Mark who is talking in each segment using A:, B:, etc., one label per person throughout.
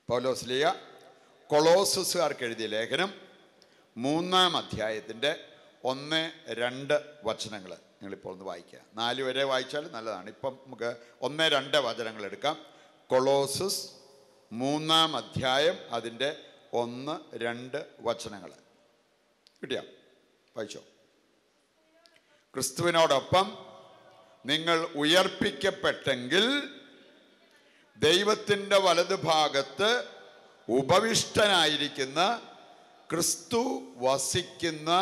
A: പൗലോസ്ലിയ കൊളോസസുകാർക്ക് എഴുതിയ ലേഖനം മൂന്നാം അധ്യായത്തിൻ്റെ ഒന്ന് രണ്ട് വചനങ്ങൾ നിങ്ങളിപ്പോൾ ഒന്ന് വായിക്കുക നാല് വരെ വായിച്ചാൽ നല്ലതാണ് ഇപ്പം നമുക്ക് ഒന്ന് രണ്ട് വചനങ്ങൾ എടുക്കാം കൊളോസസ് മൂന്നാം അധ്യായം അതിൻ്റെ ഒന്ന് രണ്ട് വചനങ്ങൾ കിട്ടിയോ വായിച്ചോ ക്രിസ്തുവിനോടൊപ്പം നിങ്ങൾ ഉയർപ്പിക്കപ്പെട്ടെങ്കിൽ ദൈവത്തിൻ്റെ വലതുഭാഗത്ത് ഉപവിഷ്ടനായിരിക്കുന്ന ക്രിസ്തു വസിക്കുന്ന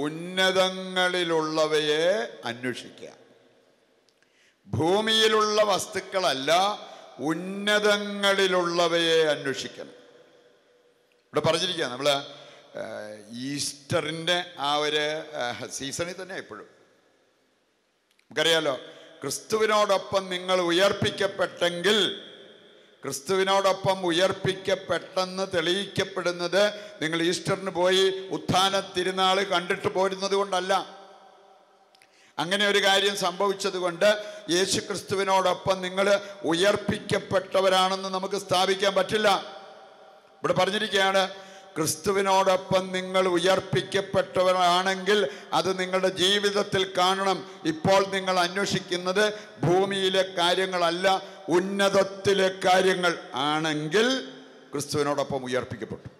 A: ഉന്നതങ്ങളിലുള്ളവയെ അന്വേഷിക്കുക ഭൂമിയിലുള്ള വസ്തുക്കളല്ല ഉന്നതങ്ങളിലുള്ളവയെ അന്വേഷിക്കണം ഇവിടെ പറഞ്ഞിരിക്കുക നമ്മൾ ഈസ്റ്ററിൻ്റെ ആ ഒരു സീസണിൽ തന്നെ എപ്പോഴും നമുക്കറിയാലോ ക്രിസ്തുവിനോടൊപ്പം നിങ്ങൾ ഉയർപ്പിക്കപ്പെട്ടെങ്കിൽ ക്രിസ്തുവിനോടൊപ്പം ഉയർപ്പിക്കപ്പെട്ടെന്ന് തെളിയിക്കപ്പെടുന്നത് നിങ്ങൾ ഈസ്റ്ററിന് പോയി ഉത്ഥാന തിരുനാൾ കണ്ടിട്ട് പോരുന്നത് കൊണ്ടല്ല അങ്ങനെ ഒരു കാര്യം സംഭവിച്ചത് കൊണ്ട് യേശു ക്രിസ്തുവിനോടൊപ്പം നിങ്ങൾ ഉയർപ്പിക്കപ്പെട്ടവരാണെന്ന് നമുക്ക് സ്ഥാപിക്കാൻ പറ്റില്ല ഇവിടെ പറഞ്ഞിരിക്കുകയാണ് ക്രിസ്തുവിനോടൊപ്പം നിങ്ങൾ ഉയർപ്പിക്കപ്പെട്ടവരാണെങ്കിൽ അത് നിങ്ങളുടെ ജീവിതത്തിൽ കാണണം ഇപ്പോൾ നിങ്ങൾ അന്വേഷിക്കുന്നത് ഭൂമിയിലെ കാര്യങ്ങളല്ല ഉന്നതത്തിലെ കാര്യങ്ങൾ ആണെങ്കിൽ ക്രിസ്തുവിനോടൊപ്പം ഉയർപ്പിക്കപ്പെട്ടു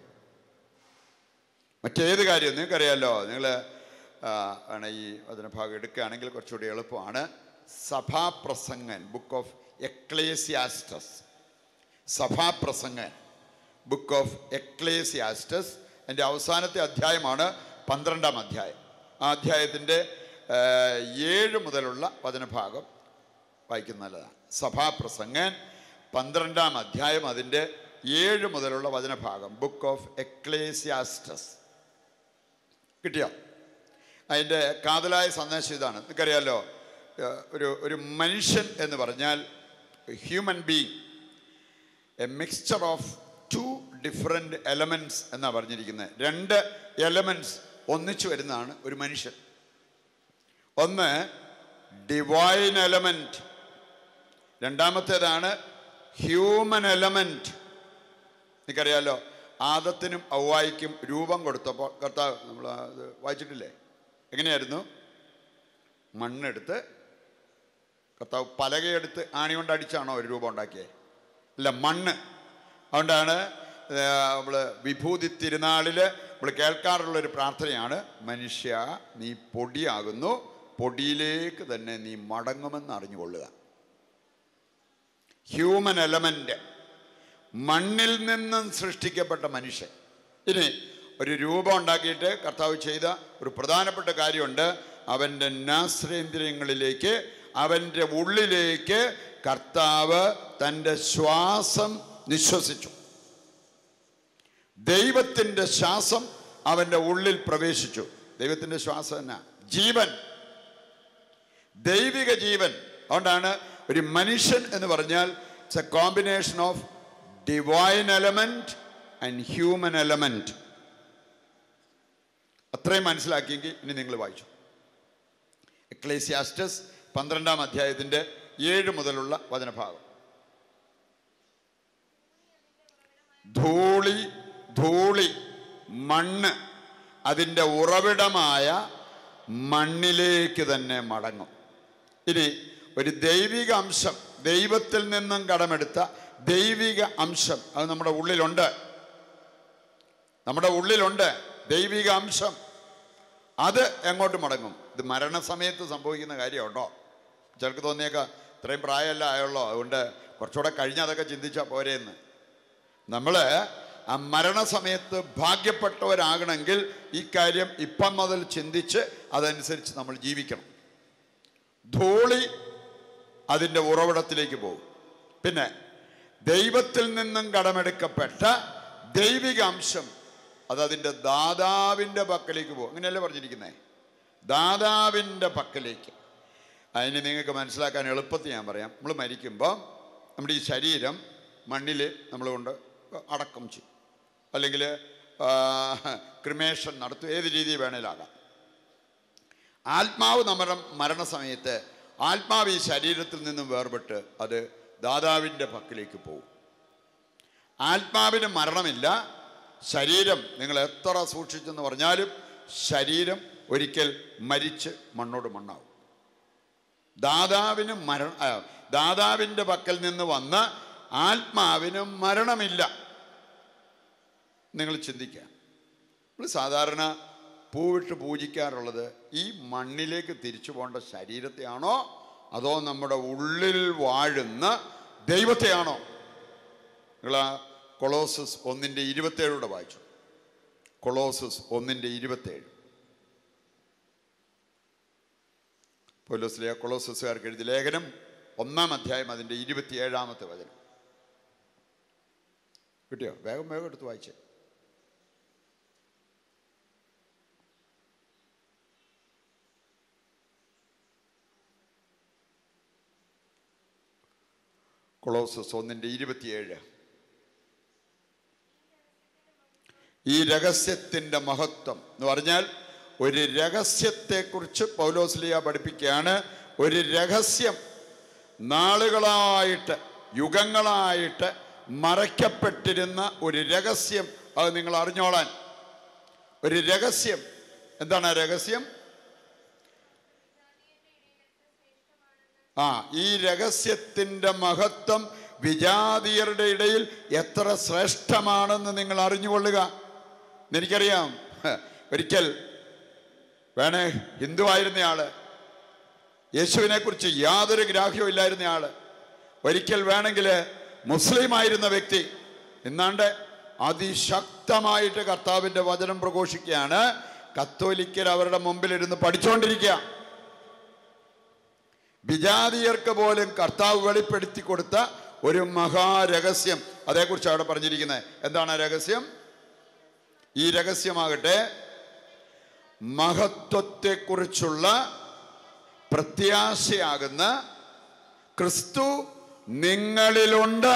A: മറ്റേത് കാര്യം നിങ്ങൾക്കറിയാലോ നിങ്ങൾ ആണ് ഈ അതിന് ഭാഗം എടുക്കുകയാണെങ്കിൽ കുറച്ചുകൂടി എളുപ്പമാണ് സഭാപ്രസംഗൻ ബുക്ക് ഓഫ് എക്ലേസിയാസ്റ്റസ് സഭാപ്രസംഗൻ ബുക്ക് ഓഫ് എക്ലേസിയാസ്റ്റസ് എൻ്റെ അവസാനത്തെ അധ്യായമാണ് പന്ത്രണ്ടാം അധ്യായം ആ അധ്യായത്തിൻ്റെ ഏഴ് മുതലുള്ള വചനഭാഗം വായിക്കുന്ന നല്ലതാണ് സഭാപ്രസംഗൻ പന്ത്രണ്ടാം അധ്യായം അതിൻ്റെ ഏഴ് മുതലുള്ള വചനഭാഗം ബുക്ക് ഓഫ് എക്ലേസിയാസ്റ്റസ് കിട്ടിയോ അതിൻ്റെ കാതലായ സന്ദേശം ഇതാണ് നിങ്ങൾക്കറിയാലോ ഏഹ് ഒരു ഒരു മനുഷ്യൻ എന്ന് പറഞ്ഞാൽ human being a mixture of two different elements എന്നാണ് പറഞ്ഞിരിക്കുന്നത് രണ്ട് എലമെൻറ്റ്സ് ഒന്നിച്ചു വരുന്നതാണ് ഒരു മനുഷ്യൻ ഒന്ന് ഡിവൈൻ എലമെൻറ്റ് രണ്ടാമത്തേതാണ് ഹ്യൂമൻ എലമെൻറ്റ് നിനക്കറിയാലോ ആദത്തിനും ഔവായിക്കും രൂപം കൊടുത്തപ്പോൾ കർത്താവ് നമ്മൾ അത് വായിച്ചിട്ടില്ലേ എങ്ങനെയായിരുന്നു മണ്ണെടുത്ത് കർത്താവ് പലകയെടുത്ത് ആണി കൊണ്ട് അടിച്ചാണോ ഒരു രൂപം ഉണ്ടാക്കിയത് അല്ല മണ്ണ് അതുകൊണ്ടാണ് നമ്മൾ വിഭൂതി തിരുനാളിൽ നമ്മൾ കേൾക്കാറുള്ള ഒരു പ്രാർത്ഥനയാണ് മനുഷ്യ നീ പൊടിയാകുന്നു പൊടിയിലേക്ക് തന്നെ നീ മടങ്ങുമെന്ന് അറിഞ്ഞുകൊള്ളുക ഹ്യൂമൻ എലമെൻ്റ് മണ്ണിൽ നിന്നും സൃഷ്ടിക്കപ്പെട്ട മനുഷ്യൻ ഇനി ഒരു രൂപം ഉണ്ടാക്കിയിട്ട് കർത്താവ് ചെയ്ത ഒരു പ്രധാനപ്പെട്ട കാര്യമുണ്ട് അവൻ്റെ നാശ്രേന്ദ്രിയങ്ങളിലേക്ക് അവൻ്റെ ഉള്ളിലേക്ക് കർത്താവ് തൻ്റെ ശ്വാസം നിശ്വസിച്ചു ദൈവത്തിൻ്റെ ശ്വാസം അവൻ്റെ ഉള്ളിൽ പ്രവേശിച്ചു ദൈവത്തിൻ്റെ ശ്വാസം എന്നാ ജീവൻ ദൈവിക ജീവൻ അതുകൊണ്ടാണ് ഒരു മനുഷ്യൻ എന്ന് പറഞ്ഞാൽ it's a combination of divine element and human element അത്രയും മനസ്സിലാക്കിയെങ്കിൽ ഇനി നിങ്ങൾ വായിച്ചു എക്ലേസിയാസ്റ്റസ് പന്ത്രണ്ടാം അധ്യായത്തിൻ്റെ ഏഴ് മുതലുള്ള വചനഭാഗം ധൂളി ധൂളി മണ്ണ് അതിൻ്റെ ഉറവിടമായ മണ്ണിലേക്ക് തന്നെ മടങ്ങും ഇനി ഒരു ദൈവിക അംശം ദൈവത്തിൽ നിന്നും കടമെടുത്ത ദൈവിക അംശം അത് നമ്മുടെ ഉള്ളിലുണ്ട് നമ്മുടെ ഉള്ളിലുണ്ട് ദൈവിക അംശം അത് എങ്ങോട്ട് മടങ്ങും ഇത് മരണസമയത്ത് സംഭവിക്കുന്ന കാര്യമുണ്ടോ ചിലർക്ക് തോന്നിയേക്കാം ഇത്രയും പ്രായമല്ല ആയുള്ളൂ അതുകൊണ്ട് കുറച്ചുകൂടെ കഴിഞ്ഞ് അതൊക്കെ ചിന്തിച്ചാൽ പോരെയെന്ന് നമ്മൾ ആ മരണസമയത്ത് ഭാഗ്യപ്പെട്ടവരാകണമെങ്കിൽ ഈ കാര്യം ഇപ്പം മുതൽ ചിന്തിച്ച് അതനുസരിച്ച് നമ്മൾ ജീവിക്കണം ധൂളി അതിൻ്റെ ഉറവിടത്തിലേക്ക് പോകും പിന്നെ ദൈവത്തിൽ നിന്നും കടമെടുക്കപ്പെട്ട ദൈവിക അംശം അത് അതിൻ്റെ ദാതാവിൻ്റെ പക്കലേക്ക് പോകും അങ്ങനെയല്ലേ പറഞ്ഞിരിക്കുന്നേ ദാതാവിൻ്റെ പക്കലേക്ക് അതിന് നിങ്ങൾക്ക് മനസ്സിലാക്കാൻ എളുപ്പത്തിൽ ഞാൻ പറയാം നമ്മൾ മരിക്കുമ്പോൾ നമ്മുടെ ഈ ശരീരം മണ്ണിൽ നമ്മൾ കൊണ്ട് അടക്കം ചെയ്യും അല്ലെങ്കിൽ ക്രിമേഷൻ നടത്തും ഏത് രീതിയിൽ വേണേലാകാം ആത്മാവ് നമ്മുടെ മരണസമയത്ത് ആത്മാവ് ഈ ശരീരത്തിൽ നിന്നും വേർപെട്ട് അത് ദാതാവിൻ്റെ പക്കലേക്ക് പോകും ആത്മാവിന് മരണമില്ല ശരീരം നിങ്ങൾ എത്ര സൂക്ഷിച്ചെന്ന് പറഞ്ഞാലും ശരീരം ഒരിക്കൽ മരിച്ച് മണ്ണോട് മണ്ണാവും ദാതാവിന് മരണ ആ, ദാതാവിൻ്റെ പക്കൽ നിന്ന് വന്ന ആത്മാവിന് മരണമില്ല നിങ്ങൾ ചിന്തിക്കുക നമ്മൾ സാധാരണ പൂവിട്ട് പൂജിക്കാറുള്ളത് ഈ മണ്ണിലേക്ക് തിരിച്ചു പോകേണ്ട ശരീരത്തെയാണോ അതോ നമ്മുടെ ഉള്ളിൽ വാഴുന്ന ദൈവത്തെയാണോ നിങ്ങൾ ആ കൊളോസസ് ഒന്നിൻ്റെ ഇരുപത്തേഴൂടെ വായിച്ചു കൊളോസസ് ഒന്നിൻ്റെ ഇരുപത്തേഴ് പോലോസിലെ കൊളോസസുകാർക്ക് എഴുതിയ ലേഖനം ഒന്നാം അധ്യായം അതിൻ്റെ ഇരുപത്തിയേഴാമത്തെ വചനം കിട്ടിയോ വേഗം വേഗം എടുത്ത് വായിച്ചേ കൊളോസസ് ഒന്നിൻ്റെ ഇരുപത്തിയേഴ് ഈ രഹസ്യത്തിൻ്റെ മഹത്വം എന്ന് പറഞ്ഞാൽ ഒരു രഹസ്യത്തെക്കുറിച്ച് പൗലോസ്ലിയ പഠിപ്പിക്കുകയാണ് ഒരു രഹസ്യം നാളുകളായിട്ട് യുഗങ്ങളായിട്ട് മറയ്ക്കപ്പെട്ടിരുന്ന ഒരു രഹസ്യം അത് നിങ്ങൾ അറിഞ്ഞോളാൻ ഒരു രഹസ്യം എന്താണ് ആ രഹസ്യം ആ ഈ രഹസ്യത്തിൻ്റെ മഹത്വം വിജാതീയരുടെ ഇടയിൽ എത്ര ശ്രേഷ്ഠമാണെന്ന് നിങ്ങൾ അറിഞ്ഞുകൊള്ളുക എനിക്കറിയാം ഒരിക്കൽ വേണേ ഹിന്ദുവായിരുന്നയാള് യേശുവിനെ കുറിച്ച് യാതൊരു ഗ്രാഹ്യവും ഇല്ലായിരുന്നയാള് ഒരിക്കൽ വേണമെങ്കിൽ മുസ്ലിം ആയിരുന്ന വ്യക്തി എന്നാണ്ട് അതിശക്തമായിട്ട് കർത്താവിൻ്റെ വചനം പ്രഘോഷിക്കുകയാണ് കത്തോലിക്കർ അവരുടെ മുമ്പിലിരുന്ന് പഠിച്ചുകൊണ്ടിരിക്കുക വിജാതീയർക്ക് പോലും കർത്താവ് വെളിപ്പെടുത്തി കൊടുത്ത ഒരു മഹാരഹസ്യം അതേക്കുറിച്ച് അവിടെ പറഞ്ഞിരിക്കുന്നത് എന്താണ് ആ രഹസ്യം ഈ രഹസ്യമാകട്ടെ മഹത്വത്തെക്കുറിച്ചുള്ള പ്രത്യാശയാകുന്ന ക്രിസ്തു നിങ്ങളിലുണ്ട്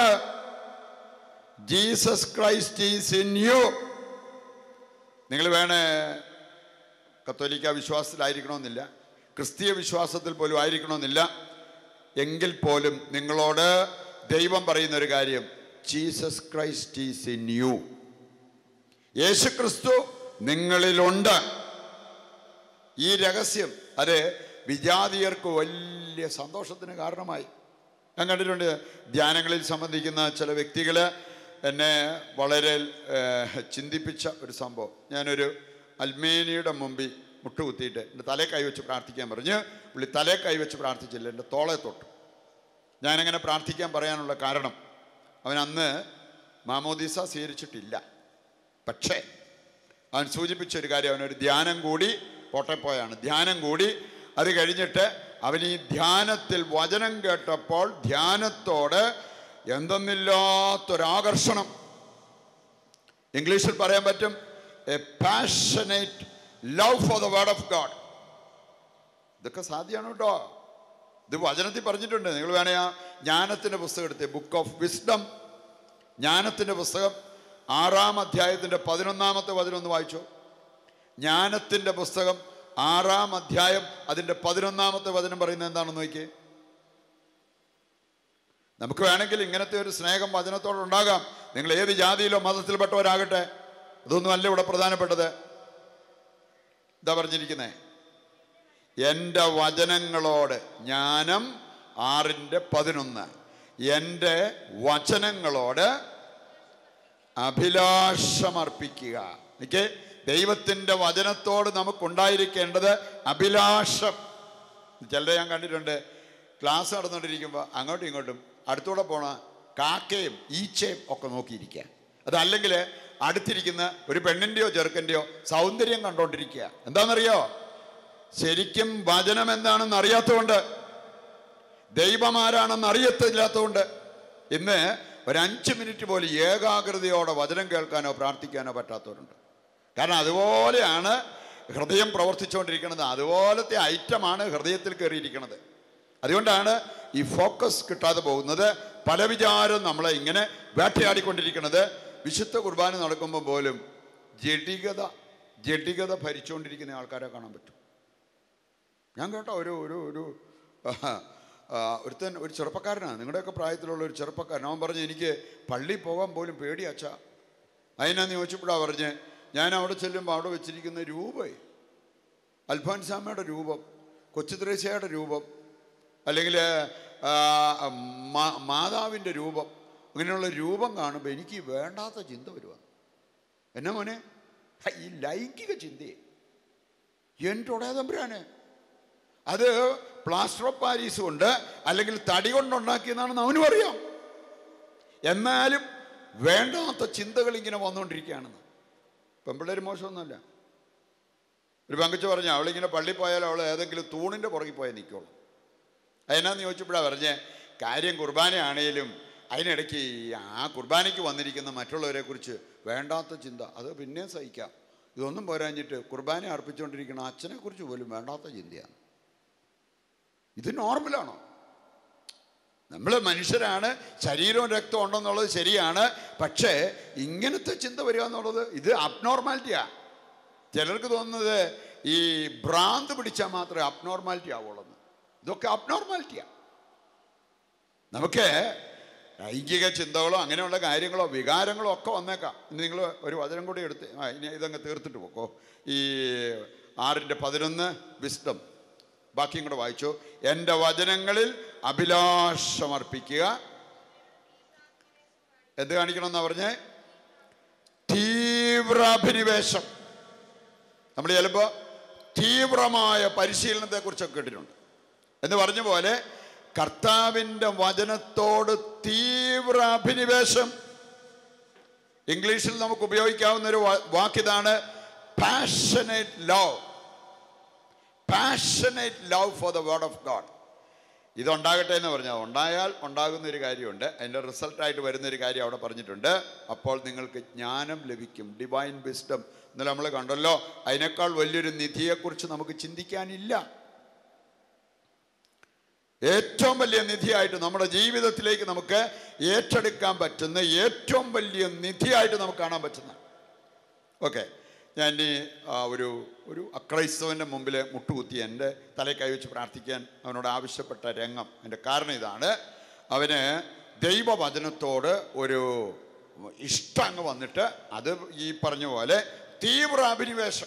A: Jesus Christ is in you നിങ്ങൾ വേണേ കത്തോലിക്ക വിശ്വാസത്തിലായിരിക്കണമെന്നില്ല ക്രിസ്തീയ വിശ്വാസത്തിൽ പോലും ആയിരിക്കണമെന്നില്ല എങ്കിൽ പോലും നിങ്ങളോട് ദൈവം പറയുന്ന ഒരു കാര്യം Jesus Christ is in you യേശു ക്രിസ്തു നിങ്ങളിലുണ്ട് ഈ രഹസ്യം അത് വിജാതീയർക്ക് വലിയ സന്തോഷത്തിന് കാരണമായി ഞാൻ കണ്ടിട്ടുണ്ട് ധ്യാനങ്ങളിൽ സംബന്ധിക്കുന്ന ചില വ്യക്തികൾ എന്നെ വളരെ ഏഹ്, ചിന്തിപ്പിച്ച ഒരു സംഭവം ഞാനൊരു അൽമേനിയുടെ മുമ്പിൽ മുട്ടുകുത്തിയിട്ട് എൻ്റെ തലേ കൈവച്ച് പ്രാർത്ഥിക്കാൻ പറഞ്ഞ് പുള്ളി തലേ കൈവച്ച് പ്രാർത്ഥിച്ചില്ല എൻ്റെ തോളെ തൊട്ടു ഞാനങ്ങനെ പ്രാർത്ഥിക്കാൻ പറയാനുള്ള കാരണം അവൻ അന്ന് മാമോദീസ സ്വീകരിച്ചിട്ടില്ല പക്ഷേ അവൻ സൂചിപ്പിച്ച ഒരു കാര്യം അവനൊരു ധ്യാനം കൂടി പോട്ടപ്പോയാണ് ധ്യാനം കൂടി അത് കഴിഞ്ഞിട്ട് അവൻ ഈ ധ്യാനത്തിൽ വചനം കേട്ടപ്പോൾ ധ്യാനത്തോട് എന്തെന്നില്ലാത്തൊരാകർഷണം ഇംഗ്ലീഷിൽ പറയാൻ പറ്റും a passionate love for the word of God ഇതൊക്കെ സാധ്യമാണ് കേട്ടോ ഇത് വചനത്തിൽ പറഞ്ഞിട്ടുണ്ട് നിങ്ങൾ വേണേ ആ ജ്ഞാനത്തിൻ്റെ പുസ്തകം എടുത്തേ ബുക്ക് ഓഫ് വിസ്ഡം ജ്ഞാനത്തിൻ്റെ പുസ്തകം ആറാം അധ്യായത്തിൻ്റെ പതിനൊന്നാമത്തെ പതിനൊന്ന് വായിച്ചു ജ്ഞാനത്തിൻ്റെ പുസ്തകം ആറാം അധ്യായം അതിൻ്റെ പതിനൊന്നാമത്തെ വചനം പറയുന്നത് എന്താണെന്ന് നോക്കിയേ നമുക്ക് വേണമെങ്കിൽ ഇങ്ങനത്തെ ഒരു സ്നേഹം വചനത്തോട് ഉണ്ടാകാം നിങ്ങൾ ഏത് ജാതിയിലോ മതത്തിൽപ്പെട്ടവരാകട്ടെ അതൊന്നും അല്ല ഇവിടെ പ്രധാനപ്പെട്ടത് എന്താ പറഞ്ഞിരിക്കുന്നേ എൻ്റെ വചനങ്ങളോട് ജ്ഞാനം ആറിൻ്റെ പതിനൊന്ന് എൻ്റെ വചനങ്ങളോട് അഭിലാഷമർപ്പിക്കുക എനിക്ക് ദൈവത്തിൻ്റെ വചനത്തോട് നമുക്കുണ്ടായിരിക്കേണ്ടത് അഭിലാഷം ചിലരെ ഞാൻ കണ്ടിട്ടുണ്ട് ക്ലാസ് നടന്നുകൊണ്ടിരിക്കുമ്പോൾ അങ്ങോട്ടും ഇങ്ങോട്ടും അടുത്തൂടെ പോണ കാക്കയും ഈച്ചയും ഒക്കെ നോക്കിയിരിക്കുക അതല്ലെങ്കിൽ അടുത്തിരിക്കുന്ന ഒരു പെണ്ണിൻ്റെയോ ചെറുക്കൻ്റെയോ സൗന്ദര്യം കണ്ടോണ്ടിരിക്കുക എന്താണെന്നറിയോ ശരിക്കും വചനം എന്താണെന്ന് അറിയാത്തതുകൊണ്ട് ദൈവം ആരാണെന്ന് അറിയത്തില്ലാത്തതുകൊണ്ട് ഇന്ന് ഒരു അഞ്ച് മിനിറ്റ് പോലും ഏകാഗ്രതയോടെ വചനം കേൾക്കാനോ പ്രാർത്ഥിക്കാനോ പറ്റാത്തവരുണ്ട് കാരണം അതുപോലെയാണ് ഹൃദയം പ്രവർത്തിച്ചുകൊണ്ടിരിക്കുന്നത് അതുപോലത്തെ ഐറ്റമാണ് ഹൃദയത്തിൽ കയറിയിരിക്കുന്നത് അതുകൊണ്ടാണ് ഈ ഫോക്കസ് കിട്ടാതെ പോകുന്നത് പല വിചാരം നമ്മളെ ഇങ്ങനെ വേട്ടയാടിക്കൊണ്ടിരിക്കുന്നത് വിശുദ്ധ കുർബാന നടക്കുമ്പോൾ പോലും ജഡികത ജഡികത ഭരിച്ചുകൊണ്ടിരിക്കുന്ന ആൾക്കാരെ കാണാൻ പറ്റും ഞാൻ കേട്ടോ ഒരു ഒരു ഒരു ആ, ഒരുത്തൻ ഒരു ചെറുപ്പക്കാരനാണ് നിങ്ങളുടെയൊക്കെ പ്രായത്തിലുള്ള ഒരു ചെറുപ്പക്കാരൻ അവൻ പറഞ്ഞ് എനിക്ക് പള്ളി പോകാൻ പോലും പേടി അച്ഛാ അതിനാന്ന് ചോദിച്ചപ്പോഴാണ് പറഞ്ഞ് ഞാൻ അവിടെ ചെല്ലുമ്പോൾ അവിടെ വെച്ചിരിക്കുന്ന രൂപേ അൽഫോൻസാമ്മയുടെ രൂപം കൊച്ചു ത്രേസ്യയുടെ രൂപം അല്ലെങ്കിൽ മാതാവിൻ്റെ രൂപം അങ്ങനെയുള്ള രൂപം കാണുമ്പോൾ എനിക്ക് വേണ്ടാത്ത ചിന്ത വരുവാ എന്നാ മോനെ ഹ, ഈ ലൈംഗിക ചിന്തയെ എൻ്റെ ഉടയതമ്പുരാന് അത് പ്ലാസ്റ്റർ ഓഫ് പാരീസ് കൊണ്ട് അല്ലെങ്കിൽ തടി കൊണ്ടുണ്ടാക്കിയതാണെന്ന് അവനും അറിയാം എന്നാലും വേണ്ടാത്ത ചിന്തകൾ ഇങ്ങനെ വന്നുകൊണ്ടിരിക്കുകയാണെന്ന് പെമ്പിള്ളേർ മോശമൊന്നുമല്ല ഒരു പങ്കച്ച് പറഞ്ഞു അവളിങ്ങനെ പള്ളി പോയാൽ അവൾ ഏതെങ്കിലും തൂണിൻ്റെ പുറകിൽ പോയാൽ നിൽക്കുള്ളൂ അതിനാന്ന് ചോദിച്ചപ്പോഴാണ് പറഞ്ഞേ കാര്യം കുർബാനയാണേലും അതിനിടയ്ക്ക് ഈ ആ കുർബാനയ്ക്ക് വന്നിരിക്കുന്ന മറ്റുള്ളവരെ കുറിച്ച് വേണ്ടാത്ത ചിന്ത അത് പിന്നെയും സഹിക്കാം ഇതൊന്നും പോരാഞ്ഞിട്ട് കുർബാന അർപ്പിച്ചുകൊണ്ടിരിക്കുന്ന അച്ഛനെ കുറിച്ച് പോലും വേണ്ടാത്ത ചിന്തയാണ് ഇത് നോർമലാണോ നമ്മൾ മനുഷ്യരാണ് ശരീരവും രക്തവും ഉണ്ടെന്നുള്ളത് ശരിയാണ് പക്ഷേ ഇങ്ങനത്തെ ചിന്ത വരിക എന്നുള്ളത് ഇത് അബ്നോർമാലിറ്റിയാണ് ചിലർക്ക് തോന്നുന്നത് ഈ ഭ്രാന്ത് പിടിച്ചാൽ മാത്രമേ അബ്നോർമാലിറ്റി ആവുള്ളൂ ഇതൊക്കെ അബ്നോർമാലിറ്റിയാണ് നമുക്ക് ലൈംഗിക ചിന്തകളോ അങ്ങനെയുള്ള കാര്യങ്ങളോ വികാരങ്ങളോ ഒക്കെ വന്നേക്കാം ഇനി നിങ്ങൾ ഒരു വചനം കൂടി എടുത്ത് ആ ഇനി ഇതങ്ങ് തീർത്തിട്ട് പോക്കോ ഈ ആറിൻ്റെ പതിനൊന്ന് വിസ്ഡം ബാക്കിയും കൂടെ വായിച്ചു എൻ്റെ വചനങ്ങളിൽ അഭിലാഷമർപ്പിക്കുക എന്ത് കാണിക്കണമെന്നാ പറഞ്ഞേ തീവ്ര അഭിനിവേശം നമ്മൾ ചിലപ്പോൾ തീവ്രമായ പരിശീലനത്തെക്കുറിച്ചൊക്കെ കേട്ടിട്ടുണ്ട് എന്ന് പറഞ്ഞ പോലെ കർത്താവിൻ്റെ വചനത്തോട് തീവ്ര അഭിനിവേശം ഇംഗ്ലീഷിൽ നമുക്ക് ഉപയോഗിക്കാവുന്ന ഒരു വാ- വാക്കിതാണ് passionate love passionate love for the word of God ഇതുണ്ടാകട്ടെ എന്ന് പറഞ്ഞാൽ ഉണ്ടായാൽ ഉണ്ടാകുന്ന ഒരു കാര്യമുണ്ട് അതിൻ്റെ റിസൾട്ടായിട്ട് വരുന്ന ഒരു കാര്യം അവിടെ പറഞ്ഞിട്ടുണ്ട് അപ്പോൾ നിങ്ങൾക്ക് ജ്ഞാനം ലഭിക്കും ഡിവൈൻ വിസ്ഡം ഇന്നലെ നമ്മൾ കണ്ടല്ലോ അതിനേക്കാൾ വലിയൊരു നിധിയെക്കുറിച്ച് നമുക്ക് ചിന്തിക്കാനില്ല ഏറ്റവും വലിയ നിധിയായിട്ട് നമ്മുടെ ജീവിതത്തിലേക്ക് നമുക്ക് ഏറ്റെടുക്കാൻ പറ്റുന്ന ഏറ്റവും വലിയ നിധിയായിട്ട് നമുക്ക് കാണാൻ പറ്റുന്ന ഓക്കെ ഞാൻ ഇനി ആ, ഒരു ഒരു അക്രൈസ്തവൻ്റെ മുമ്പിൽ മുട്ടുകുത്തി എൻ്റെ തലയിൽ കൈവച്ച് പ്രാർത്ഥിക്കാൻ അവനോട് ആവശ്യപ്പെട്ട രംഗം അതിൻ്റെ കാരണം ഇതാണ് അവന് ദൈവവചനത്തോട് ഒരു ഇഷ്ടം അങ്ങ് വന്നിട്ട് അത് ഈ പറഞ്ഞ പോലെ തീവ്ര അഭിനിവേശം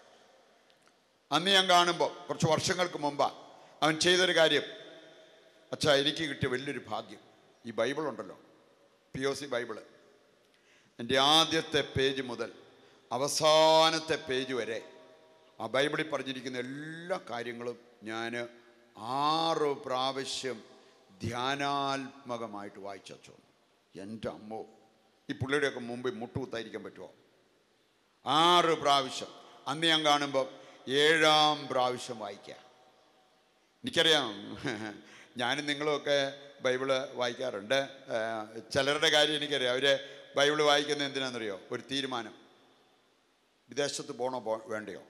A: അന്ന് ഞാൻ കാണുമ്പോൾ കുറച്ച് വർഷങ്ങൾക്ക് മുമ്പാണ് അവൻ ചെയ്തൊരു കാര്യം അച്ഛാ എനിക്ക് കിട്ടിയ വലിയൊരു ഭാഗ്യം ഈ ബൈബിൾ ഉണ്ടല്ലോ പി ഒ സി ബൈബിള് എൻ്റെ ആദ്യത്തെ പേജ് മുതൽ അവസാനത്തെ പേജ് വരെ ആ ബൈബിളിൽ പറഞ്ഞിരിക്കുന്ന എല്ലാ കാര്യങ്ങളും ഞാൻ ആറ് പ്രാവശ്യം ധ്യാനാത്മകമായിട്ട് വായിച്ചു എൻ്റെ അമ്മോ ഈ പുള്ളിയുടെയൊക്കെ മുമ്പ് മുട്ടുകുത്തായിരിക്കാൻ പറ്റുമോ ആറ് പ്രാവശ്യം അന്ന് ഞാൻ കാണുമ്പോൾ ഏഴാം പ്രാവശ്യം വായിക്കുക എനിക്കറിയാം ഞാനും നിങ്ങളുമൊക്കെ ബൈബിള് വായിക്കാറുണ്ട് ആ, ചിലരുടെ കാര്യം എനിക്കറിയാം അവർ ബൈബിള് വായിക്കുന്നത് എന്തിനാണെന്നറിയോ ഒരു തീരുമാനം വിദേശത്ത് പോകണോ പോ വേണ്ടയോ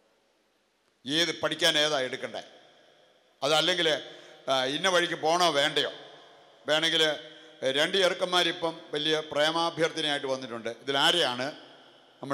A: ഏത് പഠിക്കാൻ ഏതാ എടുക്കണ്ടേ അതല്ലെങ്കിൽ ആ, ഇന്ന വഴിക്ക് പോകണോ വേണ്ടയോ വേണമെങ്കിൽ രണ്ട് ചെറുക്കന്മാരിപ്പം വലിയ പ്രേമാഭ്യർത്ഥനയായിട്ട് വന്നിട്ടുണ്ട് ഇതിലാരെയാണ് നമ്മൾ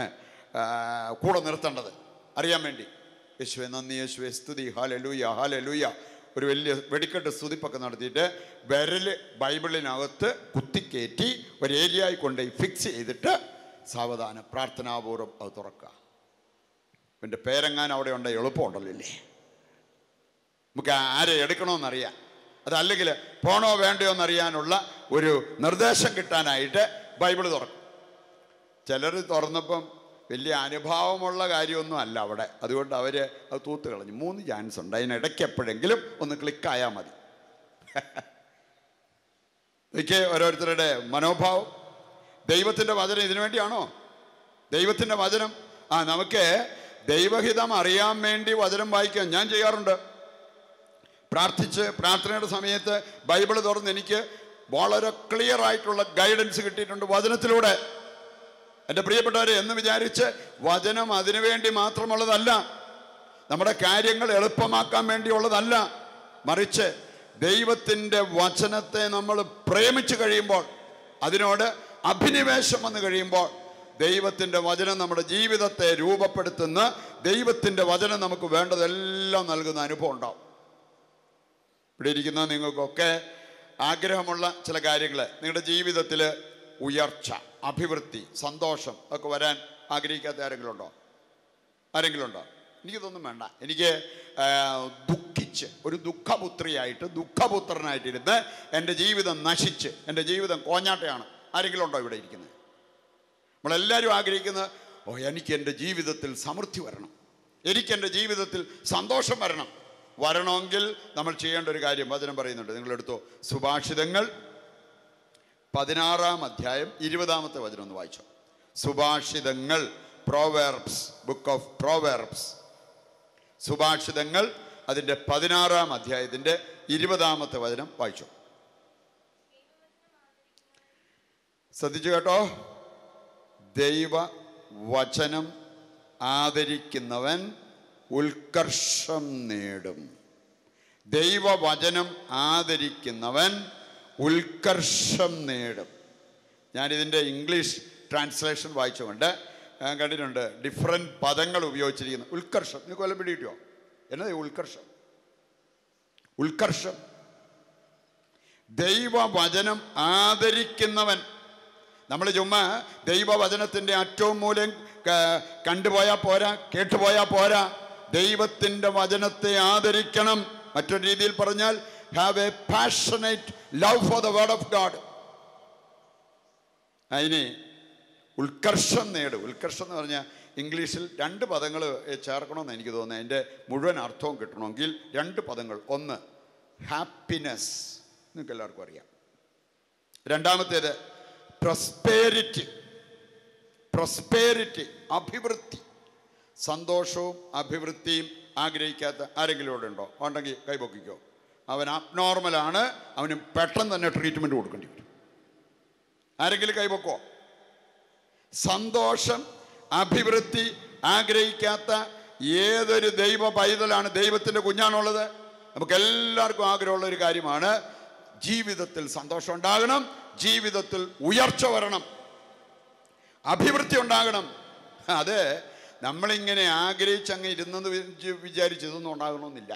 A: കൂടെ നിർത്തേണ്ടത് അറിയാൻ വേണ്ടി യേശുവെ നന്ദി യേശുവെ സ്തുതി ഹാലലൂയ ഹാലലൂയ ഒരു വലിയ വെടിക്കെട്ട് സ്തുതിപ്പൊക്കെ നടത്തിയിട്ട് വിരൽ ബൈബിളിനകത്ത് കുത്തിക്കയറ്റി ഒരു ഏരിയയിൽ കൊണ്ടുപോയി ഫിക്സ് ചെയ്തിട്ട് സാവധാനം പ്രാർത്ഥനാപൂർവ്വം അത് തുറക്കുക എൻ്റെ പേരെങ്ങാൻ അവിടെ ഉണ്ട് എളുപ്പമുണ്ടല്ലോ ഇല്ലേ നമുക്ക് ആരെ എടുക്കണമെന്നറിയാം അതല്ലെങ്കിൽ പോണോ വേണ്ടയോ എന്നറിയാനുള്ള ഒരു നിർദ്ദേശം കിട്ടാനായിട്ട് ബൈബിൾ തുറക്കും ചിലർ തുറന്നപ്പം വലിയ അനുഭാവമുള്ള കാര്യമൊന്നും അല്ല അവിടെ അതുകൊണ്ട് അവർ അത് തൂത്ത് കളഞ്ഞു മൂന്ന് ചാൻസ് ഉണ്ട് അതിനിടയ്ക്ക് എപ്പോഴെങ്കിലും ഒന്ന് ക്ലിക്കായാൽ മതി എനിക്ക് ഓരോരുത്തരുടെ മനോഭാവം ദൈവത്തിൻ്റെ വചനം ഇതിനു വേണ്ടിയാണോ ദൈവത്തിൻ്റെ വചനം ആ നമുക്ക് ദൈവഹിതം അറിയാൻ വേണ്ടി വചനം വായിക്കാൻ ഞാൻ ചെയ്യാറുണ്ട് പ്രാർത്ഥിച്ച് പ്രാർത്ഥനയുടെ സമയത്ത് ബൈബിൾ തുറന്ന് എനിക്ക് വളരെ ക്ലിയർ ആയിട്ടുള്ള ഗൈഡൻസ് കിട്ടിയിട്ടുണ്ട് വചനത്തിലൂടെ എൻ്റെ പ്രിയപ്പെട്ടവരെ എന്ന് വിചാരിച്ച് വചനം അതിനുവേണ്ടി മാത്രമുള്ളതല്ല നമ്മുടെ കാര്യങ്ങൾ എളുപ്പമാക്കാൻ വേണ്ടിയുള്ളതല്ല മറിച്ച് ദൈവത്തിൻ്റെ വചനത്തെ നമ്മൾ പ്രേമിച്ചു കഴിയുമ്പോൾ അതിനോട് അഭിനിവേശം വന്നു കഴിയുമ്പോൾ ദൈവത്തിൻ്റെ വചനം നമ്മുടെ ജീവിതത്തെ രൂപപ്പെടുത്തുന്ന ദൈവത്തിൻ്റെ വചനം നമുക്ക് വേണ്ടതെല്ലാം നൽകുന്ന അനുഭവം ഉണ്ടാവും ഇവിടെ ഇരിക്കുന്ന നിങ്ങൾക്കൊക്കെ ആഗ്രഹമുള്ള ചില കാര്യങ്ങൾ നിങ്ങളുടെ ജീവിതത്തിൽ ഉയർച്ച അഭിവൃദ്ധി സന്തോഷം ഒക്കെ വരാൻ ആഗ്രഹിക്കാത്ത ആരെങ്കിലും ഉണ്ടോ ആരെങ്കിലും ഉണ്ടോ എനിക്കിതൊന്നും വേണ്ട എനിക്ക് ആ, ദുഃഖിച്ച് ഒരു ദുഃഖപുത്രിയായിട്ട് ദുഃഖപുത്രനായിട്ടിരുന്ന് എൻ്റെ ജീവിതം നശിച്ച് എൻ്റെ ജീവിതം കോഞ്ഞാട്ടയാണ് ആരെങ്കിലും ഉണ്ടോ ഇവിടെ ഇരിക്കുന്നത് നമ്മളെല്ലാവരും ആഗ്രഹിക്കുന്നത് ഓ എനിക്ക് എൻ്റെ ജീവിതത്തിൽ സമൃദ്ധി വരണം എനിക്ക് എൻ്റെ ജീവിതത്തിൽ സന്തോഷം വരണം വരണമെങ്കിൽ നമ്മൾ ചെയ്യേണ്ട ഒരു കാര്യം വചനം പറയുന്നുണ്ട് നിങ്ങളെടുത്തോ സുഭാഷിതങ്ങൾ പതിനാറാം അധ്യായം ഇരുപതാമത്തെ വചനം ഒന്ന് വായിച്ചോ സുഭാഷിതങ്ങൾ പ്രോവേർബ്സ് ബുക്ക് ഓഫ് പ്രോവേർബ്സ് സുഭാഷിതങ്ങൾ അതിൻ്റെ പതിനാറാം അധ്യായത്തിൻ്റെ ഇരുപതാമത്തെ വചനം വായിച്ചു ശ്രദ്ധിച്ചു കേട്ടോ ദൈവ വചനം ആദരിക്കുന്നവൻ ഉത്കർഷം നേടും ദൈവവചനം ആദരിക്കുന്നവൻ ഉത്കർഷം നേടും ഞാനിതിൻ്റെ ഇംഗ്ലീഷ് ട്രാൻസ്ലേഷൻ വായിച്ചുകൊണ്ട് ഞാൻ കണ്ടിട്ടുണ്ട് ഡിഫറെൻറ്റ് പദങ്ങൾ ഉപയോഗിച്ചിരിക്കുന്നു ഉത്കർഷം നിങ്ങൾക്ക് കൊല്ലം പിടിയിട്ടോ എന്നത് ഈ ഉത്കർഷം ഉത്കർഷം ദൈവവചനം ആദരിക്കുന്നവൻ നമ്മൾ ചുമ്മാ ദൈവവചനത്തിൻ്റെ അറ്റവും മൂലം ക- കണ്ടുപോയാൽ പോരാ കേട്ടുപോയാൽ പോരാ ദൈവത്തിൻ്റെ വചനത്തെ ആദരിക്കണം മറ്റൊരു രീതിയിൽ പറഞ്ഞാൽ have a passionate love for the word of God അതിന് ഉത്കർഷം നേട് ഉത്കർഷം എന്ന് പറഞ്ഞാൽ ഇംഗ്ലീഷിൽ രണ്ട് പദങ്ങൾ ചേർക്കണമെന്ന് എനിക്ക് തോന്നുന്നത് അതിൻ്റെ മുഴുവൻ അർത്ഥവും കിട്ടണമെങ്കിൽ രണ്ട് പദങ്ങൾ ഒന്ന് ഹാപ്പിനെസ് നിങ്ങൾക്ക് എല്ലാവർക്കും അറിയാം രണ്ടാമത്തേത് പ്രൊസ്പേരിറ്റി പ്രൊസ്പേരിറ്റി അഭിവൃദ്ധി സന്തോഷവും അഭിവൃദ്ധിയും ആഗ്രഹിക്കാത്ത ആരെങ്കിലും ഇവിടെ ഉണ്ടോ ഉണ്ടെങ്കിൽ കൈപൊക്കിക്കോ അവൻ അബ്നോർമലാണ് അവന് പെട്ടെന്ന് തന്നെ ട്രീറ്റ്മെൻറ്റ് കൊടുക്കേണ്ടി വരും ആരെങ്കിലും കൈപൊക്കോ സന്തോഷം അഭിവൃദ്ധി ആഗ്രഹിക്കാത്ത ഏതൊരു ദൈവ പൈതലാണ് ദൈവത്തിൻ്റെ കുഞ്ഞാണുള്ളത് നമുക്ക് എല്ലാവർക്കും ആഗ്രഹമുള്ള ഒരു കാര്യമാണ് ജീവിതത്തിൽ സന്തോഷം ഉണ്ടാകണം ജീവിതത്തിൽ ഉയർച്ച വരണം അഭിവൃദ്ധി ഉണ്ടാകണം അത് നമ്മളിങ്ങനെ ആഗ്രഹിച്ചങ്ങ് ഇരുന്നെന്ന് വിചാ- വിചാരിച്ച് ഇതൊന്നും ഉണ്ടാകണമെന്നില്ല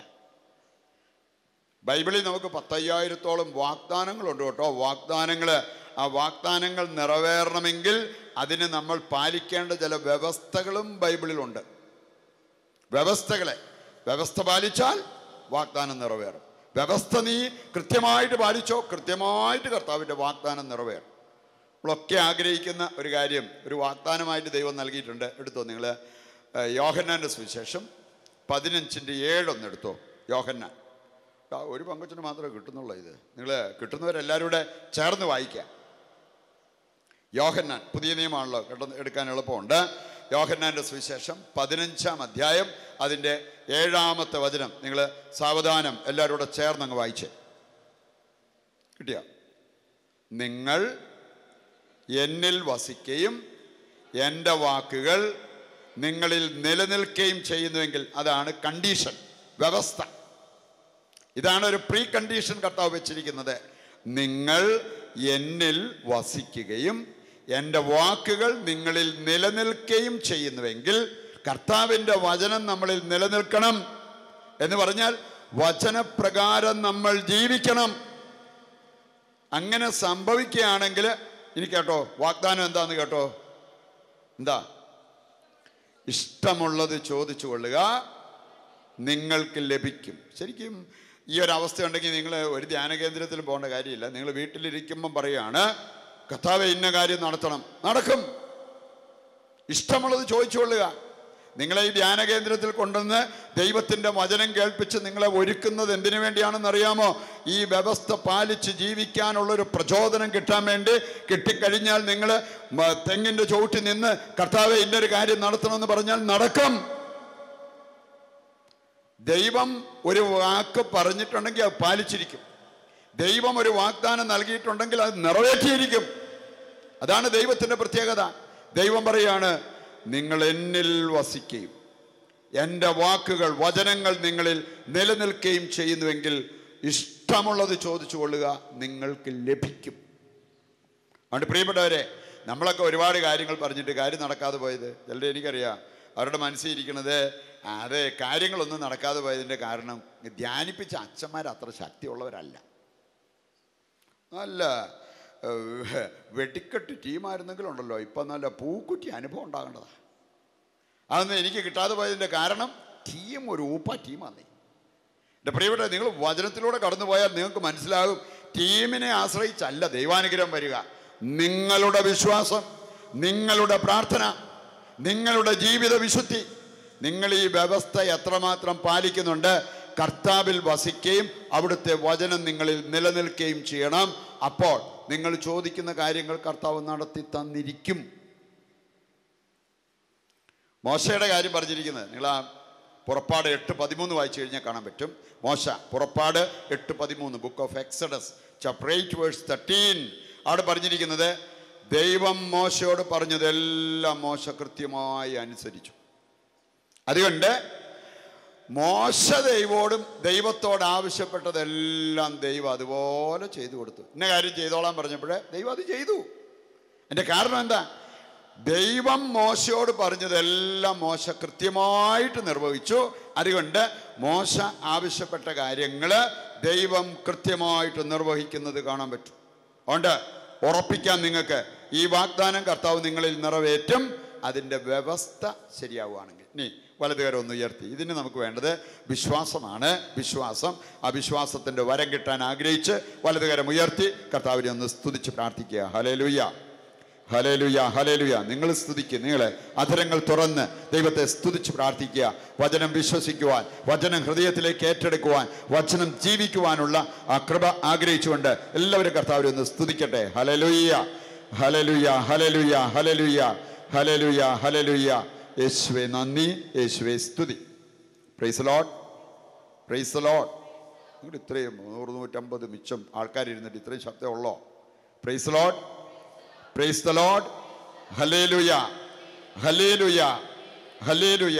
A: ബൈബിളിൽ നമുക്ക് പത്തയ്യായിരത്തോളം വാഗ്ദാനങ്ങളുണ്ട് കേട്ടോ വാഗ്ദാനങ്ങൾ ആ വാഗ്ദാനങ്ങൾ നിറവേറണമെങ്കിൽ അതിന് നമ്മൾ പാലിക്കേണ്ട ചില വ്യവസ്ഥകളും ബൈബിളിലുണ്ട് വ്യവസ്ഥകളെ വ്യവസ്ഥ പാലിച്ചാൽ വാഗ്ദാനം നിറവേറും വ്യവസ്ഥ നീ കൃത്യമായിട്ട് പാലിച്ചോ കൃത്യമായിട്ട് കർത്താവിൻ്റെ വാഗ്ദാനം നിറവേറും നമ്മളൊക്കെ ആഗ്രഹിക്കുന്ന ഒരു കാര്യം ഒരു വാഗ്ദാനമായിട്ട് ദൈവം നൽകിയിട്ടുണ്ട് എടുത്തോ നിങ്ങൾ യോഹന്നാൻ്റെ സുവിശേഷം പതിനഞ്ചിൻ്റെ ഏഴൊന്ന് എടുത്തോ യോഹന്നാൻ ആ, ഒരു പങ്കച്ചിന് മാത്രമേ കിട്ടുന്നുള്ളൂ ഇത് നിങ്ങൾ കിട്ടുന്നവരെല്ലാവരും കൂടെ ചേർന്ന് വായിക്കാം യോഹന്നാൻ പുതിയ നിയമമാണല്ലോ കേട്ടോ എടുക്കാൻ എളുപ്പമുണ്ട് യോഹന്നാൻ്റെ സുവിശേഷം പതിനഞ്ചാം അധ്യായം അതിൻ്റെ ഏഴാമത്തെ വചനം നിങ്ങൾ സാവധാനം എല്ലാവരും കൂടെ ചേർന്ന് അങ്ങ് വായിച്ചേ കിട്ടിയോ നിങ്ങൾ എന്നിൽ വസിക്കുകയും എൻ്റെ വാക്കുകൾ നിങ്ങളിൽ നിലനിൽക്കുകയും ചെയ്യുന്നുവെങ്കിൽ അതാണ് കണ്ടീഷൻ വ്യവസ്ഥ ഇതാണ് ഒരു പ്രീ കണ്ടീഷൻ കർത്താവ് വെച്ചിരിക്കുന്നത് നിങ്ങൾ എന്നിൽ വസിക്കുകയും എൻ്റെ വാക്കുകൾ നിങ്ങളിൽ നിലനിൽക്കുകയും ചെയ്യുന്നുവെങ്കിൽ കർത്താവിൻ്റെ വചനം നമ്മളിൽ നിലനിൽക്കണം എന്ന് പറഞ്ഞാൽ വചനപ്രകാരം നമ്മൾ ജീവിക്കണം അങ്ങനെ സംഭവിക്കുകയാണെങ്കിൽ ഇനി കേട്ടോ വാഗ്ദാനം എന്താന്ന് കേട്ടോ എന്താ ഇഷ്ടമുള്ളത് ചോദിച്ചു കൊള്ളുക നിങ്ങൾക്ക് ലഭിക്കും ശരിക്കും ഈ ഒരു അവസ്ഥ ഉണ്ടെങ്കിൽ നിങ്ങൾ ഒരു ധ്യാന കേന്ദ്രത്തിൽ പോകേണ്ട കാര്യമില്ല നിങ്ങൾ വീട്ടിലിരിക്കുമ്പം പറയുകയാണ് കർത്താവെ ഇന്ന കാര്യം നടത്തണം നടക്കും ഇഷ്ടമുള്ളത് ചോദിച്ചു കൊള്ളുക നിങ്ങളെ ഈ ധ്യാന കേന്ദ്രത്തിൽ കൊണ്ടുവന്ന് ദൈവത്തിൻ്റെ വചനം കേൾപ്പിച്ച് നിങ്ങളെ ഒരുക്കുന്നത് എന്തിനു വേണ്ടിയാണെന്ന് അറിയാമോ ഈ വ്യവസ്ഥ പാലിച്ച് ജീവിക്കാനുള്ളൊരു പ്രചോദനം കിട്ടാൻ വേണ്ടി കിട്ടിക്കഴിഞ്ഞാൽ നിങ്ങൾ തെങ്ങിൻ്റെ ചുവട്ടിൽ നിന്ന് കർത്താവെ ഇന്നൊരു കാര്യം നടത്തണമെന്ന് പറഞ്ഞാൽ നടക്കും ദൈവം ഒരു വാക്ക് പറഞ്ഞിട്ടുണ്ടെങ്കിൽ അത് പാലിച്ചിരിക്കും ദൈവം ഒരു വാഗ്ദാനം നൽകിയിട്ടുണ്ടെങ്കിൽ അത് നിറവേറ്റിയിരിക്കും അതാണ് ദൈവത്തിൻ്റെ പ്രത്യേകത ദൈവം പറയാണ് നിങ്ങൾ എന്നിൽ വസിക്കുകയും എൻ്റെ വാക്കുകൾ വചനങ്ങൾ നിങ്ങളിൽ നിലനിൽക്കുകയും ചെയ്യുന്നുവെങ്കിൽ ഇഷ്ടമുള്ളത് ചോദിച്ചു കൊള്ളുക നിങ്ങൾക്ക് ലഭിക്കും അതുകൊണ്ട് പ്രിയപ്പെട്ടവരെ നമ്മളൊക്കെ ഒരുപാട് കാര്യങ്ങൾ പറഞ്ഞിട്ട് കാര്യം നടക്കാതെ പോയത് ചിലർ എനിക്കറിയാം അവരുടെ മനസ്സിൽ ഇരിക്കുന്നത് അത് കാര്യങ്ങളൊന്നും നടക്കാതെ പോയതിൻ്റെ കാരണം ധ്യാനിപ്പിച്ച അച്ഛന്മാർ അത്ര ശക്തിയുള്ളവരല്ല നല്ല ഏഹ്, വെടിക്കെട്ട് ടീമായിരുന്നെങ്കിലുണ്ടല്ലോ ഇപ്പം നല്ല പൂക്കുറ്റി അനുഭവം ഉണ്ടാകേണ്ടതാ അതൊന്നും എനിക്ക് കിട്ടാതെ പോയതിൻ്റെ കാരണം ടീം ഒരു ഊപ്പ ടീമാണ് എൻ്റെ പ്രിയപ്പെട്ട നിങ്ങൾ വചനത്തിലൂടെ കടന്നു പോയാൽ നിങ്ങൾക്ക് മനസ്സിലാകും ടീമിനെ ആശ്രയിച്ചല്ല ദൈവാനുഗ്രഹം വരിക നിങ്ങളുടെ വിശ്വാസം നിങ്ങളുടെ പ്രാർത്ഥന നിങ്ങളുടെ ജീവിത വിശുദ്ധി നിങ്ങൾ ഈ വ്യവസ്ഥ എത്രമാത്രം പാലിക്കുന്നുണ്ട് കർത്താവിൽ വസിക്കുകയും അവിടുത്തെ വചനം നിങ്ങളിൽ നിലനിൽക്കുകയും ചെയ്യണം അപ്പോൾ നിങ്ങൾ ചോദിക്കുന്ന കാര്യങ്ങൾ കർത്താവ് നടത്തി തന്നിരിക്കും മോശയുടെ കാര്യം പറഞ്ഞിരിക്കുന്നത് നിങ്ങൾ ആ പുറപ്പാട് എട്ട് പതിമൂന്ന് വായിച്ചു കഴിഞ്ഞാൽ കാണാൻ പറ്റും മോശ പുറപ്പാട് എട്ട് പതിമൂന്ന് book of Exodus chapter eight verse thirteen അവിടെ പറഞ്ഞിരിക്കുന്നത് ദൈവം മോശയോട് പറഞ്ഞതെല്ലാം മോശ കൃത്യമായി അനുസരിച്ചു അതുകൊണ്ട് മോശ ദൈവോടും ദൈവത്തോട് ആവശ്യപ്പെട്ടതെല്ലാം ദൈവം അതുപോലെ ചെയ്തു കൊടുത്തു ഇന്ന കാര്യം ചെയ്തോളാൻ പറഞ്ഞപ്പോഴേ ദൈവം അത് ചെയ്തു എൻ്റെ കാരണം എന്താ ദൈവം മോശയോട് പറഞ്ഞതെല്ലാം മോശ കൃത്യമായിട്ട് നിർവഹിച്ചു അതുകൊണ്ട് മോശ ആവശ്യപ്പെട്ട കാര്യങ്ങൾ ദൈവം കൃത്യമായിട്ട് നിർവഹിക്കുന്നത് കാണാൻ പറ്റും അതുകൊണ്ട് ഉറപ്പിക്കാം നിങ്ങൾക്ക് ഈ വാഗ്ദാനം കർത്താവ് നിങ്ങളിൽ നിറവേറ്റും അതിൻ്റെ വ്യവസ്ഥ ശരിയാവുകയാണെങ്കിൽ ഇനി വലതുകരം ഒന്ന് ഉയർത്തി ഇതിന് നമുക്ക് വേണ്ടത് വിശ്വാസമാണ് വിശ്വാസം ആ വിശ്വാസത്തിൻ്റെ വരം കിട്ടാൻ ആഗ്രഹിച്ച് വലതുകരം ഉയർത്തി കർത്താവിനെ ഒന്ന് സ്തുതിച്ച് പ്രാർത്ഥിക്കുക ഹലേലുയ്യ ഹലേലുയ ഹലേലുയ നിങ്ങൾ സ്തുതിക്കുക നിങ്ങൾ അധരങ്ങൾ തുറന്ന് ദൈവത്തെ സ്തുതിച്ച് പ്രാർത്ഥിക്കുക വചനം വിശ്വസിക്കുവാൻ വചനം ഹൃദയത്തിലേക്ക് ഏറ്റെടുക്കുവാൻ വചനം ജീവിക്കുവാനുള്ള ആ കൃപ ആഗ്രഹിച്ചുകൊണ്ട് എല്ലാവരും കർത്താവിനെ ഒന്ന് സ്തുതിക്കട്ടെ ഹലലുയ്യ ഹലലുയ ഹലലുയ ഹലലുയ ഹലലുയ ഹലലുയ യേശുവെ നന്ദി യേശുവെ സ്തുതി പ്രൈസ് ലോഡ് പ്രൈസ് ലോഡ് നിങ്ങൾ ഇത്രയും നൂറ് നൂറ്റമ്പത് മിച്ചം ആൾക്കാരിരുന്നിട്ട് ഇത്രയും ശബ്ദമുള്ളോ praise Lord praise the Lord hallelujah hallelujah hallelujah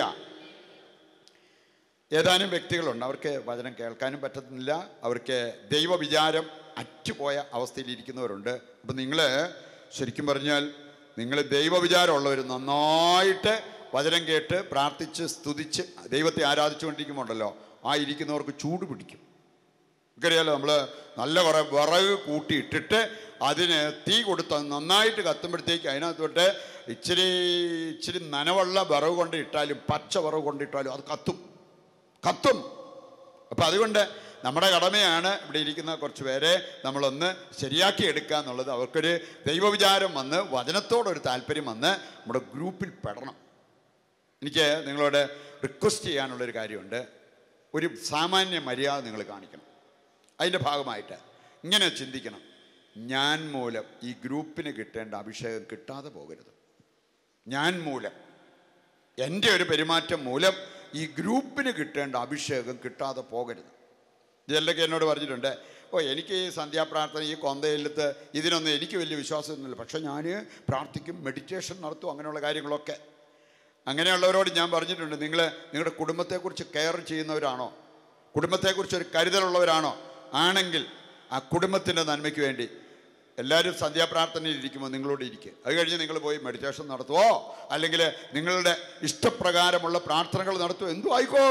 A: ഏതാനും വ്യക്തികളുണ്ട് അവർക്ക് വചനം കേൾക്കാനും പറ്റുന്നില്ല അവർക്ക് ദൈവവിചാരം അറ്റുപോയ അവസ്ഥയിലിരിക്കുന്നവരുണ്ട് അപ്പം നിങ്ങൾ ശരിക്കും പറഞ്ഞാൽ നിങ്ങൾ ദൈവവിചാരമുള്ളവർ നന്നായിട്ട് വചനം കേട്ട് പ്രാർത്ഥിച്ച് സ്തുതിച്ച് ദൈവത്തെ ആരാധിച്ചുകൊണ്ടിരിക്കുമ്പോണ്ടല്ലോ ആ ഇരിക്കുന്നവർക്ക് ചൂട് പിടിക്കും നമുക്കറിയാലോ നമ്മൾ നല്ല കുറേ വിറക് കൂട്ടിയിട്ടിട്ട് അതിന് തീ കൊടുത്ത് നന്നായിട്ട് കത്തുമ്പോഴത്തേക്ക് അതിനകത്തോട്ട് ഇച്ചിരി ഇച്ചിരി നനവുള്ള വിറവ് കൊണ്ട് ഇട്ടാലും പച്ച വിറവ് കൊണ്ടിട്ടാലും അത് കത്തും കത്തും അപ്പം അതുകൊണ്ട് നമ്മുടെ കടമയാണ് ഇവിടെ ഇരിക്കുന്ന കുറച്ച് പേരെ നമ്മളൊന്ന് ശരിയാക്കി എടുക്കുക എന്നുള്ളത് അവർക്കൊരു ദൈവവിചാരം വന്ന് വചനത്തോടൊരു താല്പര്യം വന്ന് നമ്മുടെ ഗ്രൂപ്പിൽ പെടണം എനിക്ക് നിങ്ങളോട് റിക്വസ്റ്റ് ചെയ്യാനുള്ളൊരു കാര്യമുണ്ട് ഒരു സാമാന്യ മര്യാദ നിങ്ങൾ കാണിക്കണം അതിൻ്റെ ഭാഗമായിട്ട് ഇങ്ങനെ ചിന്തിക്കണം ഞാൻ മൂലം ഈ ഗ്രൂപ്പിന് കിട്ടേണ്ട അഭിഷേകം കിട്ടാതെ പോകരുത് ഞാൻ മൂലം എൻ്റെ ഒരു പെരുമാറ്റം മൂലം ഈ ഗ്രൂപ്പിന് കിട്ടേണ്ട അഭിഷേകം കിട്ടാതെ പോകരുത് ഇതെല്ലൊക്കെ എന്നോട് പറഞ്ഞിട്ടുണ്ട് ഓ എനിക്ക് ഈ സന്ധ്യാപ്രാർത്ഥന ഈ കൊന്തയിലത്ത് ഇതിനൊന്നും എനിക്ക് വലിയ വിശ്വാസമൊന്നുമില്ല പക്ഷേ ഞാൻ പ്രാർത്ഥിക്കും മെഡിറ്റേഷൻ നടത്തും അങ്ങനെയുള്ള കാര്യങ്ങളൊക്കെ അങ്ങനെയുള്ളവരോട് ഞാൻ പറഞ്ഞിട്ടുണ്ട് നിങ്ങൾ നിങ്ങളുടെ കുടുംബത്തെക്കുറിച്ച് കെയർ ചെയ്യുന്നവരാണോ കുടുംബത്തെക്കുറിച്ച് ഒരു കരുതലുള്ളവരാണോ ആണെങ്കിൽ ആ കുടുംബത്തിൻ്റെ നന്മയ്ക്ക് വേണ്ടി എല്ലാവരും സന്ധ്യാപ്രാർത്ഥനയിൽ ഇരിക്കുമ്പോൾ നിങ്ങളോട് ഇരിക്കുക അത് കഴിഞ്ഞ് നിങ്ങൾ പോയി മെഡിറ്റേഷൻ നടത്തുവോ അല്ലെങ്കിൽ നിങ്ങളുടെ ഇഷ്ടപ്രകാരമുള്ള പ്രാർത്ഥനകൾ നടത്തുമോ എന്തു ആയിക്കോ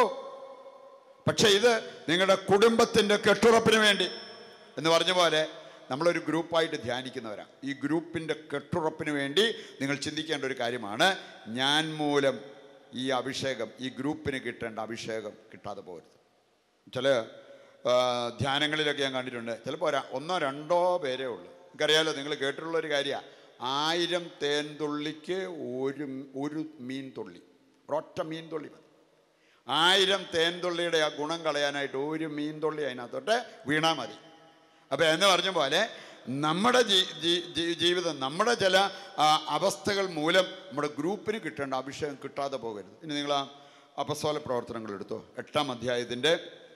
A: പക്ഷേ ഇത് നിങ്ങളുടെ കുടുംബത്തിൻ്റെ കെട്ടുറപ്പിന് വേണ്ടി എന്ന് പറഞ്ഞ പോലെ നമ്മളൊരു ഗ്രൂപ്പായിട്ട് ധ്യാനിക്കുന്നവരാണ് ഈ ഗ്രൂപ്പിൻ്റെ കെട്ടുറപ്പിന് വേണ്ടി നിങ്ങൾ ചിന്തിക്കേണ്ട ഒരു കാര്യമാണ് ഞാൻ മൂലം ഈ അഭിഷേകം ഈ ഗ്രൂപ്പിന് കിട്ടേണ്ട അഭിഷേകം കിട്ടാതെ പോകരുത് ചില ആ, ധ്യാനങ്ങളിലൊക്കെ ഞാൻ കണ്ടിട്ടുണ്ട് ചിലപ്പോൾ ഒരാ ഒന്നോ രണ്ടോ പേരേ ഉള്ളൂ എനിക്കറിയാലോ നിങ്ങൾ കേട്ടിട്ടുള്ള ഒരു കാര്യമാണ് ആയിരം തേൻ തുള്ളിക്ക് ഒരു ഒരു മീൻ തുള്ളി ഒരൊറ്റ മീൻ തുള്ളി മതി ആയിരം തേൻ തുള്ളിയുടെ ആ ഗുണം കളയാനായിട്ട് ഒരു മീൻ തുള്ളി അതിനകത്തോട്ട് വീണാൽ മതി അപ്പോൾ എന്ന് പറഞ്ഞ പോലെ നമ്മുടെ ജീ- ജീ- ജീ- ജീവിതം നമ്മുടെ ചില ആ, അവസ്ഥകൾ മൂലം നമ്മുടെ ഗ്രൂപ്പിന് കിട്ടേണ്ട അഭിഷേകം കിട്ടാതെ പോകരുത് ഇനി നിങ്ങൾ ആ അപസ്വല പ്രവർത്തനങ്ങൾ എടുത്തോ എട്ടാം അധ്യായത്തിൻ്റെ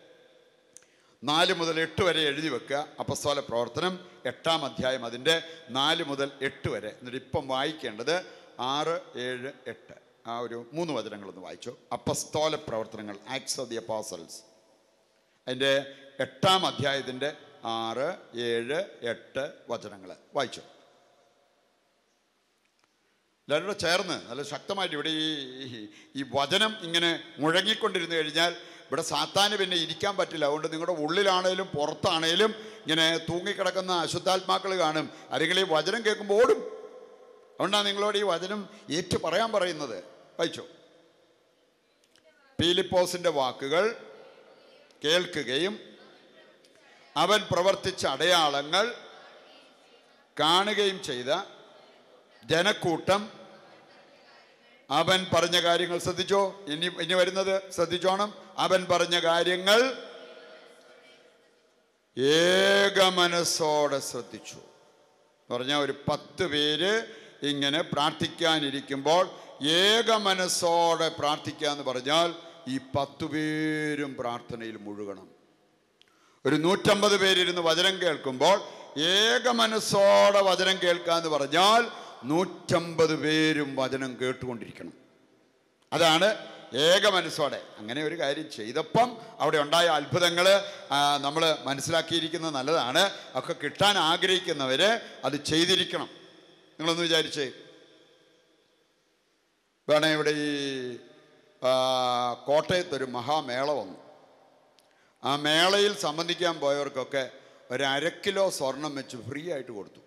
A: നാല് മുതൽ എട്ട് വരെ എഴുതി വെക്കുക അപസ്തോല പ്രവർത്തനം എട്ടാം അധ്യായം അതിൻ്റെ നാല് മുതൽ എട്ട് വരെ എന്നിട്ട് ഇപ്പം വായിക്കേണ്ടത് ആറ് ഏഴ് എട്ട് ആ ഒരു മൂന്ന് വചനങ്ങളൊന്ന് വായിച്ചു അപസ്തോല പ്രവർത്തനങ്ങൾ ആക്സ് ഓഫ് ദി അപ്പോസൽസ് അതിൻ്റെ എട്ടാം അധ്യായത്തിൻ്റെ ആറ് ഏഴ് എട്ട് വചനങ്ങൾ വായിച്ചു എല്ലാവരും കൂടെ ചേർന്ന് നല്ല ശക്തമായിട്ട് ഇവിടെ ഈ ഈ- ഈ വചനം ഇങ്ങനെ മുഴങ്ങിക്കൊണ്ടിരുന്നു കഴിഞ്ഞാൽ ഇവിടെ സാത്താന് പിന്നെ ഇരിക്കാൻ പറ്റില്ല അതുകൊണ്ട് നിങ്ങളുടെ ഉള്ളിലാണേലും പുറത്താണേലും ഇങ്ങനെ തൂങ്ങിക്കിടക്കുന്ന അശുദ്ധാത്മാക്കൾ കാണും ആരെങ്കിലും ഈ വചനം കേൾക്കുമ്പോൾ ഓടും അതുകൊണ്ടാണ് നിങ്ങളോട് ഈ വചനം ഏറ്റു പറയാൻ പറയുന്നത് വായിച്ചോ പീലിപ്പോസിന്റെ വാക്കുകൾ കേൾക്കുകയും അവൻ പ്രവർത്തിച്ച അടയാളങ്ങൾ കാണുകയും ചെയ്ത ജനക്കൂട്ടം അവൻ പറഞ്ഞ കാര്യങ്ങൾ ശ്രദ്ധിച്ചോ ഇനി ഇനി വരുന്നത് ശ്രദ്ധിച്ചോണം അവൻ പറഞ്ഞ കാര്യങ്ങൾ ഏകമനസ്സോടെ ശ്രദ്ധിച്ചു പറഞ്ഞ ഒരു പത്ത് പേര് ഇങ്ങനെ പ്രാർത്ഥിക്കാനിരിക്കുമ്പോൾ ഏകമനസ്സോടെ പ്രാർത്ഥിക്കുക എന്ന് പറഞ്ഞാൽ ഈ പത്തു പേരും പ്രാർത്ഥനയിൽ മുഴുകണം ഒരു നൂറ്റമ്പത് പേരിരുന്ന് വചനം കേൾക്കുമ്പോൾ ഏക മനസ്സോടെ വചനം കേൾക്കുക എന്ന് പറഞ്ഞാൽ നൂറ്റമ്പത് പേരും വചനം കേട്ടുകൊണ്ടിരിക്കണം അതാണ് ഏക മനസ്സോടെ അങ്ങനെ ഒരു കാര്യം ചെയ്തപ്പം അവിടെ ഉണ്ടായ അത്ഭുതങ്ങൾ നമ്മൾ മനസ്സിലാക്കിയിരിക്കുന്നത് നല്ലതാണ് ഒക്കെ കിട്ടാൻ ആഗ്രഹിക്കുന്നവർ അത് ചെയ്തിരിക്കണം നിങ്ങളൊന്ന് വിചാരിച്ചേ വേണേ ഇവിടെ ഈ ആ, കോട്ടയത്തൊരു മഹാമേള വന്നു ആ മേളയിൽ സംബന്ധിക്കാൻ പോയവർക്കൊക്കെ ഒരു അര കിലോ സ്വർണം വെച്ച് ഫ്രീ ആയിട്ട് കൊടുത്തു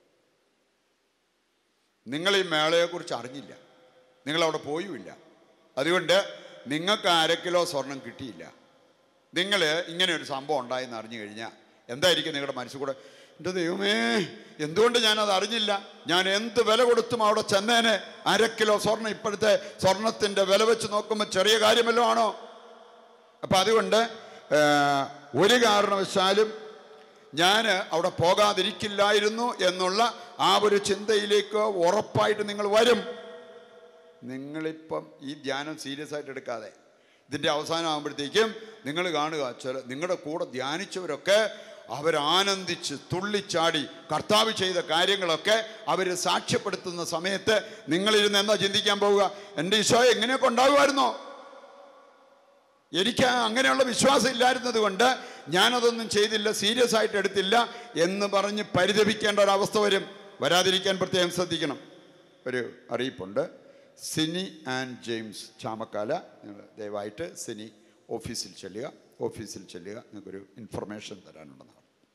A: നിങ്ങൾ ഈ മേളയെക്കുറിച്ച് അറിഞ്ഞില്ല നിങ്ങളവിടെ പോയുമില്ല അതുകൊണ്ട് നിങ്ങൾക്ക് ആ അര കിലോ സ്വർണം കിട്ടിയില്ല നിങ്ങൾ ഇങ്ങനെ ഒരു സംഭവം ഉണ്ടായെന്ന് അറിഞ്ഞു കഴിഞ്ഞാൽ എന്തായിരിക്കും നിങ്ങളുടെ മനസ്സിൽ കൂടെ എൻ്റെ ദൈവമേ എന്തുകൊണ്ട് ഞാനത് അറിഞ്ഞില്ല ഞാൻ എന്ത് വില കൊടുത്തും അവിടെ ചെന്നേനെ അര കിലോ സ്വർണം ഇപ്പോഴത്തെ സ്വർണത്തിൻ്റെ വില വെച്ച് നോക്കുമ്പോൾ ചെറിയ കാര്യമല്ലോ ആണോ അപ്പം അതുകൊണ്ട് ആ, ഒരു കാരണവശാലും ഞാൻ അവിടെ പോകാതിരിക്കില്ലായിരുന്നു എന്നുള്ള ആ ഒരു ചിന്തയിലേക്ക് ഉറപ്പായിട്ട് നിങ്ങൾ വരും നിങ്ങളിപ്പം ഈ ധ്യാനം സീരിയസ് ആയിട്ട് എടുക്കാതെ ഇതിൻ്റെ അവസാനം ആകുമ്പോഴത്തേക്കും നിങ്ങൾ കാണുക ചില നിങ്ങളുടെ കൂടെ ധ്യാനിച്ചവരൊക്കെ അവരാനന്ദിച്ച് തുള്ളിച്ചാടി കർത്താവ് ചെയ്ത കാര്യങ്ങളൊക്കെ അവർ സാക്ഷ്യപ്പെടുത്തുന്ന സമയത്ത് നിങ്ങളിരുന്ന് എന്താ ചിന്തിക്കാൻ പോവുക എൻ്റെ ഈശോ എങ്ങനെയൊക്കെ ഉണ്ടാകുമായിരുന്നോ എനിക്ക് അങ്ങനെയുള്ള വിശ്വാസം ഇല്ലായിരുന്നത് കൊണ്ട് ഞാനതൊന്നും ചെയ്തില്ല സീരിയസ് ആയിട്ട് എടുത്തില്ല എന്ന് പറഞ്ഞ് പരിതപിക്കേണ്ട ഒരവസ്ഥ വരും വരാതിരിക്കാൻ പ്രത്യേകം ശ്രദ്ധിക്കണം ഒരു അറിയിപ്പുണ്ട് സിനി ആൻഡ് ജെയിംസ് ചാമക്കാല നിങ്ങൾ ദയവായിട്ട് സിനി ഓഫീസിൽ ചെല്ലുക ഓഫീസിൽ ചെല്ലുക നിങ്ങൾക്കൊരു ഇൻഫർമേഷൻ തരാനുണ്ടെന്നാണ്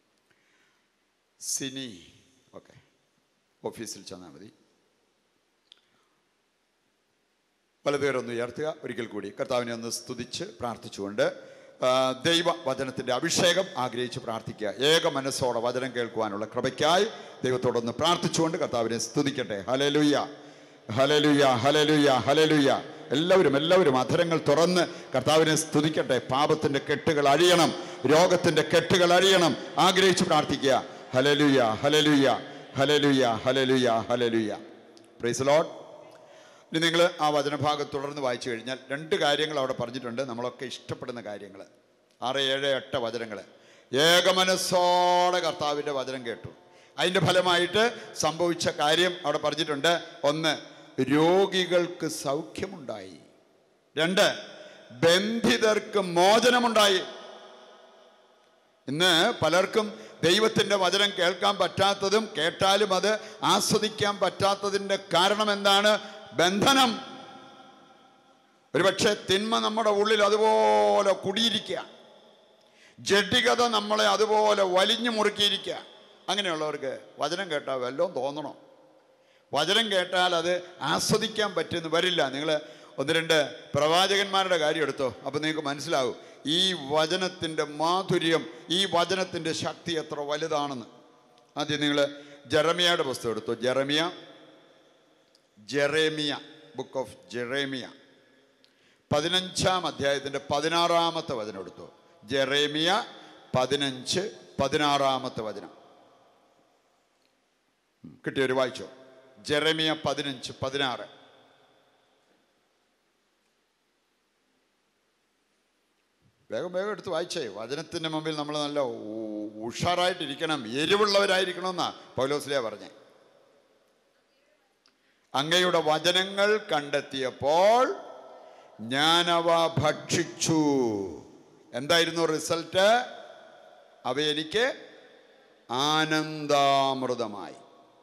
A: സിനി ഓക്കെ ഓഫീസിൽ ചെന്നാൽ മതി വലതുകരൊന്ന് ഉയർത്തുക ഒരിക്കൽ കൂടി കർത്താവിനെ ഒന്ന് സ്തുതിച്ച് പ്രാർത്ഥിച്ചുകൊണ്ട് ആ, ദൈവ വചനത്തിൻ്റെ അഭിഷേകം ആഗ്രഹിച്ച് പ്രാർത്ഥിക്കുക ഏക മനസ്സോടെ വചനം കേൾക്കുവാനുള്ള കൃപയ്ക്കായി ദൈവത്തോടൊന്ന് പ്രാർത്ഥിച്ചുകൊണ്ട് കർത്താവിനെ സ്തുതിക്കട്ടെ ഹലലുയ്യ ഹലലുയ്യ ഹലലുയ്യ ഹലലുയ്യ എല്ലാവരും എല്ലാവരും അധരങ്ങൾ തുറന്ന് കർത്താവിനെ സ്തുതിക്കട്ടെ പാപത്തിൻ്റെ കെട്ടുകൾ അഴിയണം രോഗത്തിൻ്റെ കെട്ടുകൾ അഴിയണം ആഗ്രഹിച്ച് പ്രാർത്ഥിക്കുക ഹലലുയ്യ ഹലലുയ്യ ഹലലുയ്യ ഹലലുയ്യ ഹലലുയ്യ പ്രൈസ് ലോഡ് ഇനി നിങ്ങൾ ആ വചനഭാഗം തുടർന്ന് വായിച്ചു കഴിഞ്ഞാൽ രണ്ട് കാര്യങ്ങൾ അവിടെ പറഞ്ഞിട്ടുണ്ട് നമ്മളൊക്കെ ഇഷ്ടപ്പെടുന്ന കാര്യങ്ങൾ ആറ് ഏഴ് എട്ട് വചനങ്ങൾ ഏകമനസ്സോടെ കർത്താവിൻ്റെ വചനം കേട്ടു അതിൻ്റെ ഫലമായിട്ട് സംഭവിച്ച കാര്യം അവിടെ പറഞ്ഞിട്ടുണ്ട് ഒന്ന് രോഗികൾക്ക് സൗഖ്യമുണ്ടായി രണ്ട് ബന്ധിതർക്ക് മോചനമുണ്ടായി ഇന്ന് പലർക്കും ദൈവത്തിൻ്റെ വചനം കേൾക്കാൻ പറ്റാത്തതും കേട്ടാലും അത് ആസ്വദിക്കാൻ പറ്റാത്തതിൻ്റെ കാരണം എന്താണ് ബന്ധനം ഒരുപക്ഷെ തിന്മ നമ്മുടെ ഉള്ളിൽ അതുപോലെ കുടിയിരിക്കുക ജഡികത നമ്മളെ അതുപോലെ വലിഞ്ഞു മുറുക്കിയിരിക്കുക അങ്ങനെയുള്ളവർക്ക് വചനം കേട്ടാൽ വല്ലതും തോന്നണം വചനം കേട്ടാൽ അത് ആസ്വദിക്കാൻ പറ്റുമെന്ന് വരില്ല നിങ്ങൾ ഒന്ന് രണ്ട് പ്രവാചകന്മാരുടെ കാര്യം എടുത്തോ അപ്പോൾ നിങ്ങൾക്ക് മനസ്സിലാവും ഈ വചനത്തിൻ്റെ മാധുര്യം ഈ വചനത്തിൻ്റെ ശക്തി എത്ര വലുതാണെന്ന് ആദ്യം നിങ്ങൾ ജെറമിയയുടെ പുസ്തകം എടുത്തോ Jeremiah Jeremiah book of Jeremiah പതിനഞ്ചാം അധ്യായത്തിൻ്റെ പതിനാറാമത്തെ വചനം എടുത്തു ജെറേമിയ പതിനഞ്ച് പതിനാറാമത്തെ വചനം ഉം, കിട്ടിയൊരു വായിച്ചോ ജെറേമിയ പതിനഞ്ച് പതിനാറ് വേഗം വേഗം എടുത്ത് വായിച്ചേ വചനത്തിൻ്റെ മുമ്പിൽ നമ്മൾ നല്ല ഉ- ഉഷാറായിട്ടിരിക്കണം എരിവുള്ളവരായിരിക്കണമെന്നാ പൗലോസ്ലിയ പറഞ്ഞേ അങ്ങയുടെ വചനങ്ങൾ കണ്ടെത്തിയപ്പോൾ ഞാനവ ഭക്ഷിച്ചു എന്തായിരുന്നു റിസൾട്ട് അവ എനിക്ക് ആനന്ദാമൃതമായി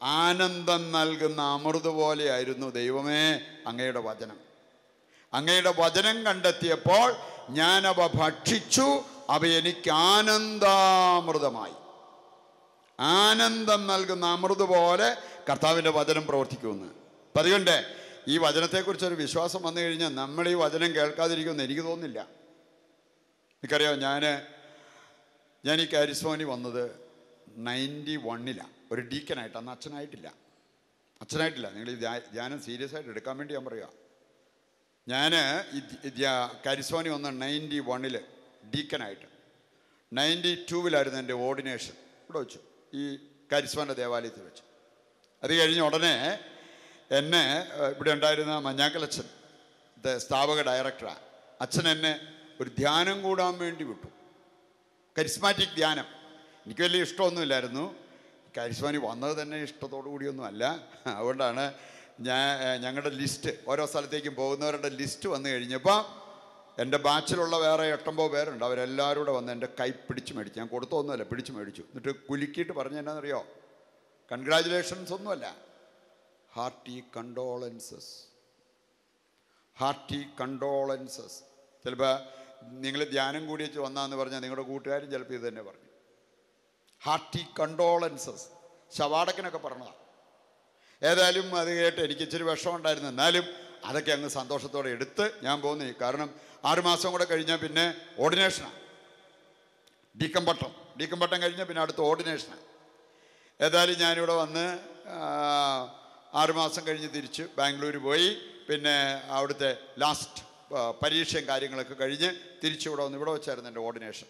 A: ആനന്ദം നൽകുന്ന അമൃത് പോലെയായിരുന്നു ദൈവമേ അങ്ങയുടെ വചനം അങ്ങയുടെ വചനം കണ്ടെത്തിയപ്പോൾ ഞാനവ ഭക്ഷിച്ചു അവ എനിക്ക് ആനന്ദാമൃതമായി ആനന്ദം നൽകുന്ന അമൃത് പോലെ കർത്താവിൻ്റെ വചനം പ്രവർത്തിക്കുമെന്ന് അപ്പം അതുകൊണ്ട് ഈ വചനത്തെക്കുറിച്ച് ഒരു വിശ്വാസം വന്നു കഴിഞ്ഞാൽ നമ്മൾ ഈ വചനം കേൾക്കാതിരിക്കുമെന്ന് എനിക്ക് തോന്നുന്നില്ല എനിക്കറിയാം ഞാൻ ഞാൻ ഈ കാരിസ്മോനി വന്നത് നയൻറ്റി വണ്ണിലാണ് ഒരു ഡീക്കനായിട്ട് അന്ന് അച്ഛനായിട്ടില്ല അച്ഛനായിട്ടില്ല നിങ്ങൾ ഈ ധ്യാ- ധ്യാനം സീരിയസ് ആയിട്ട് എടുക്കാൻ വേണ്ടി ഞാൻ പറയുക ഞാൻ ഈ ധ്യാ- കാരിസ്മോനി വന്ന നയൻറ്റി വണ്ണിൽ ഡീക്കനായിട്ട് നയൻറ്റി ടൂവിലായിരുന്നു എൻ്റെ ഓർഡിനേഷൻ ഇവിടെ വെച്ചു ഈ കരിസ്മാൻ്റെ ദേവാലയത്തിൽ വെച്ചു അത് കഴിഞ്ഞ ഉടനെ എന്നെ ഏഹ്, ഇവിടെ ഉണ്ടായിരുന്ന മഞ്ഞാക്കലച്ഛൻ ഇത് സ്ഥാപക ഡയറക്ടറാണ് അച്ഛൻ എന്നെ ഒരു ധ്യാനം കൂടാൻ വേണ്ടി വിട്ടു കരിസ്മാറ്റിക് ധ്യാനം എനിക്ക് വലിയ ഇഷ്ടമൊന്നുമില്ലായിരുന്നു കരിസ്മാനി വന്നത് തന്നെ ഇഷ്ടത്തോടു കൂടിയൊന്നും അല്ല അതുകൊണ്ടാണ് ഞാൻ ഏഹ്, ഞങ്ങളുടെ ലിസ്റ്റ് ഓരോ സ്ഥലത്തേക്കും പോകുന്നവരുടെ ലിസ്റ്റ് വന്നു കഴിഞ്ഞപ്പോൾ എൻ്റെ ബാച്ചിലുള്ള വേറെ എട്ടൊമ്പത് പേരുണ്ട് അവരെല്ലാവരും കൂടെ വന്ന് എൻ്റെ കൈ പിടിച്ച് മേടിച്ചു ഞാൻ കൊടുത്തൊന്നുമല്ല പിടിച്ച് മേടിച്ചു എന്നിട്ട് കുലുക്കിയിട്ട് പറഞ്ഞ എന്നാണെന്നറിയോ കൺഗ്രാജുലേഷൻസ് ഒന്നുമല്ല ഹാർട്ടി കണ്ടോളൻസസ് ഹാർട്ടി കണ്ടോളൻസസ് ചിലപ്പോൾ നിങ്ങൾ ധ്യാനം കൂടി വെച്ച് വന്നാന്ന് പറഞ്ഞാൽ നിങ്ങളുടെ കൂട്ടുകാരും ചിലപ്പോൾ ഇത് തന്നെ പറഞ്ഞു ഹാർട്ടി കണ്ടോളൻസസ് ശവാടക്കനൊക്കെ പറഞ്ഞതാണ് ഏതായാലും അത് കേട്ട് എനിക്ക് ഇച്ചിരി വിഷമമുണ്ടായിരുന്നു എന്നാലും അതൊക്കെ അങ്ങ് സന്തോഷത്തോടെ എടുത്ത് ഞാൻ പോകുന്നു കാരണം ആറുമാസം കൂടെ കഴിഞ്ഞാൽ പിന്നെ ഓർഡിനേഷനാണ് ഡീക്കം പട്ടം ഡീക്കം പട്ടം കഴിഞ്ഞാൽ പിന്നെ അടുത്ത ഓർഡിനേഷനാണ് ഏതായാലും ഞാനിവിടെ വന്ന് ആ, ആറുമാസം കഴിഞ്ഞ് തിരിച്ച് ബാംഗ്ലൂർ പോയി പിന്നെ അവിടുത്തെ ലാസ്റ്റ് ആ, പരീക്ഷയും കാര്യങ്ങളൊക്കെ കഴിഞ്ഞ് തിരിച്ച് ഇവിടെ വന്ന് ഇവിടെ വെച്ചായിരുന്നു എൻ്റെ ഓർഡിനേഷൻ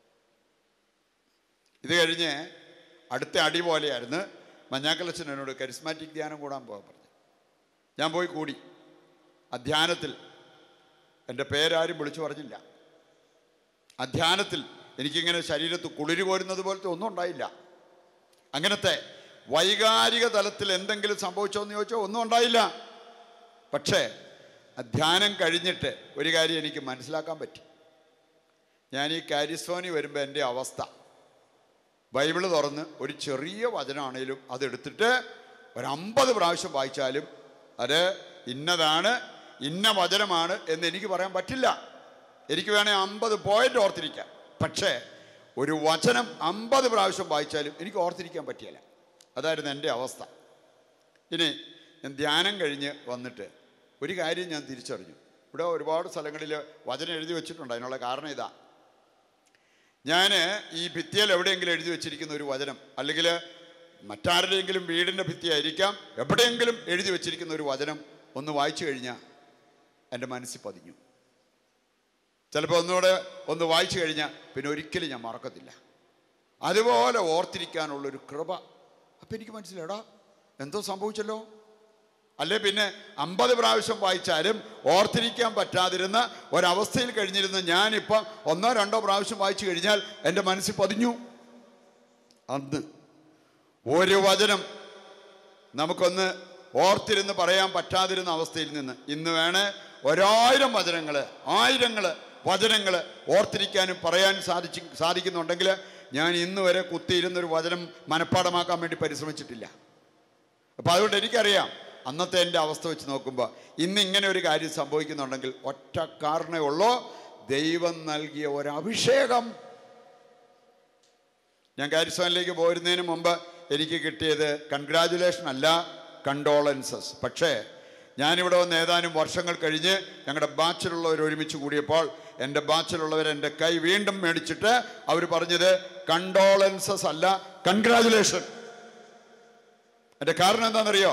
A: ഇത് കഴിഞ്ഞ് അടുത്ത അടി പോലെയായിരുന്നു മഞ്ഞാക്കലച്ചൻ എന്നോട് കരിസ്മാറ്റിക് ധ്യാനം കൂടാൻ പോകാൻ പറഞ്ഞു ഞാൻ പോയി കൂടി ആ ധ്യാനത്തിൽ എൻ്റെ പേരാരും വിളിച്ചു പറഞ്ഞില്ല ആ ധ്യാനത്തിൽ എനിക്കിങ്ങനെ ശരീരത്ത് കുളിര് കോരുന്നത് പോലത്തെ ഒന്നും ഉണ്ടായില്ല അങ്ങനത്തെ വൈകാരിക തലത്തിൽ എന്തെങ്കിലും സംഭവിച്ചോ എന്ന് ചോദിച്ചോ ഒന്നും ഉണ്ടായില്ല പക്ഷേ ആ ധ്യാനം കഴിഞ്ഞിട്ട് ഒരു കാര്യം എനിക്ക് മനസ്സിലാക്കാൻ പറ്റി ഞാൻ ഈ കാരിസ്വാനി വരുമ്പോൾ എൻ്റെ അവസ്ഥ ബൈബിള് തുറന്ന് ഒരു ചെറിയ വചനമാണേലും അതെടുത്തിട്ട് ഒരു അമ്പത് പ്രാവശ്യം വായിച്ചാലും അത് ഇന്നതാണ് ഇന്ന വചനമാണ് എന്ന് എനിക്ക് പറയാൻ പറ്റില്ല എനിക്ക് വേണേൽ അമ്പത് പോയിന്റ് ഓർത്തിരിക്കാം പക്ഷേ ഒരു വചനം അമ്പത് പ്രാവശ്യം വായിച്ചാലും എനിക്ക് ഓർത്തിരിക്കാൻ പറ്റിയല്ല അതായിരുന്നു എൻ്റെ അവസ്ഥ ഇനി ഞാൻ ധ്യാനം കഴിഞ്ഞ് വന്നിട്ട് ഒരു കാര്യം ഞാൻ തിരിച്ചറിഞ്ഞു ഇവിടെ ഒരുപാട് സ്ഥലങ്ങളിൽ വചനം എഴുതി വെച്ചിട്ടുണ്ട് അതിനുള്ള കാരണം ഇതാ ഞാൻ ഈ ഭിത്തിയിൽ എവിടെയെങ്കിലും എഴുതി വെച്ചിരിക്കുന്ന ഒരു വചനം അല്ലെങ്കിൽ മറ്റാരുടെയെങ്കിലും വീടിൻ്റെ ഭിത്തിയായിരിക്കാം എവിടെയെങ്കിലും എഴുതി വെച്ചിരിക്കുന്ന ഒരു വചനം ഒന്ന് വായിച്ചു കഴിഞ്ഞാൽ എൻ്റെ മനസ്സിൽ പതിഞ്ഞു ചിലപ്പോൾ ഒന്നുകൂടെ ഒന്ന് വായിച്ചു കഴിഞ്ഞാൽ പിന്നെ ഒരിക്കലും ഞാൻ മറക്കത്തില്ല അതുപോലെ ഓർത്തിരിക്കാനുള്ളൊരു കൃപ അപ്പം എനിക്ക് മനസ്സിലാടാ എന്തോ സംഭവിച്ചല്ലോ അല്ലെ പിന്നെ അമ്പത് പ്രാവശ്യം വായിച്ചാലും ഓർത്തിരിക്കാൻ പറ്റാതിരുന്ന ഒരവസ്ഥയിൽ കഴിഞ്ഞിരുന്ന ഞാനിപ്പം ഒന്നോ രണ്ടോ പ്രാവശ്യം വായിച്ചു കഴിഞ്ഞാൽ എൻ്റെ മനസ്സിൽ പതിഞ്ഞു അന്ന് ഒരു വചനം നമുക്കൊന്ന് ഓർത്തിരുന്ന് പറയാൻ പറ്റാതിരുന്ന അവസ്ഥയിൽ നിന്ന് ഇന്ന് വേണേ ഒരായിരം വചനങ്ങൾ ആയിരങ്ങൾ വചനങ്ങൾ ഓർത്തിരിക്കാനും പറയാനും സാധിച്ചു സാധിക്കുന്നുണ്ടെങ്കിൽ ഞാൻ ഇന്ന് വരെ കുത്തിയിരുന്നൊരു വചനം മനഃപ്പാടമാക്കാൻ വേണ്ടി പരിശ്രമിച്ചിട്ടില്ല അപ്പം അതുകൊണ്ട് എനിക്കറിയാം അന്നത്തെ എൻ്റെ അവസ്ഥ വെച്ച് നോക്കുമ്പോൾ ഇന്ന് ഇങ്ങനെ ഒരു കാര്യം സംഭവിക്കുന്നുണ്ടെങ്കിൽ ഒറ്റ കാരണമേ ഉള്ളൂ ദൈവം നൽകിയ ഒരു അഭിഷേകം ഞാൻ കാരിസ്വാനിലേക്ക് പോരുന്നതിന് മുമ്പ് എനിക്ക് കിട്ടിയത് കൺഗ്രാജുലേഷൻ അല്ല കണ്ടോളൻസസ് പക്ഷേ ഞാനിവിടെ വന്ന് ഏതാനും വർഷങ്ങൾ കഴിഞ്ഞ് ഞങ്ങളുടെ ബാച്ചിലുള്ളവർ ഒരുമിച്ച് കൂടിയപ്പോൾ എൻ്റെ ബാച്ചിലുള്ളവർ എൻ്റെ കൈ വീണ്ടും മേടിച്ചിട്ട് അവർ പറഞ്ഞത് കണ്ടോളൻസസ് അല്ല കൺഗ്രാജുലേഷൻ എൻ്റെ കാരണം എന്താണെന്നറിയോ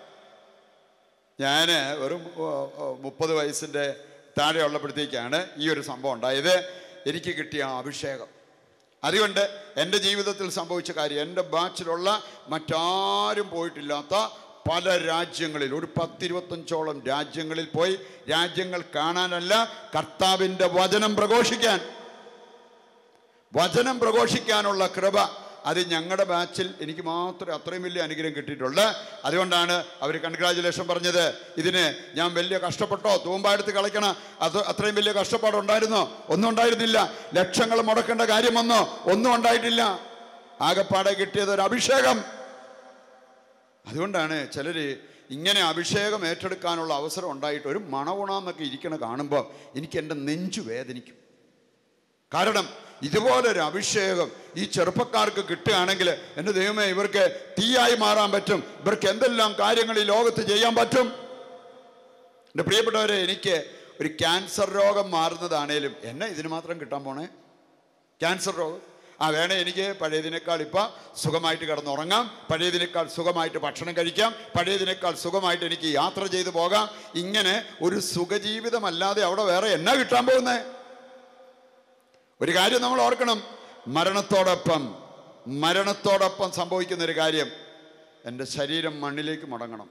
A: ഞാൻ വെറും ഓ, ഓ, മുപ്പത് വയസ്സിൻ്റെ താഴെ ഉള്ളപ്പോഴത്തേക്കാണ് ഈ ഒരു സംഭവം ഉണ്ടായത് എനിക്ക് കിട്ടിയ ആ അഭിഷേകം അതുകൊണ്ട് എൻ്റെ ജീവിതത്തിൽ സംഭവിച്ച കാര്യം എൻ്റെ ബാച്ചിലുള്ള മറ്റാരും പോയിട്ടില്ലാത്ത പല രാജ്യങ്ങളിൽ ഒരു പത്തിരുപത്തഞ്ചോളം രാജ്യങ്ങളിൽ പോയി രാജ്യങ്ങൾ കാണാനല്ല കർത്താവിൻ്റെ വചനം പ്രഘോഷിക്കാൻ വചനം പ്രഘോഷിക്കാനുള്ള കൃപ അത് ഞങ്ങളുടെ ബാച്ചിൽ എനിക്ക് മാത്രമേ അത്രയും വലിയ അനുഗ്രഹം കിട്ടിയിട്ടുള്ളൂ അതുകൊണ്ടാണ് അവർ കൺഗ്രാജുലേഷൻ പറഞ്ഞത് ഇതിന് ഞാൻ വലിയ കഷ്ടപ്പെട്ടോ തൂമ്പാടുത്ത് കളിക്കണ അത് അത്രയും വലിയ കഷ്ടപ്പാടുണ്ടായിരുന്നോ ഒന്നും ഉണ്ടായിരുന്നില്ല ലക്ഷങ്ങൾ മുടക്കേണ്ട കാര്യം വന്നോ ഒന്നും ഉണ്ടായിട്ടില്ല ആകപ്പാടെ കിട്ടിയത് ഒരു അഭിഷേകം അതുകൊണ്ടാണ് ചിലർ ഇങ്ങനെ അഭിഷേകം ഏറ്റെടുക്കാനുള്ള അവസരം ഉണ്ടായിട്ട് ഒരു മണകുണാന്നൊക്കെ ഇരിക്കണ കാണുമ്പോൾ എനിക്ക് എൻ്റെ നെഞ്ചു വേദനിക്കും കാരണം ഇതുപോലൊരു അഭിഷേകം ഈ ചെറുപ്പക്കാർക്ക് കിട്ടുകയാണെങ്കിൽ എൻ്റെ ദൈവമേ ഇവർക്ക് തീയായി മാറാൻ പറ്റും ഇവർക്ക് എന്തെല്ലാം കാര്യങ്ങൾ ഈ ലോകത്ത് ചെയ്യാൻ പറ്റും എൻ്റെ പ്രിയപ്പെട്ടവരെ എനിക്ക് ഒരു ക്യാൻസർ രോഗം മാറുന്നതാണേലും എന്നെ ഇതിന് മാത്രം കിട്ടാൻ പോണേ ക്യാൻസർ രോഗം ആ വേണേ എനിക്ക് പഴയതിനേക്കാൾ ഇപ്പം സുഖമായിട്ട് കിടന്നുറങ്ങാം പഴയതിനേക്കാൾ സുഖമായിട്ട് ഭക്ഷണം കഴിക്കാം പഴയതിനേക്കാൾ സുഖമായിട്ട് എനിക്ക് യാത്ര ചെയ്തു പോകാം ഇങ്ങനെ ഒരു സുഖജീവിതമല്ലാതെ അവിടെ വേറെ എന്നാ കിട്ടാൻ പോകുന്നേ ഒരു കാര്യം നമ്മൾ ഓർക്കണം മരണത്തോടൊപ്പം മരണത്തോടൊപ്പം സംഭവിക്കുന്ന ഒരു കാര്യം എൻ്റെ ശരീരം മണ്ണിലേക്ക് മടങ്ങണം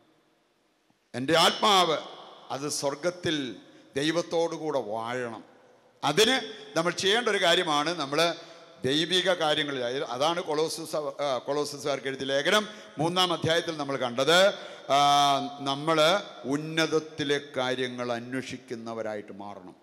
A: എൻ്റെ ആത്മാവ് അത് സ്വർഗത്തിൽ ദൈവത്തോടുകൂടെ വാഴണം അതിന് നമ്മൾ ചെയ്യേണ്ട ഒരു കാര്യമാണ് നമ്മൾ ദൈവിക കാര്യങ്ങളിൽ അതായത് അതാണ് കൊളോസസ് കൊളോസസുകാർക്ക് എഴുതിയ ലേഖനം മൂന്നാം അധ്യായത്തിൽ നമ്മൾ കണ്ടത് നമ്മൾ ഉന്നതത്തിലെ കാര്യങ്ങൾ അന്വേഷിക്കുന്നവരായിട്ട് മാറണം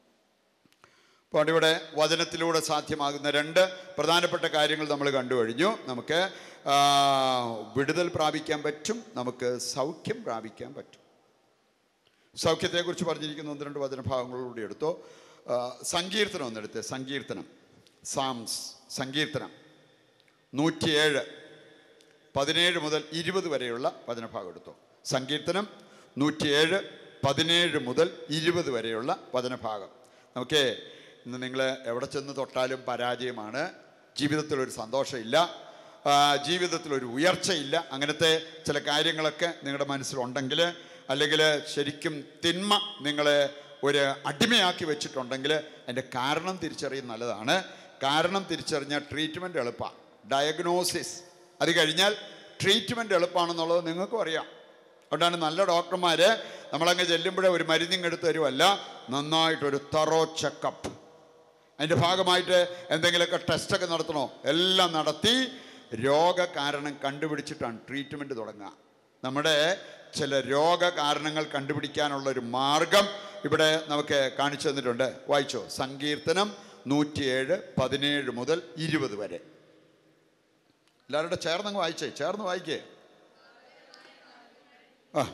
A: അപ്പോൾ ഇവിടെ വചനത്തിലൂടെ സാധ്യമാകുന്ന രണ്ട് പ്രധാനപ്പെട്ട കാര്യങ്ങൾ നമ്മൾ കണ്ടു കഴിഞ്ഞു നമുക്ക് ആ, വിടുതൽ പ്രാപിക്കാൻ പറ്റും നമുക്ക് സൗഖ്യം പ്രാപിക്കാൻ പറ്റും സൗഖ്യത്തെക്കുറിച്ച് പറഞ്ഞിരിക്കുന്ന ഒന്ന് രണ്ട് വചനഭാഗങ്ങളിലൂടെ എടുത്തോ ആ, സങ്കീർത്തനം ഒന്നെടുത്ത് സങ്കീർത്തനം സാംസ് സങ്കീർത്തനം നൂറ്റിയേഴ് പതിനേഴ് മുതൽ ഇരുപത് വരെയുള്ള വചനഭാഗം എടുത്തോ സങ്കീർത്തനം നൂറ്റിയേഴ് പതിനേഴ് മുതൽ ഇരുപത് വരെയുള്ള വചനഭാഗം നമുക്ക് ഇന്ന് നിങ്ങൾ എവിടെ ചെന്ന് തൊട്ടാലും പരാജയമാണ് ജീവിതത്തിലൊരു സന്തോഷമില്ല ആ, ജീവിതത്തിലൊരു ഉയർച്ചയില്ല അങ്ങനത്തെ ചില കാര്യങ്ങളൊക്കെ നിങ്ങളുടെ മനസ്സിലുണ്ടെങ്കിൽ അല്ലെങ്കിൽ ശരിക്കും തിന്മ നിങ്ങളെ ഒരു അടിമയാക്കി വെച്ചിട്ടുണ്ടെങ്കിൽ അതിൻ്റെ കാരണം തിരിച്ചറിയുന്നത് നല്ലതാണ് കാരണം തിരിച്ചറിഞ്ഞാൽ ട്രീറ്റ്മെൻറ്റ് എളുപ്പമാണ് ഡയഗ്നോസിസ് അത് കഴിഞ്ഞാൽ ട്രീറ്റ്മെൻറ്റ് എളുപ്പമാണെന്നുള്ളത് നിങ്ങൾക്കും അറിയാം അതുകൊണ്ടാണ് നല്ല ഡോക്ടർമാർ നമ്മളങ്ങ് ചെല്ലുമ്പോഴേ ഒരു മരുന്നിങ് എടുത്ത് തരുമല്ല നന്നായിട്ടൊരു തറോ ചെക്കപ്പ് അതിൻ്റെ ഭാഗമായിട്ട് എന്തെങ്കിലുമൊക്കെ ടെസ്റ്റൊക്കെ നടത്തണോ എല്ലാം നടത്തി രോഗകാരണം കണ്ടുപിടിച്ചിട്ടാണ് ട്രീറ്റ്മെൻറ്റ് തുടങ്ങുക നമ്മുടെ ചില രോഗകാരണങ്ങൾ കണ്ടുപിടിക്കാനുള്ള ഒരു മാർഗം ഇവിടെ നമുക്ക് കാണിച്ചു തന്നിട്ടുണ്ട് വായിച്ചോ സങ്കീർത്തനം നൂറ്റിയേഴ് പതിനേഴ് മുതൽ ഇരുപത് വരെ എല്ലാവരുടെ ചേർന്നങ്ങ് വായിച്ചേ ചേർന്ന് വായിക്കേ ആ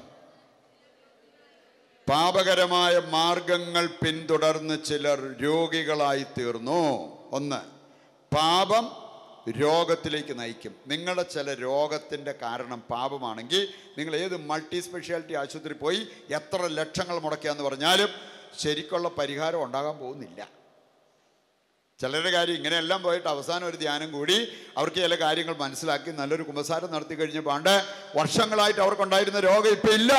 A: പാപകരമായ മാർഗങ്ങൾ പിന്തുടർന്ന് ചിലർ രോഗികളായി തീർന്നു ഒന്ന് പാപം രോഗത്തിലേക്ക് നയിക്കും നിങ്ങളുടെ ചില രോഗത്തിൻ്റെ കാരണം പാപമാണെങ്കിൽ നിങ്ങൾ ഏത് മൾട്ടി സ്പെഷ്യാലിറ്റി ആശുപത്രി പോയി എത്ര ലക്ഷങ്ങൾ മുടക്കിയാന്ന് പറഞ്ഞാലും ശരിക്കുള്ള പരിഹാരം ഉണ്ടാകാൻ പോകുന്നില്ല ചിലരുടെ കാര്യം ഇങ്ങനെയെല്ലാം പോയിട്ട് അവസാനം ഒരു ധ്യാനം കൂടി അവർക്ക് ചില കാര്യങ്ങൾ മനസ്സിലാക്കി നല്ലൊരു കുമ്പസാരം നടത്തി കഴിഞ്ഞ പാണ്ട് വർഷങ്ങളായിട്ട് അവർക്കുണ്ടായിരുന്ന രോഗം ഇപ്പം ഇല്ല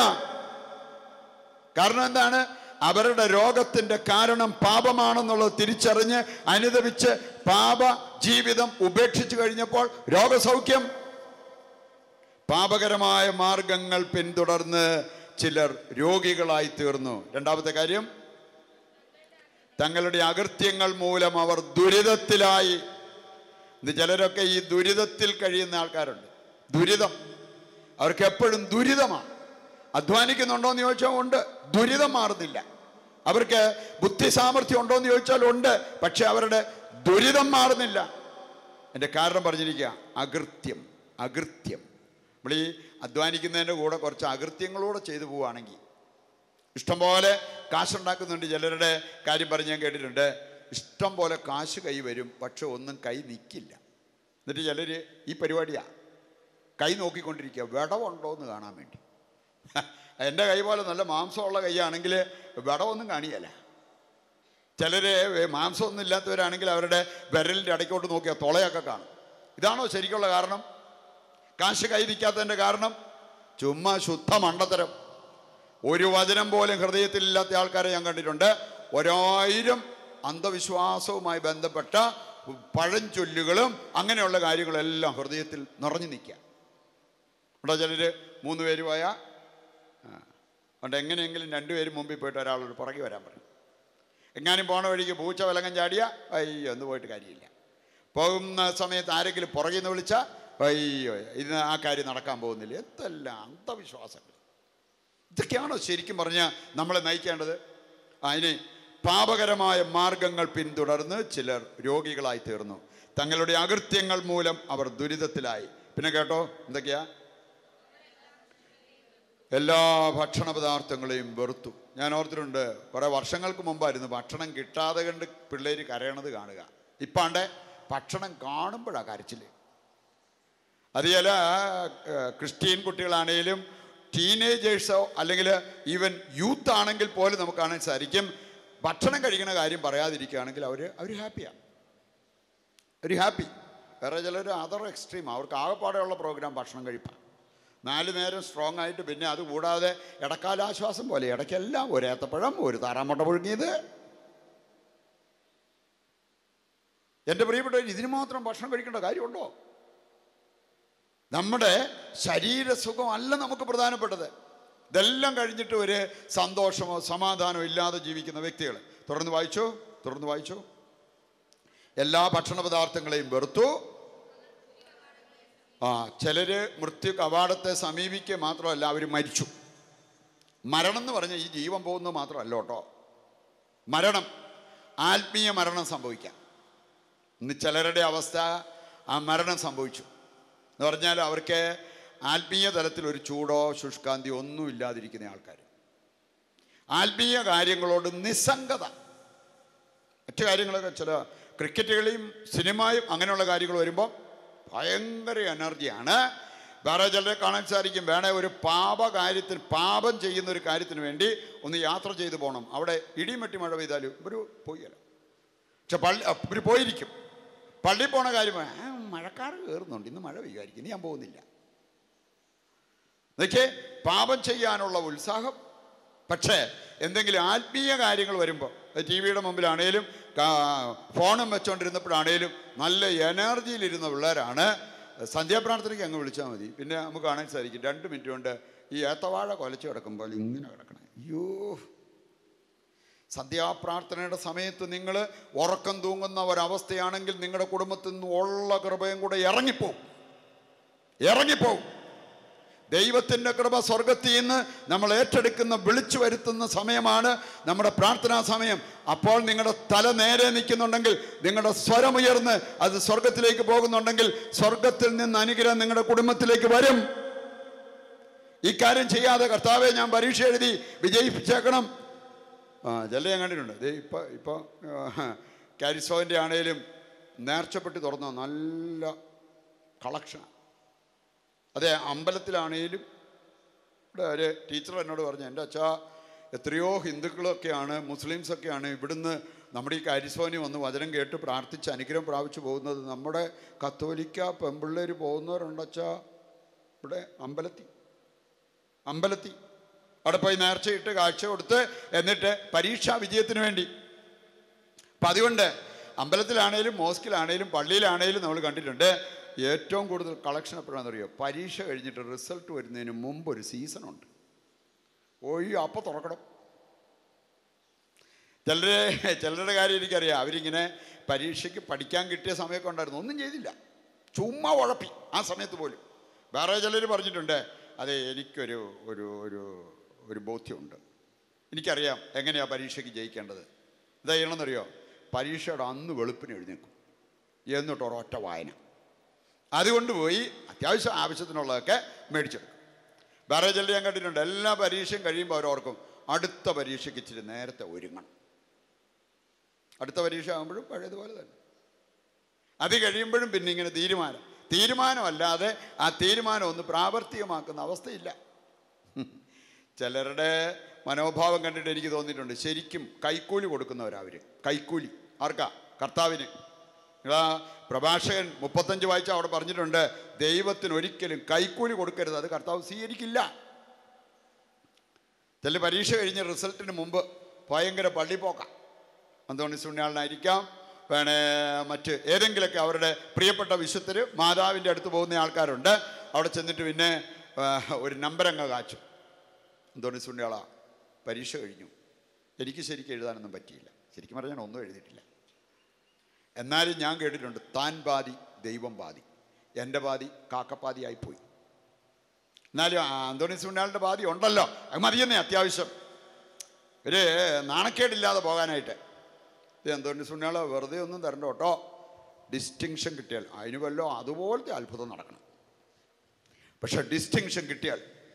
A: കാരണം എന്താണ് അവരുടെ രോഗത്തിന്റെ കാരണം പാപമാണെന്നുള്ളത് തിരിച്ചറിഞ്ഞ് അനുദപിച്ച് പാപ ജീവിതം ഉപേക്ഷിച്ചു കഴിഞ്ഞപ്പോൾ രോഗസൗഖ്യം പാപകരമായ മാർഗങ്ങൾ പിന്തുടർന്ന് ചിലർ രോഗികളായി തീർന്നു രണ്ടാമത്തെ കാര്യം തങ്ങളുടെ അകൃത്യങ്ങൾ മൂലം അവർ ദുരിതത്തിലായി ഇന്ന് ചിലരൊക്കെ ഈ ദുരിതത്തിൽ കഴിയുന്ന ആൾക്കാരുണ്ട് ദുരിതം അവർക്ക് എപ്പോഴും ദുരിതമാണ് അധ്വാനിക്കുന്നുണ്ടോ എന്ന് ചോദിച്ചാൽ ഉണ്ട് ദുരിതം മാറുന്നില്ല അവർക്ക് ബുദ്ധി സാമർഥ്യം ഉണ്ടോ എന്ന് ചോദിച്ചാൽ ഉണ്ട് പക്ഷെ അവരുടെ ദുരിതം മാറുന്നില്ല എൻ്റെ കാരണം പറഞ്ഞിരിക്കുക അകൃത്യം അകൃത്യം നമ്മൾ ഈ അധ്വാനിക്കുന്നതിൻ്റെ കൂടെ കുറച്ച് അകൃത്യങ്ങളൂടെ ചെയ്തു പോവുകയാണെങ്കിൽ ഇഷ്ടംപോലെ കാശുണ്ടാക്കുന്നുണ്ട് ചിലരുടെ കാര്യം പറഞ്ഞ് ഞാൻ കേട്ടിട്ടുണ്ട് ഇഷ്ടം പോലെ കാശ് കൈ വരും പക്ഷെ ഒന്നും കൈ നിൽക്കില്ല എന്നിട്ട് ചിലർ ഈ പരിപാടിയാ കൈ നോക്കിക്കൊണ്ടിരിക്കുക വിടവുണ്ടോ എന്ന് കാണാൻ വേണ്ടി എൻ്റെ കൈ പോലെ നല്ല മാംസമുള്ള കൈയാണെങ്കിൽ വിടവൊന്നും കാണിയല്ല ചിലർ മാംസമൊന്നും ഇല്ലാത്തവരാണെങ്കിൽ അവരുടെ വിരലിൻ്റെ ഇടയ്ക്കോട്ട് നോക്കിയാൽ തുളയൊക്കെ കാണും ഇതാണോ ശരിക്കുള്ള കാരണം കാശ് കൈ നിൽക്കാത്തതിൻ്റെ കാരണം ചുമ്മാ ശുദ്ധ മണ്ടത്തരം ഒരു വചനം പോലും ഹൃദയത്തിലില്ലാത്ത ആൾക്കാരെ ഞാൻ കണ്ടിട്ടുണ്ട് ഒരായിരം അന്ധവിശ്വാസവുമായി ബന്ധപ്പെട്ട പഴഞ്ചൊല്ലുകളും അങ്ങനെയുള്ള കാര്യങ്ങളെല്ലാം ഹൃദയത്തിൽ നിറഞ്ഞു നിൽക്കുക ഉണ്ടോ ചിലർ മൂന്ന് പേര് പോയാൽ അതുകൊണ്ട് എങ്ങനെയെങ്കിലും രണ്ടുപേരും മുമ്പിൽ പോയിട്ട് ഒരാളോട് പുറകെ വരാൻ പറയും എങ്ങാനും പോണ വഴിക്ക് പൂച്ച വിലങ്ങം ചാടിയ അയ്യോ ഒന്ന് പോയിട്ട് കാര്യമില്ല പോകുന്ന സമയത്ത് ആരെങ്കിലും പുറകിൽ നിന്ന് വിളിച്ചാൽ അയ്യോ ഇത് ആ കാര്യം നടക്കാൻ പോകുന്നില്ല എന്തെല്ലാം അന്ധവിശ്വാസങ്ങൾ ഇതൊക്കെയാണോ ശരിക്കും പറഞ്ഞാൽ നമ്മളെ നയിക്കേണ്ടത് അതിന് പാപകരമായ മാർഗങ്ങൾ പിന്തുടർന്ന് ചിലർ രോഗികളായി തീർന്നു തങ്ങളുടെ അകൃത്യങ്ങൾ മൂലം അവർ ദുരിതത്തിലായി പിന്നെ കേട്ടോ എന്തൊക്കെയാ എല്ലാ ഭക്ഷണ പദാർത്ഥങ്ങളെയും വെറുത്തു ഞാൻ ഓർത്തിട്ടുണ്ട് കുറേ വർഷങ്ങൾക്ക് മുമ്പായിരുന്നു ഭക്ഷണം കിട്ടാതെ കണ്ട് പിള്ളേർ കരയണത് കാണുക ഇപ്പാണ്ട് ഭക്ഷണം കാണുമ്പോഴാണ് കരച്ചിൽ അത് ചില ഏഹ്, ക്രിസ്ത്യൻ കുട്ടികളാണെങ്കിലും ടീനേജേഴ്സോ അല്ലെങ്കിൽ ഈവൻ യൂത്ത് ആണെങ്കിൽ പോലും നമുക്ക് കാണാൻ സാധിക്കും ഭക്ഷണം കഴിക്കുന്ന കാര്യം പറയാതിരിക്കുകയാണെങ്കിൽ അവർ അവർ ഹാപ്പിയാണ് ഒരു ഹാപ്പി വേറെ ചിലർ അതർ എക്സ്ട്രീം അവർക്ക് ആകെപ്പാടെയുള്ള പ്രോഗ്രാം ഭക്ഷണം കഴിപ്പാണ് നാല് നേരം സ്ട്രോങ് ആയിട്ട് പിന്നെ അത് കൂടാതെ ഇടക്കാലാശ്വാസം പോലെ ഇടയ്ക്കെല്ലാം ഒരു ഏത്തപ്പഴം ഒരു താറാമുട്ട പുഴുങ്ങിയത് എൻ്റെ പ്രിയപ്പെട്ടവർ ഇതിന് മാത്രം ഭക്ഷണം കഴിക്കേണ്ട കാര്യമുണ്ടോ നമ്മുടെ ശരീരസുഖം അല്ല നമുക്ക് പ്രധാനപ്പെട്ടത് ഇതെല്ലാം കഴിഞ്ഞിട്ട് ഒരു സന്തോഷമോ സമാധാനമോ ഇല്ലാതെ ജീവിക്കുന്ന വ്യക്തികൾ തുടർന്ന് വായിച്ചു തുടർന്ന് വായിച്ചു എല്ലാ ഭക്ഷണ പദാർത്ഥങ്ങളെയും വെറുത്തു ആ ചിലര് മൃത്യു കവാടത്തെ സമീപിക്കുക മാത്രമല്ല അവർ മരിച്ചു മരണം എന്ന് പറഞ്ഞാൽ ഈ ജീവൻ പോകുന്നത് മാത്രമല്ല കേട്ടോ മരണം ആത്മീയ മരണം സംഭവിക്കാം ഇന്ന് ചിലരുടെ അവസ്ഥ ആ മരണം സംഭവിച്ചു എന്ന് പറഞ്ഞാൽ അവർക്ക് ആത്മീയ തലത്തിൽ ഒരു ചൂടോ ശുഷ്കാന്തിയോ ഒന്നും ഇല്ലാതിരിക്കുന്ന ആൾക്കാർ ആത്മീയ കാര്യങ്ങളോട് നിസ്സംഗത മറ്റു കാര്യങ്ങളൊക്കെ ചില ക്രിക്കറ്റ് കളിയും സിനിമയും അങ്ങനെയുള്ള കാര്യങ്ങൾ വരുമ്പോൾ ഭയങ്കര എനർജിയാണ് വേറെ ചിലരെ കാണാൻ സാധിക്കും വേണേ ഒരു പാപ കാര്യത്തിന് പാപം ചെയ്യുന്ന ഒരു കാര്യത്തിന് വേണ്ടി ഒന്ന് യാത്ര ചെയ്തു പോകണം അവിടെ ഇടിമെട്ടി മഴ പെയ്താലും ഇവർ പോയില്ല പക്ഷെ പള്ളി ഇവർ പോയിരിക്കും പള്ളി പോണ കാര്യം ആ മഴക്കാറ് കയറുന്നുണ്ട് ഇന്ന് മഴ പെയ്യുമായിരിക്കും ഇനി ഞാൻ പോകുന്നില്ല നോക്കിയേ പാപം ചെയ്യാനുള്ള ഉത്സാഹം പക്ഷേ എന്തെങ്കിലും ആത്മീയ കാര്യങ്ങൾ വരുമ്പോൾ ടി വിയുടെ മുമ്പിലാണേലും കാ- ഫോണും വെച്ചുകൊണ്ടിരുന്നപ്പോഴാണേലും നല്ല എനർജിയിലിരുന്ന പിള്ളേരാണ് സന്ധ്യാപ്രാർത്ഥനയ്ക്ക് അങ്ങ് വിളിച്ചാൽ മതി പിന്നെ നമുക്ക് കാണാൻ സാധിക്കും രണ്ട് മിനിറ്റ് കൊണ്ട് ഈ ഏത്തവാഴ കൊലച്ച് കിടക്കുമ്പോൾ ഇങ്ങനെ കിടക്കണേ അയ്യോ സന്ധ്യാപ്രാർത്ഥനയുടെ സമയത്ത് നിങ്ങൾ ഉറക്കം തൂങ്ങുന്ന ഒരവസ്ഥയാണെങ്കിൽ നിങ്ങളുടെ കുടുംബത്തിൽ നിന്ന് ഉള്ള കൃപയും കൂടെ ഇറങ്ങിപ്പോവും ഇറങ്ങിപ്പോവും ദൈവത്തിൻ്റെ കൃപ സ്വർഗത്തിൽ നിന്ന് നമ്മൾ ഏറ്റെടുക്കുന്ന വിളിച്ചു വരുത്തുന്ന സമയമാണ് നമ്മുടെ പ്രാർത്ഥനാ സമയം അപ്പോൾ നിങ്ങളുടെ തല നേരെ നിൽക്കുന്നുണ്ടെങ്കിൽ നിങ്ങളുടെ സ്വരമുയർന്ന് അത് സ്വർഗത്തിലേക്ക് പോകുന്നുണ്ടെങ്കിൽ സ്വർഗത്തിൽ നിന്ന് അനുഗ്രഹം നിങ്ങളുടെ കുടുംബത്തിലേക്ക് വരും ഈ കാര്യം ചെയ്യാതെ കർത്താവെ ഞാൻ പരീക്ഷ എഴുതി വിജയിപ്പിച്ചേക്കണം ആ ചില ഞാൻ കണ്ടിട്ടുണ്ട് ദേ ഇപ്പോൾ ഇപ്പോൾ കാരിസോൻ്റെ ആണേലും നേർച്ചപ്പെട്ടി തുറന്ന നല്ല കളക്ഷനാണ് അതെ അമ്പലത്തിലാണേലും ഇവിടെ ഒരു ടീച്ചർ എന്നോട് പറഞ്ഞു എൻ്റെ അച്ഛാ എത്രയോ ഹിന്ദുക്കളൊക്കെയാണ് മുസ്ലിംസൊക്കെയാണ് ഇവിടുന്ന് നമ്മുടെ ഈ കാരിസോനി വന്ന് വചനം കേട്ട് പ്രാർത്ഥിച്ച് അനുഗ്രഹം പ്രാപിച്ചു പോകുന്നത് നമ്മുടെ കത്തോലിക്ക പെമ്പിള്ളേർ പോകുന്നവരുണ്ടച്ചാ ഇവിടെ അമ്പലത്തിൽ അമ്പലത്തിൽ അവിടെ പോയി നേർച്ചയിട്ട് കാഴ്ച കൊടുത്ത് എന്നിട്ട് പരീക്ഷാ വിജയത്തിന് വേണ്ടി അപ്പം അതുകൊണ്ട് അമ്പലത്തിലാണേലും മോസ്കിലാണേലും പള്ളിയിലാണേലും നമ്മൾ കണ്ടിട്ടുണ്ട് ഏറ്റവും കൂടുതൽ കളക്ഷൻ എപ്പോഴാണെന്നറിയോ പരീക്ഷ കഴിഞ്ഞിട്ട് റിസൾട്ട് വരുന്നതിന് മുമ്പ് ഒരു സീസണുണ്ട് ഓയ്യോ അപ്പം തുറക്കണം ചിലരെ ചിലരുടെ കാര്യം എനിക്കറിയാം അവരിങ്ങനെ പരീക്ഷയ്ക്ക് പഠിക്കാൻ കിട്ടിയ സമയമൊക്കെ ഉണ്ടായിരുന്നു ഒന്നും ചെയ്തില്ല ചുമ്മാ ഉഴപ്പി ആ സമയത്ത് പോലും വേറെ ചിലർ പറഞ്ഞിട്ടുണ്ട് അതെ എനിക്കൊരു ഒരു ഒരു ഒരു ബോധ്യമുണ്ട് എനിക്കറിയാം എങ്ങനെയാണ് പരീക്ഷയ്ക്ക് ജയിക്കേണ്ടത് ഇതാ ചെയ്യണമെന്നറിയോ പരീക്ഷയുടെ അന്ന് വെളുപ്പിന് എഴുന്നേക്കും എന്നിട്ട് ഒരൊറ്റ വായന അതുകൊണ്ട് പോയി അത്യാവശ്യം ആവശ്യത്തിനുള്ളതൊക്കെ മേടിച്ചെടുക്കും വേറെ ചിലർ ഞാൻ കണ്ടിട്ടുണ്ട് എല്ലാ പരീക്ഷയും കഴിയുമ്പോൾ അവരോർക്കും അടുത്ത പരീക്ഷയ്ക്ക് ഇച്ചിരി നേരത്തെ ഒരുങ്ങണം അടുത്ത പരീക്ഷ ആകുമ്പോഴും പഴയതുപോലെ തന്നെ അത് കഴിയുമ്പോഴും പിന്നെ ഇങ്ങനെ തീരുമാനം തീരുമാനമല്ലാതെ ആ തീരുമാനം ഒന്ന് പ്രാവർത്തികമാക്കുന്ന അവസ്ഥയില്ല ചിലരുടെ മനോഭാവം കണ്ടിട്ട് എനിക്ക് തോന്നിയിട്ടുണ്ട് ശരിക്കും കൈക്കൂലി കൊടുക്കുന്നവരവർ കൈക്കൂലി ആർക്കാ കർത്താവിന് ആ പ്രഭാഷകൻ മുപ്പത്തഞ്ച് വായിച്ച അവിടെ പറഞ്ഞിട്ടുണ്ട് ദൈവത്തിന് ഒരിക്കലും കൈക്കൂലി കൊടുക്കരുത് അത് കർത്താവ് സ്വീകരിക്കില്ല ചില പരീക്ഷ കഴിഞ്ഞ റിസൾട്ടിന് മുമ്പ് ഭയങ്കര പള്ളിപ്പോക്കാം അന്തോണി സുണ്യാളിനായിരിക്കാം വേണേ മറ്റ് ഏതെങ്കിലുമൊക്കെ അവരുടെ പ്രിയപ്പെട്ട വിശുദ്ധർ മാതാവിൻ്റെ അടുത്ത് പോകുന്ന ആൾക്കാരുണ്ട് അവിടെ ചെന്നിട്ട് പിന്നെ ആ, ഒരു നമ്പരങ്ങ് കാച്ചു അന്തോണി സുണ്യാളാ പരീക്ഷ കഴിഞ്ഞു എനിക്ക് ശരിക്കും എഴുതാനൊന്നും പറ്റിയില്ല ശരിക്കും പറഞ്ഞാൽ ഒന്നും എഴുതിയിട്ടില്ല എന്നാലും ഞാൻ കേട്ടിട്ടുണ്ട് താൻ പാതി ദൈവം പാതി എൻ്റെ പാതി കാക്കപ്പാതി ആയിപ്പോയി എന്നാലും ആ അന്തോണി സുണ്യാളിൻ്റെ പാതി ഉണ്ടല്ലോ അത് മതിയെന്നേ അത്യാവശ്യം ഒരു നാണക്കേടില്ലാതെ പോകാനായിട്ട് ഇത് എന്തോണി സുണ്യാള വെറുതെ ഒന്നും തരണ്ട കേട്ടോ ഡിസ്റ്റിങ്ഷൻ കിട്ടിയാൽ അതിന് വല്ലോ അതുപോലത്തെ അത്ഭുതം നടക്കണം പക്ഷെ ഡിസ്റ്റിങ്ഷൻ കിട്ടിയാൽ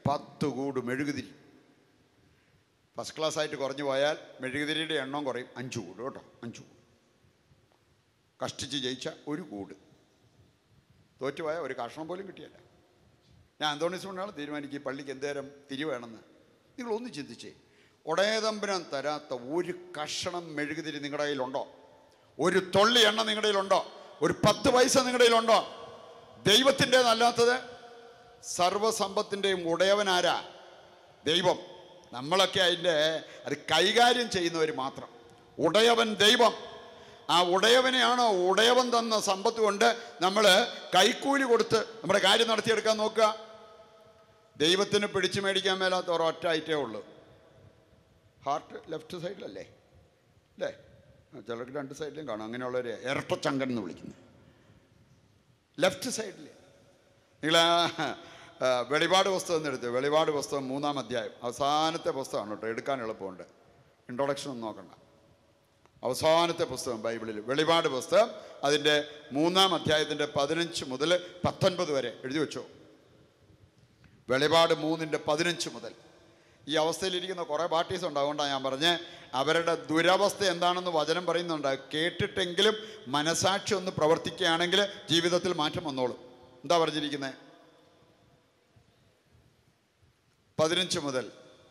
A: പത്ത് കൂട് മെഴുകുതിരി ഫസ്റ്റ് ക്ലാസ് ആയിട്ട് കുറഞ്ഞു പോയാൽ മെഴുകുതിരിയുടെ എണ്ണം കുറയും അഞ്ച് കൂട് കേട്ടോ അഞ്ച് കൂട് കഷ്ടിച്ച് ജയിച്ച ഒരു കൂട് തോറ്റുപോയ ഒരു കഷ്ണം പോലും കിട്ടിയല്ല ഞാൻ അന്തോണിസ് കൊണ്ടാണ് തീരുമാനിക്കുക ഈ പള്ളിക്ക് എന്തേരം തിരി വേണമെന്ന് നിങ്ങൾ ഒന്ന് ചിന്തിച്ചേ ഒടയതമ്പുരാൻ തരാത്ത ഒരു കഷണം മെഴുകുതിരി നിങ്ങളുടെ കയ്യിലുണ്ടോ ഒരു തൊള്ളി എണ്ണ നിങ്ങളുടെ കയ്യിലുണ്ടോ ഒരു പത്ത് പൈസ നിങ്ങളുടെ കയ്യിലുണ്ടോ ദൈവത്തിൻ്റെതല്ലാത്തത് സർവസമ്പത്തിൻ്റെയും ഉടയവനാരാ ദൈവം നമ്മളൊക്കെ അതിൻ്റെ അത് കൈകാര്യം ചെയ്യുന്നവർ മാത്രം ഉടയവൻ ദൈവം ആ ഉടയവനെയാണോ ഉടയവൻ തന്ന സമ്പത്ത് കൊണ്ട് നമ്മൾ കൈക്കൂലി കൊടുത്ത് നമ്മുടെ കാര്യം നടത്തിയെടുക്കാൻ നോക്കുക ദൈവത്തിന് പിടിച്ചു മേടിക്കാൻ മേലാത്ത ഒരൊറ്റ ഐറ്റേ ഉള്ളൂ ഹാർട്ട് ലെഫ്റ്റ് സൈഡിലല്ലേ അല്ലേ ആ, ചിലർക്ക് രണ്ട് സൈഡിലും കാണും അങ്ങനെയുള്ളവർ ഇരട്ടച്ചങ്കൻ എന്ന് വിളിക്കുന്നു ലെഫ്റ്റ് സൈഡിൽ നിങ്ങൾ ആ, വെളിപാട് പുസ്തകം ഒന്ന് എടുത്ത് വെളിപാട് പുസ്തകം മൂന്നാം അധ്യായം അവസാനത്തെ പുസ്തകമാണ് കേട്ടോ എടുക്കാൻ എളുപ്പമുണ്ട് ഇൻട്രൊഡക്ഷൻ ഒന്നും നോക്കണ്ട അവസാനത്തെ പുസ്തകം ബൈബിളിൽ വെളിപാട് പുസ്തകം അതിൻ്റെ മൂന്നാം അധ്യായത്തിൻ്റെ പതിനഞ്ച് മുതൽ പത്തൊൻപത് വരെ എഴുതി വെച്ചോ വെളിപാട് മൂന്നിൻ്റെ പതിനഞ്ച് മുതൽ ഈ അവസ്ഥയിലിരിക്കുന്ന കുറേ പാർട്ടീസ് ഉണ്ട് അതുകൊണ്ടാണ് ഞാൻ പറഞ്ഞ് അവരുടെ ദുരവസ്ഥ എന്താണെന്ന് വചനം പറയുന്നുണ്ട് അത് കേട്ടിട്ടെങ്കിലും മനസാക്ഷി ഒന്ന് പ്രവർത്തിക്കുകയാണെങ്കിൽ ജീവിതത്തിൽ മാറ്റം വന്നോളും എന്താ പറഞ്ഞിരിക്കുന്നത് പതിനഞ്ച് മുതൽ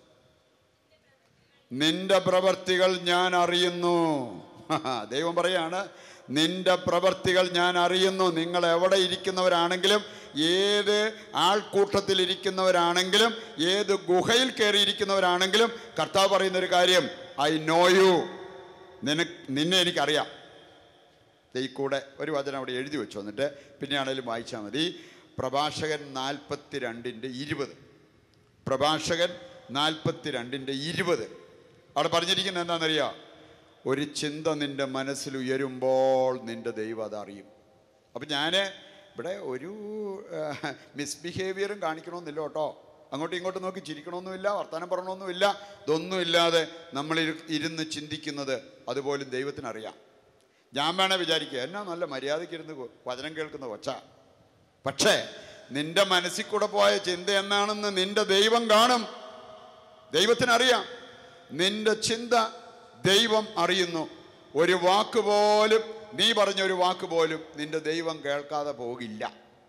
A: നിന്റെ പ്രവർത്തികൾ ഞാൻ അറിയുന്നു ദൈവം പറയാണ് നിന്റെ പ്രവർത്തികൾ ഞാൻ അറിയുന്നു നിങ്ങൾ എവിടെ ഇരിക്കുന്നവരാണെങ്കിലും ഏത് ആൾക്കൂട്ടത്തിൽ ഇരിക്കുന്നവരാണെങ്കിലും ഏത് ഗുഹയിൽ കയറിയിരിക്കുന്നവരാണെങ്കിലും കർത്താവ് പറയുന്ന ഒരു കാര്യം ഐ നോ യു നിന നിന്നെ എനിക്കറിയാം ദേ ഈ കൂടെ ഒരു വചനം അവിടെ എഴുതി വെച്ചു എന്നിട്ട് പിന്നെയാണേലും വായിച്ചാൽ മതി പ്രഭാഷകൻ നാൽപ്പത്തി രണ്ടിൻ്റെ ഇരുപത് പ്രഭാഷകൻ നാൽപ്പത്തി രണ്ടിൻ്റെ ഇരുപത് അവിടെ പറഞ്ഞിരിക്കുന്നത് എന്താണെന്നറിയാം ഒരു ചിന്ത നിൻ്റെ മനസ്സിൽ ഉയരുമ്പോൾ നിൻ്റെ ദൈവം അതറിയും അപ്പം ഞാൻ ഇവിടെ ഒരു മിസ്ബിഹേവിയറും കാണിക്കണമെന്നില്ല കേട്ടോ അങ്ങോട്ടും ഇങ്ങോട്ടും നോക്കി ചിരിക്കണമെന്നുമില്ല വർത്തമാനം പറയണമെന്നുമില്ല ഇതൊന്നും ഇല്ലാതെ നമ്മൾ ഇരു- ഇരുന്ന് ചിന്തിക്കുന്നത് അതുപോലും ദൈവത്തിനറിയാം ഞാൻ വേണേ വിചാരിക്കുക എന്നാ നല്ല മര്യാദയ്ക്കിരുന്ന് കൊ- വചനം കേൾക്കുന്ന കൊച്ച പക്ഷേ നിന്റെ മനസ്സിൽ കൂടെ പോയ ചിന്ത എന്നാണെന്ന് നിന്റെ ദൈവം കാണും ദൈവത്തിനറിയാം നിന്റെ ചിന്ത ദൈവം അറിയുന്നു ഒരു വാക്ക് പോലും നീ പറഞ്ഞ ഒരു വാക്ക് പോലും നിന്റെ ദൈവം കേൾക്കാതെ പോകില്ല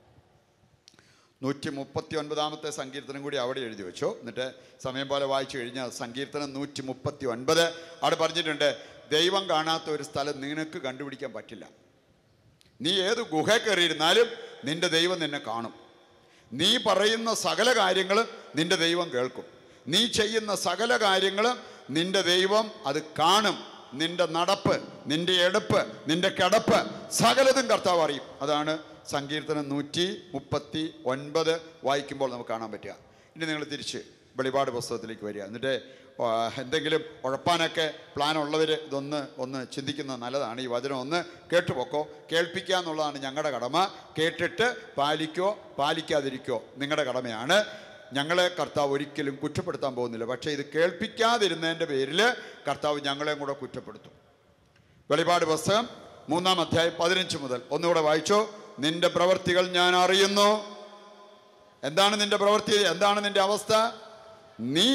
A: നൂറ്റി മുപ്പത്തി ഒൻപതാമത്തെ സങ്കീർത്തനം കൂടി അവിടെ എഴുതി വെച്ചു എന്നിട്ട് സമയം പോലെ വായിച്ചു കഴിഞ്ഞാൽ സങ്കീർത്തനം നൂറ്റി മുപ്പത്തി ഒൻപത് അവിടെ പറഞ്ഞിട്ടുണ്ട് ദൈവം കാണാത്ത ഒരു സ്ഥലം നിനക്ക് കണ്ടുപിടിക്കാൻ പറ്റില്ല നീ ഏത് ഗുഹ കയറിയിരുന്നാലും നിന്റെ ദൈവം നിന്നെ കാണും നീ പറയുന്ന സകല കാര്യങ്ങളും നിന്റെ ദൈവം കേൾക്കും നീ ചെയ്യുന്ന സകല കാര്യങ്ങളും നിന്റെ ദൈവം അത് കാണും നിന്റെ നടപ്പ് നിന്റെ എടുപ്പ് നിന്റെ കിടപ്പ് സകലതും കർത്താവ് അറിയും അതാണ് സങ്കീർത്തനം നൂറ്റി മുപ്പത്തി ഒൻപത് വായിക്കുമ്പോൾ നമുക്ക് കാണാൻ പറ്റുക ഇനി നിങ്ങൾ തിരിച്ച് വെളിപാട് പുസ്തകത്തിലേക്ക് വരിക എന്നിട്ട് ആ, എന്തെങ്കിലും ഉഴപ്പാനൊക്കെ പ്ലാൻ ഉള്ളവർ ഇതൊന്ന് ഒന്ന് ചിന്തിക്കുന്നത് നല്ലതാണ് ഈ വചനം ഒന്ന് കേട്ടുപോക്കോ കേൾപ്പിക്കുക എന്നുള്ളതാണ് ഞങ്ങളുടെ കടമ കേട്ടിട്ട് പാലിക്കോ പാലിക്കാതിരിക്കോ നിങ്ങളുടെ കടമയാണ് ഞങ്ങളെ കർത്താവ് ഒരിക്കലും കുറ്റപ്പെടുത്താൻ പോകുന്നില്ല പക്ഷേ ഇത് കേൾപ്പിക്കാതിരുന്നതിൻ്റെ പേരിൽ കർത്താവ് ഞങ്ങളെയും കൂടെ കുറ്റപ്പെടുത്തും വെളിപാട് പുസ്തകം മൂന്നാം അധ്യായം പതിനഞ്ച് മുതൽ ഒന്നുകൂടെ വായിച്ചോ നിന്റെ പ്രവർത്തികൾ ഞാൻ അറിയുന്നു എന്താണ് നിന്റെ പ്രവൃത്തി എന്താണ് നിന്റെ അവസ്ഥ നീ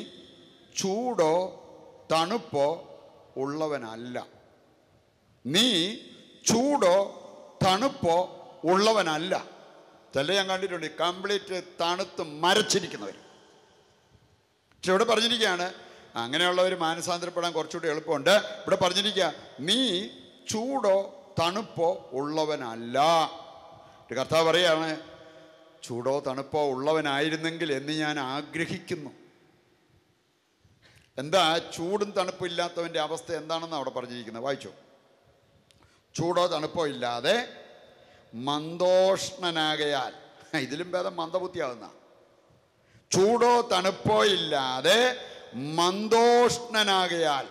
A: ചൂടോ തണുപ്പോ ഉള്ളവനല്ല നീ ചൂടോ തണുപ്പോ ഉള്ളവനല്ല ചില ഞാൻ കണ്ടിട്ടുണ്ട് കംപ്ലീറ്റ് തണുത്ത് മരച്ചിരിക്കുന്നവർ പക്ഷെ ഇവിടെ പറഞ്ഞിരിക്കുകയാണ് അങ്ങനെയുള്ളവർ മാനസാന്തരപ്പെടാൻ കുറച്ചുകൂടി എളുപ്പമുണ്ട് ഇവിടെ പറഞ്ഞിരിക്കുക നീ ചൂടോ തണുപ്പോ ഉള്ളവനല്ല ഒരു കർത്താവ് പറയാണ് ചൂടോ തണുപ്പോ ഉള്ളവനായിരുന്നെങ്കിൽ എന്ന് ഞാൻ ആഗ്രഹിക്കുന്നു എന്താ ചൂടും തണുപ്പും ഇല്ലാത്തവൻ്റെ അവസ്ഥ എന്താണെന്ന് അവിടെ പറഞ്ഞിരിക്കുന്നത് വായിച്ചു ചൂടോ തണുപ്പോ ഇല്ലാതെ മന്ദോഷ്ണനാകയാൽ ഇതിലും ഭേദം മന്ദബുദ്ധിയാകുന്ന ചൂടോ തണുപ്പോ ഇല്ലാതെ മന്ദോഷ്ണനാകയാൽ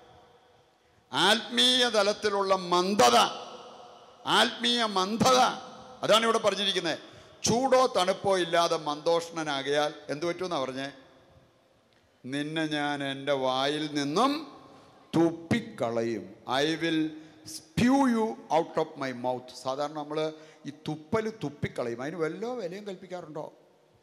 A: ആത്മീയ തലത്തിലുള്ള മന്ദത ആത്മീയ മന്ദത അതാണ് ഇവിടെ പറഞ്ഞിരിക്കുന്നത് ചൂടോ തണുപ്പോ ഇല്ലാതെ മന്ദോഷ്ണനാകയാൽ എന്തു പറ്റുമെന്നാ പറഞ്ഞേ നിന്നെ ഞാൻ എൻ്റെ വായിൽ നിന്നും തുപ്പിക്കളയും I will spew you out of my mouth സാധാരണ നമ്മൾ ഈ തുപ്പൽ തുപ്പിക്കളയും അതിന് വല്ലോ വിലയും കൽപ്പിക്കാറുണ്ടോ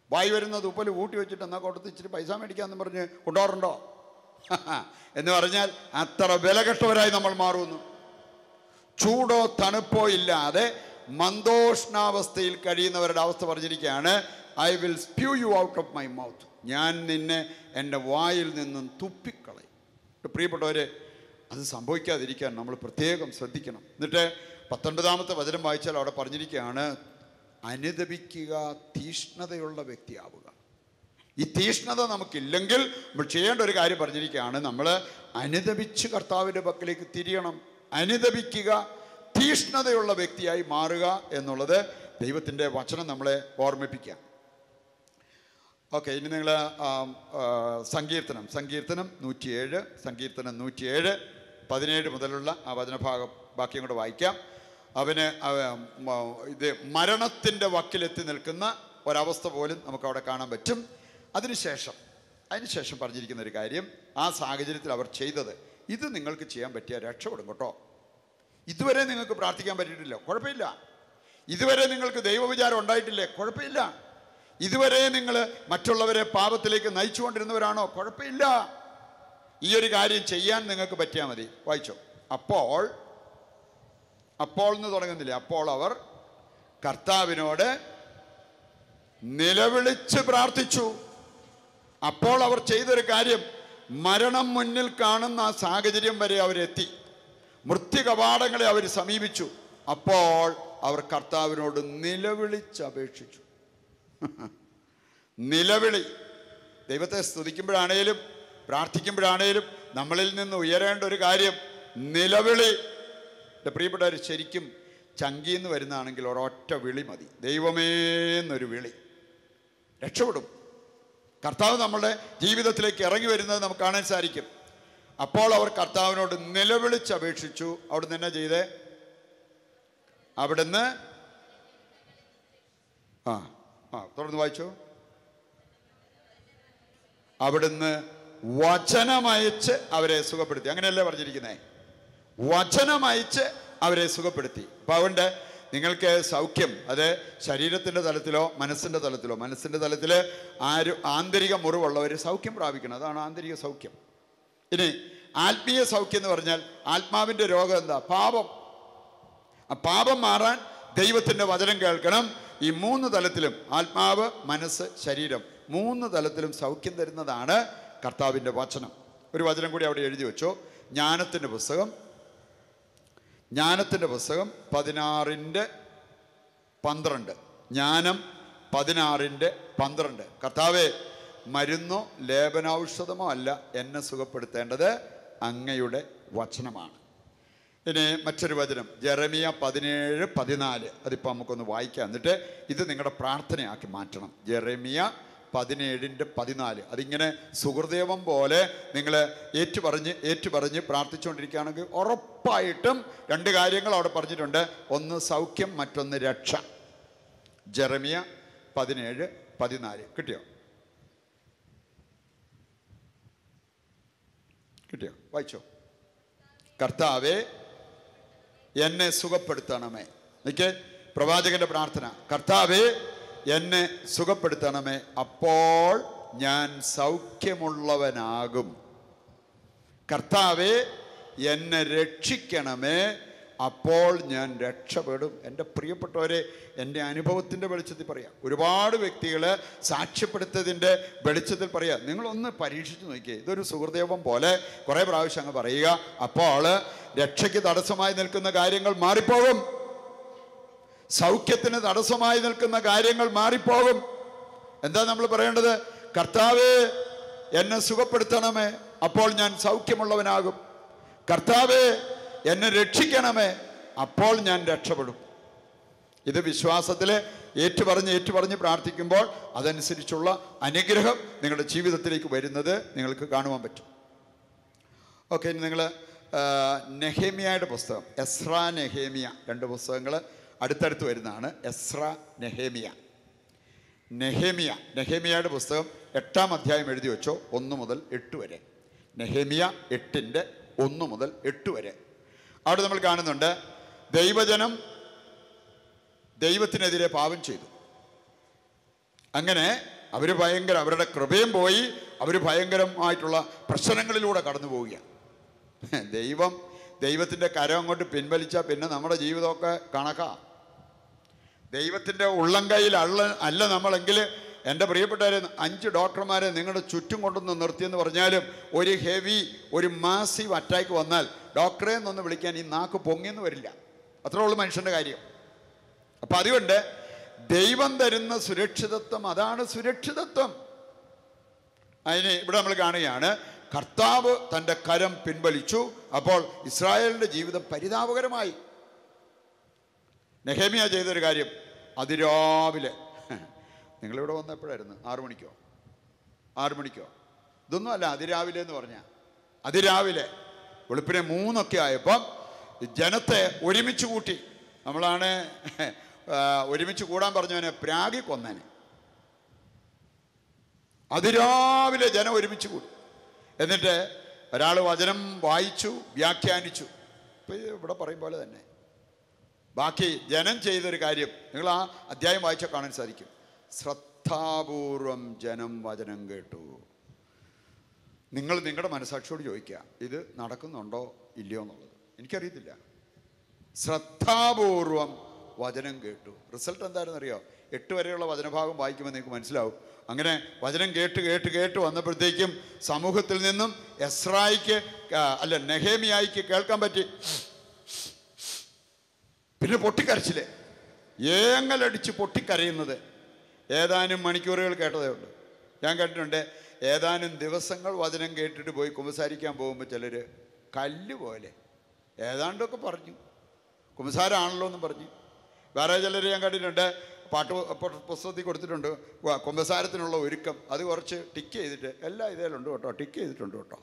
A: വായി വരുന്ന തുപ്പൽ കൂട്ടി വെച്ചിട്ട് എന്നാൽ കൊടുത്ത് ഇച്ചിരി പൈസ മേടിക്കാമെന്ന് പറഞ്ഞ് കൊണ്ടുപോകാറുണ്ടോ എന്ന് പറഞ്ഞാൽ അത്ര വിലകെട്ടവരായി നമ്മൾ മാറുന്നു ചൂടോ തണുപ്പോ ഇല്ലാതെ മന്ദോഷ്ണാവസ്ഥയിൽ കഴിയുന്നവരുടെ അവസ്ഥ പറഞ്ഞിരിക്കുകയാണ് I will spew you out of my mouth ഞാൻ നിന്നെ എൻ്റെ വായിൽ നിന്നും തുപ്പിക്കളയും പ്രിയപ്പെട്ടവരെ അത് സംഭവിക്കാതിരിക്കാൻ നമ്മൾ പ്രത്യേകം ശ്രദ്ധിക്കണം എന്നിട്ട് പത്തൊൻപതാമത്തെ വചനം വായിച്ചാൽ അവിടെ പറഞ്ഞിരിക്കുകയാണ് അനുദപിക്കുക തീഷ്ണതയുള്ള വ്യക്തിയാവുക ഈ തീഷ്ണത നമുക്കില്ലെങ്കിൽ നമ്മൾ ചെയ്യേണ്ട ഒരു കാര്യം പറഞ്ഞിരിക്കുകയാണ് നമ്മൾ അനുദപിച്ച് കർത്താവിൻ്റെ പക്കലേക്ക് തിരിയണം അനുദപിക്കുക തീഷ്ണതയുള്ള വ്യക്തിയായി മാറുക എന്നുള്ളത് ദൈവത്തിൻ്റെ വചനം നമ്മളെ ഓർമ്മിപ്പിക്കുക ഓക്കെ ഇനി നിങ്ങൾ സങ്കീർത്തനം സങ്കീർത്തനം നൂറ്റിയേഴ് സങ്കീർത്തനം നൂറ്റിയേഴ് പതിനേഴ് മുതലുള്ള ആ വചനഭാഗം ബാക്കിയും കൂടെ വായിക്കാം അവന് അവ- മ- ഇത് മരണത്തിൻ്റെ വക്കിലെത്തി നിൽക്കുന്ന ഒരവസ്ഥ പോലും നമുക്ക് അവിടെ കാണാൻ പറ്റും അതിനുശേഷം അതിനുശേഷം പറഞ്ഞിരിക്കുന്ന ഒരു കാര്യം ആ സാഹചര്യത്തിൽ അവർ ചെയ്തത് ഇത് നിങ്ങൾക്ക് ചെയ്യാൻ പറ്റിയ രക്ഷപ്പെടും കേട്ടോ ഇതുവരെ നിങ്ങൾക്ക് പ്രാർത്ഥിക്കാൻ പറ്റിയിട്ടില്ല കുഴപ്പമില്ല ഇതുവരെ നിങ്ങൾക്ക് ദൈവവിചാരം ഉണ്ടായിട്ടില്ലേ കുഴപ്പമില്ല ഇതുവരെ നിങ്ങൾ മറ്റുള്ളവരെ പാപത്തിലേക്ക് നയിച്ചുകൊണ്ടിരുന്നവരാണോ കുഴപ്പമില്ല ഈ ഒരു കാര്യം ചെയ്യാൻ നിങ്ങൾക്ക് പറ്റിയാൽ മതി വായിച്ചോ അപ്പോൾ അപ്പോൾ എന്ന് തുടങ്ങുന്നില്ല അപ്പോൾ അവർ കർത്താവിനോട് നിലവിളിച്ച് പ്രാർത്ഥിച്ചു അപ്പോൾ അവർ ചെയ്തൊരു കാര്യം മരണം മുന്നിൽ കാണുന്ന ആ സാഹചര്യം വരെ അവരെത്തി മൃത്യു കവാടങ്ങളെ അവർ സമീപിച്ചു അപ്പോൾ അവർ കർത്താവിനോട് നിലവിളിച്ച് അപേക്ഷിച്ചു നിലവിളി ദൈവത്തെ സ്തുതിക്കുമ്പോഴാണേലും പ്രാർത്ഥിക്കുമ്പോഴാണേലും നമ്മളിൽ നിന്ന് ഉയരേണ്ട ഒരു കാര്യം നിലവിളി എൻ്റെ പ്രിയപ്പെട്ടവർ ശരിക്കും ചങ്കിന്ന് വരുന്നതാണെങ്കിൽ ഒരൊറ്റ വിളി മതി ദൈവമേ എന്നൊരു വിളി രക്ഷപ്പെടും കർത്താവ് നമ്മളുടെ ജീവിതത്തിലേക്ക് ഇറങ്ങി വരുന്നത് നമുക്ക് കാണാൻ സാധിക്കും അപ്പോൾ അവർ കർത്താവിനോട് നിലവിളിച്ച് അപേക്ഷിച്ചു അവിടുന്ന് എന്നാ ചെയ്തേ അവിടുന്ന് ആ ആ തുടർന്ന് വായിച്ചോ അവിടുന്ന് വചനമയച്ച് അവരെ സുഖപ്പെടുത്തി അങ്ങനെയല്ലേ പറഞ്ഞിരിക്കുന്നേ വചനമയച്ച് അവരെ സുഖപ്പെടുത്തി അപ്പം അതുകൊണ്ട് നിങ്ങൾക്ക് സൗഖ്യം അത് ശരീരത്തിൻ്റെ തലത്തിലോ മനസ്സിൻ്റെ തലത്തിലോ മനസ്സിൻ്റെ തലത്തിൽ ആരും ആന്തരിക മുറിവുള്ളവർ സൗഖ്യം പ്രാപിക്കണം അതാണ് ആന്തരിക സൗഖ്യം ഇനി ആത്മീയ സൗഖ്യം എന്ന് പറഞ്ഞാൽ ആത്മാവിൻ്റെ രോഗം എന്താ പാപം ആ പാപം മാറാൻ ദൈവത്തിൻ്റെ വചനം കേൾക്കണം ഈ മൂന്ന് തലത്തിലും ആത്മാവ് മനസ്സ് ശരീരം മൂന്ന് തലത്തിലും സൗഖ്യം തരുന്നതാണ് കർത്താവിൻ്റെ വചനം ഒരു വചനം കൂടി അവിടെ എഴുതി വെച്ചോ ജ്ഞാനത്തിൻ്റെ പുസ്തകം ജ്ഞാനത്തിൻ്റെ പുസ്തകം പതിനാറിൻ്റെ പന്ത്രണ്ട് ജ്ഞാനം പതിനാറിൻ്റെ പന്ത്രണ്ട് കർത്താവെ മരുന്നോ ലേപനൌഷധമോ അല്ല എന്നെ സുഖപ്പെടുത്തേണ്ടത് അങ്ങയുടെ വചനമാണ് ഇനി മറ്റൊരു വചനം ജെറമിയ പതിനേഴ് പതിനാല് അതിപ്പോൾ നമുക്കൊന്ന് വായിക്കാം എന്നിട്ട് ഇത് നിങ്ങളുടെ പ്രാർത്ഥനയാക്കി മാറ്റണം ജെറമിയ പതിനേഴിൻ്റെ പതിനാല് അതിങ്ങനെ സുഹൃദേവം പോലെ നിങ്ങൾ ഏറ്റുപറഞ്ഞ് ഏറ്റുപറഞ്ഞ് പ്രാർത്ഥിച്ചുകൊണ്ടിരിക്കുകയാണെങ്കിൽ ഉറപ്പായിട്ടും രണ്ട് കാര്യങ്ങൾ അവിടെ പറഞ്ഞിട്ടുണ്ട് ഒന്ന് സൗഖ്യം മറ്റൊന്ന് രക്ഷ ജെറമിയ പതിനേഴ് പതിനാല് കിട്ടിയോ കിട്ടിയോ വായിച്ചോ കർത്താവെ എന്നെ സുഖപ്പെടുത്തണമേ എനിക്ക് പ്രവാചകന്റെ പ്രാർത്ഥന കർത്താവെ എന്നെ സുഖപ്പെടുത്തണമേ അപ്പോൾ ഞാൻ സൗഖ്യമുള്ളവനാകും കർത്താവെ എന്നെ രക്ഷിക്കണമേ അപ്പോൾ ഞാൻ രക്ഷപ്പെടും എൻ്റെ പ്രിയപ്പെട്ടവരെ എൻ്റെ അനുഭവത്തിൻ്റെ വെളിച്ചത്തിൽ പറയാം ഒരുപാട് വ്യക്തികൾ സാക്ഷ്യപ്പെടുത്തതിൻ്റെ വെളിച്ചത്തിൽ പറയാം നിങ്ങളൊന്ന് പരീക്ഷിച്ച് നോക്കിയേ ഇതൊരു സുഹൃദേവം പോലെ കുറേ പ്രാവശ്യം അങ്ങ് പറയുക അപ്പോൾ രക്ഷയ്ക്ക് തടസ്സമായി നിൽക്കുന്ന കാര്യങ്ങൾ മാറിപ്പോകും സൗഖ്യത്തിന് തടസ്സമായി നിൽക്കുന്ന കാര്യങ്ങൾ മാറിപ്പോകും എന്താ നമ്മൾ പറയേണ്ടത് കർത്താവേ എന്നെ സുഖപ്പെടുത്തണമേ അപ്പോൾ ഞാൻ സൗഖ്യമുള്ളവനാകും കർത്താവേ എന്നെ രക്ഷിക്കണമേ അപ്പോൾ ഞാൻ രക്ഷപ്പെടും ഇത് വിശ്വാസത്തിൽ ഏറ്റുപറഞ്ഞ് ഏറ്റുപറഞ്ഞ് പ്രാർത്ഥിക്കുമ്പോൾ അതനുസരിച്ചുള്ള അനുഗ്രഹം നിങ്ങളുടെ ജീവിതത്തിലേക്ക് വരുന്നത് നിങ്ങൾക്ക് കാണുവാൻ പറ്റും ഓക്കെ ഇനി നിങ്ങൾ നെഹേമിയയുടെ പുസ്തകം എസ്ര നെഹേമിയ രണ്ട് പുസ്തകങ്ങൾ അടുത്തടുത്ത് വരുന്നതാണ് എസ്ര നെഹേമിയ നെഹേമിയ നെഹേമിയയുടെ പുസ്തകം എട്ടാം അധ്യായം എഴുതി വെച്ചോ ഒന്ന് മുതൽ എട്ട് വരെ നെഹേമിയ എട്ടിൻ്റെ ഒന്ന് മുതൽ എട്ട് വരെ അവിടെ നമ്മൾ കാണുന്നുണ്ട് ദൈവജനം ദൈവത്തിനെതിരെ പാപം ചെയ്തു അങ്ങനെ അവർ ഭയങ്കര അവരുടെ കൃപയും പോയി അവർ ഭയങ്കരമായിട്ടുള്ള പ്രശ്നങ്ങളിലൂടെ കടന്നു പോവുകയാണ് ദൈവം ദൈവത്തിൻ്റെ കരം അങ്ങോട്ട് പിൻവലിച്ചാൽ പിന്നെ നമ്മുടെ ജീവിതമൊക്കെ കണക്കാ ദൈവത്തിൻ്റെ ഉള്ളംകൈയിൽ അള്ള അല്ല നമ്മളെങ്കിൽ എൻ്റെ പ്രിയപ്പെട്ടവരെ അഞ്ച് ഡോക്ടർമാരെ നിങ്ങളുടെ ചുറ്റും കൊണ്ടുവന്ന് നിർത്തിയെന്ന് പറഞ്ഞാലും ഒരു ഹെവി ഒരു മാസീവ് അറ്റാക്ക് വന്നാൽ ഡോക്ടറെ എന്നൊന്ന് വിളിക്കാൻ ഈ നാക്ക് പൊങ്ങിയെന്ന് വരില്ല അത്രേ ഉള്ളൂ മനുഷ്യൻ്റെ കാര്യം അപ്പം അതുകൊണ്ട് ദൈവം തരുന്ന സുരക്ഷിതത്വം അതാണ് സുരക്ഷിതത്വം അതിന് ഇവിടെ നമ്മൾ കാണുകയാണ് കർത്താവ് തൻ്റെ കരം പിൻവലിച്ചു അപ്പോൾ ഇസ്രായേലിൻ്റെ ജീവിതം പരിതാപകരമായി നെഹേമിയ ചെയ്തൊരു കാര്യം അതിരാവിലെ നിങ്ങളിവിടെ വന്ന എപ്പോഴായിരുന്നു ആറു മണിക്കോ ആറു മണിക്കോ ഇതൊന്നും അല്ല അതിരാവിലെ എന്ന് പറഞ്ഞാൽ അതിരാവിലെ വെളുപ്പിനെ മൂന്നൊക്കെ ആയപ്പം ജനത്തെ ഒരുമിച്ച് കൂട്ടി നമ്മളാണ് ആ, ഒരുമിച്ച് കൂടാൻ പറഞ്ഞവനെ പ്രാഗി കൊന്നേനെ അതിരാവിലെ ജനം ഒരുമിച്ച് കൂടി എന്നിട്ട് ഒരാൾ വചനം വായിച്ചു വ്യാഖ്യാനിച്ചു ഇപ്പം ഇവിടെ പറയും പോലെ തന്നെ ബാക്കി ജനം ചെയ്തൊരു കാര്യം നിങ്ങൾ ആ അധ്യായം വായിച്ചാൽ കാണാൻ സാധിക്കും ശ്രദ്ധാപൂർവം ജനം വചനം കേട്ടു നിങ്ങൾ നിങ്ങളുടെ മനസാക്ഷിയോട് ചോദിക്കുക ഇത് നടക്കുന്നുണ്ടോ ഇല്ലയോ എന്നുള്ളത് എനിക്കറിയത്തില്ല ശ്രദ്ധാപൂർവം വചനം കേട്ടു റിസൾട്ട് എന്തായിരുന്നു അറിയോ എട്ട് വരെയുള്ള വചനഭാഗം വായിക്കുമ്പോൾ നിങ്ങൾക്ക് മനസ്സിലാവും അങ്ങനെ വചനം കേട്ട് കേട്ട് കേട്ട് വന്നപ്പോഴത്തേക്കും സമൂഹത്തിൽ നിന്നും എസ്രായിക്ക് ആ, അല്ല നെഹേമിയായിക്ക് കേൾക്കാൻ പറ്റി പിന്നെ പൊട്ടിക്കരച്ചില് ഏങ്ങലടിച്ച് പൊട്ടിക്കരയുന്നത് ഏതാനും മണിക്കൂറുകൾ കേട്ടതേ ഉള്ളൂ ഞാൻ കേട്ടിട്ടുണ്ട് ഏതാനും ദിവസങ്ങൾ വചനം കേട്ടിട്ട് പോയി കുമ്പസാരിക്കാൻ പോകുമ്പോൾ ചിലർ കല്ല് പോലെ ഏതാണ്ടൊക്കെ പറഞ്ഞു കുമ്പസാരാണല്ലോ എന്നും പറഞ്ഞു വേറെ ചിലർ ഞാൻ കണ്ടിട്ടുണ്ട് പാട്ട് പു- പുസ്തകത്തിൽ കൊടുത്തിട്ടുണ്ട് വ- കുമ്പസാരത്തിനുള്ള ഒരുക്കം അത് കുറച്ച് ടിക്ക് ചെയ്തിട്ട് എല്ലാം ഇതിലുണ്ട് കേട്ടോ ടിക്ക് ചെയ്തിട്ടുണ്ട് കേട്ടോ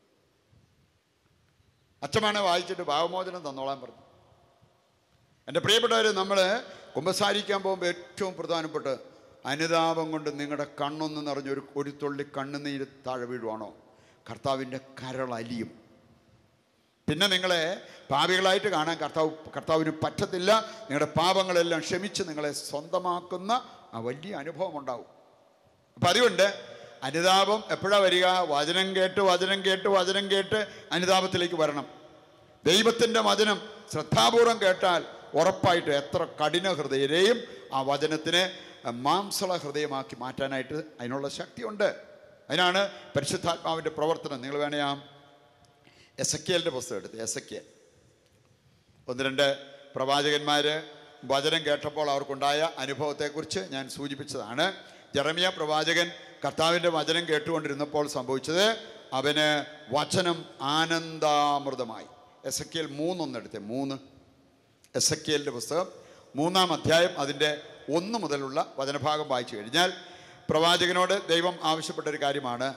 A: അച്ഛമാണ് വായിച്ചിട്ട് ഭാവമോചനം തന്നോളാൻ പറഞ്ഞു എൻ്റെ പ്രിയപ്പെട്ടവർ നമ്മൾ കുമ്പസാരിക്കാൻ പോകുമ്പോൾ ഏറ്റവും പ്രധാനപ്പെട്ട അനുതാപം കൊണ്ട് നിങ്ങളുടെ കണ്ണൊന്ന് നിറഞ്ഞ ഒരു ഒരു തുള്ളി കണ്ണുനീര് താഴെ വീഴുവാണോ കർത്താവിൻ്റെ കരളലിയും പിന്നെ നിങ്ങളെ പാപികളായിട്ട് കാണാൻ കർത്താവ് കർത്താവിന് പറ്റത്തില്ല നിങ്ങളുടെ പാപങ്ങളെല്ലാം ക്ഷമിച്ച് നിങ്ങളെ സ്വന്തമാക്കുന്ന ആ വലിയ അനുഭവം ഉണ്ടാവും അപ്പം അതുകൊണ്ട് അനുതാപം എപ്പോഴാണ് വരിക വചനം കേട്ട് വചനം കേട്ട് വചനം കേട്ട് അനുതാപത്തിലേക്ക് വരണം ദൈവത്തിൻ്റെ വചനം ശ്രദ്ധാപൂർവം കേട്ടാൽ ഉറപ്പായിട്ട് എത്ര കഠിന ഹൃദയരെയും ആ വചനത്തിനെ മാംസള ഹൃദയമാക്കി മാറ്റാനായിട്ട് അതിനുള്ള ശക്തിയുണ്ട് അതിനാണ് പരിശുദ്ധാത്മാവിൻ്റെ പ്രവർത്തനം നിങ്ങൾ വേണേ ആ എസ് പുസ്തകം എടുത്ത് എസ് ഒന്ന് രണ്ട് പ്രവാചകന്മാർ വചനം കേട്ടപ്പോൾ അവർക്കുണ്ടായ അനുഭവത്തെക്കുറിച്ച് ഞാൻ സൂചിപ്പിച്ചതാണ് ജെറമിയ പ്രവാചകൻ കർത്താവിൻ്റെ വചനം കേട്ടുകൊണ്ടിരുന്നപ്പോൾ സംഭവിച്ചത് അവന് വചനം ആനന്ദാമൃതമായി എസ് എ കെൽ മൂന്നൊന്നെടുത്തെ മൂന്ന് എസ് എ കെലിൻ്റെ പുസ്തകം മൂന്നാം അധ്യായം അതിൻ്റെ ഒന്ന് മുതലുള്ള വചനഭാഗം വായിച്ചു കഴിഞ്ഞാൽ പ്രവാചകനോട് ദൈവം ആവശ്യപ്പെട്ട ഒരു കാര്യമാണ്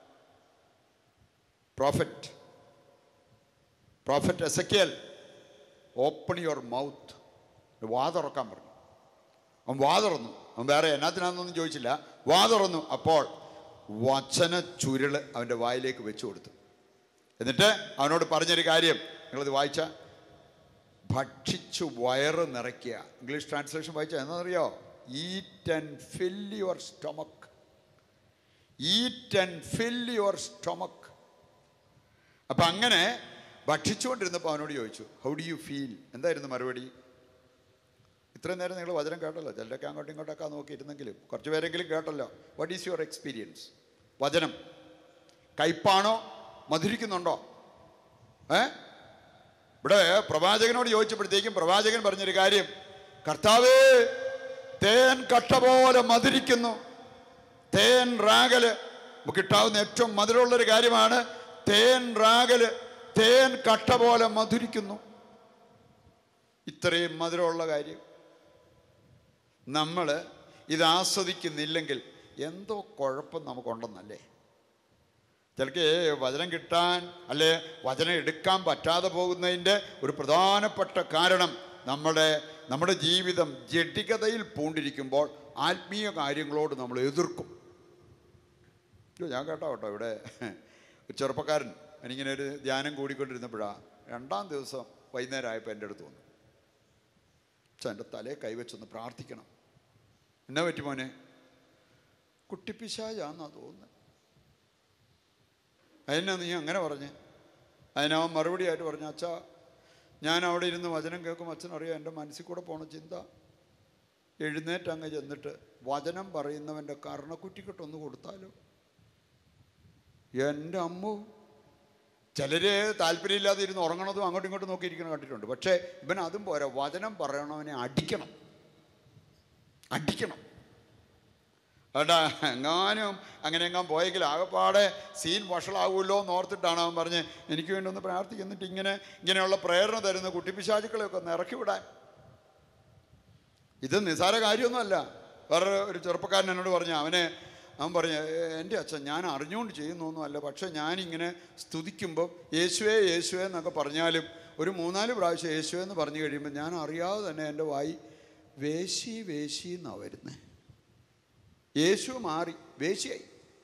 A: prophet prophet Ezekiel open your mouth വാ തുറക്കാൻ പറഞ്ഞു അവൻ വാ തുറന്നു അവൻ വേറെ എന്നാത്തിനാണെന്നൊന്നും ചോദിച്ചില്ല വാ തുറന്നു അപ്പോൾ വചന ചുരുള് അവൻ്റെ വായിലേക്ക് വെച്ചു കൊടുത്തു എന്നിട്ട് അവനോട് പറഞ്ഞൊരു കാര്യം നിങ്ങളിത് വായിച്ച ഭക്ഷിച്ചു വയറ് നിറയ്ക്കുക ഇംഗ്ലീഷ് ട്രാൻസ്ലേഷൻ വായിച്ചാൽ എന്നറിയോ eat and fill your stomach eat and fill your stomach അപ്പം അങ്ങനെ ഭക്ഷിച്ചുകൊണ്ടിരുന്നപ്പോൾ അവനോട് ചോദിച്ചു ഹൗ ഡു യു ഫീൽ എന്തായിരുന്നു മറുപടി ഇത്രയും നേരം നിങ്ങൾ വചനം കേട്ടല്ലോ ചിലരൊക്കെ അങ്ങോട്ടും ഇങ്ങോട്ടൊക്കെ നോക്കിയിരുന്നെങ്കിലും കുറച്ച് പേരെങ്കിലും കേട്ടല്ലോ വാട്ട് ഈസ് യുവർ എക്സ്പീരിയൻസ് വചനം കയ്പാണോ മധുരിക്കുന്നുണ്ടോ ഏ ഇവിടെ പ്രവാചകനോട് ചോദിച്ചപ്പോഴത്തേക്കും പ്രവാചകൻ പറഞ്ഞൊരു കാര്യം കർത്താവേ തേൻ കട്ട പോലെ മധുരിക്കുന്നു തേൻ റാഗല് നമുക്ക് കിട്ടാവുന്ന ഏറ്റവും മധുരമുള്ളൊരു കാര്യമാണ് തേൻ റാഗല് തേൻ കട്ട പോലെ മധുരിക്കുന്നു ഇത്രയും മധുരമുള്ള കാര്യം നമ്മൾ ഇത് ആസ്വദിക്കുന്നില്ലെങ്കിൽ എന്തോ കുഴപ്പം നമുക്കുണ്ടെന്നല്ലേ ചിലക്ക് വചനം കിട്ടാൻ അല്ലെ വചനം എടുക്കാൻ പറ്റാതെ പോകുന്നതിൻ്റെ ഒരു പ്രധാനപ്പെട്ട കാരണം നമ്മുടെ നമ്മുടെ ജീവിതം ജഡികതയിൽ പൂണ്ടിരിക്കുമ്പോൾ ആത്മീയ കാര്യങ്ങളോട് നമ്മൾ എതിർക്കും അയ്യോ, ഞാൻ കേട്ടോ കേട്ടോ ഇവിടെ ഒരു ചെറുപ്പക്കാരൻ എനിക്കിങ്ങനെ ഒരു ധ്യാനം കൂടിക്കൊണ്ടിരുന്നപ്പോഴാണ് രണ്ടാം ദിവസം വൈകുന്നേരം ആയപ്പോൾ എൻ്റെ അടുത്ത് വന്നു പക്ഷെ എൻ്റെ തലയെ കൈവച്ചൊന്ന് പ്രാർത്ഥിക്കണം എന്നാ പറ്റി മോനെ കുട്ടിപ്പിശാചാന്നാ തോന്നുന്നത് അതിനാ നീ അങ്ങനെ പറഞ്ഞേ അതിനവൻ മറുപടിയായിട്ട് പറഞ്ഞു അച്ഛാ ഞാൻ അവിടെ ഇരുന്ന് വചനം കേൾക്കും അച്ഛനറിയാം എൻ്റെ മനസ്സിൽ കൂടെ പോണ ചിന്ത എഴുന്നേറ്റ് അങ്ങ് ചെന്നിട്ട് വചനം പറയുന്നവൻ്റെ കർണക്കുറ്റിക്കിട്ടൊന്ന് കൊടുത്താലോ എൻ്റെ അമ്മു ചിലര് താല്പര്യമില്ലാതെ ഇരുന്ന് ഉറങ്ങണതും അങ്ങോട്ടും ഇങ്ങോട്ടും നോക്കിയിരിക്കണം കണ്ടിട്ടുണ്ട് പക്ഷേ ഇവൻ അതും പോരാ വചനം പറയണവനെ അടിക്കണം അടിക്കണം അതുകൊണ്ട് എങ്ങാനും അങ്ങനെ എങ്ങാൻ പോയെങ്കിൽ ആകെപ്പാടെ സീൻ വഷളാവുമല്ലോ എന്ന് ഓർത്തിട്ടാണ് അവൻ പറഞ്ഞ് എനിക്ക് വേണ്ടി ഒന്ന് പ്രാർത്ഥിക്കുന്നിട്ട് ഇങ്ങനെ ഇങ്ങനെയുള്ള പ്രേരണ തരുന്ന കുട്ടിപ്പിശാചുക്കളെയൊക്കെ ഒന്ന് ഇറക്കി വിടാൻ ഇത് നിസാര കാര്യമൊന്നുമല്ല വേറെ ഒരു ചെറുപ്പക്കാരൻ എന്നോട് പറഞ്ഞു അവനെ അവൻ പറഞ്ഞു "ഏ, എൻ്റെ അച്ഛൻ ഞാൻ അറിഞ്ഞുകൊണ്ട് ചെയ്യുന്നൊന്നുമല്ല പക്ഷേ ഞാനിങ്ങനെ സ്തുതിക്കുമ്പോൾ യേശുവേ യേശുവേ എന്നൊക്കെ പറഞ്ഞാലും ഒരു മൂന്നാല് പ്രാവശ്യം യേശുവേ എന്ന് പറഞ്ഞു കഴിയുമ്പോൾ ഞാൻ അറിയാതെ തന്നെ എൻ്റെ വായി വേശി വേശി എന്നാണ് വരുന്നത് യേശു മാറി വേശിയായി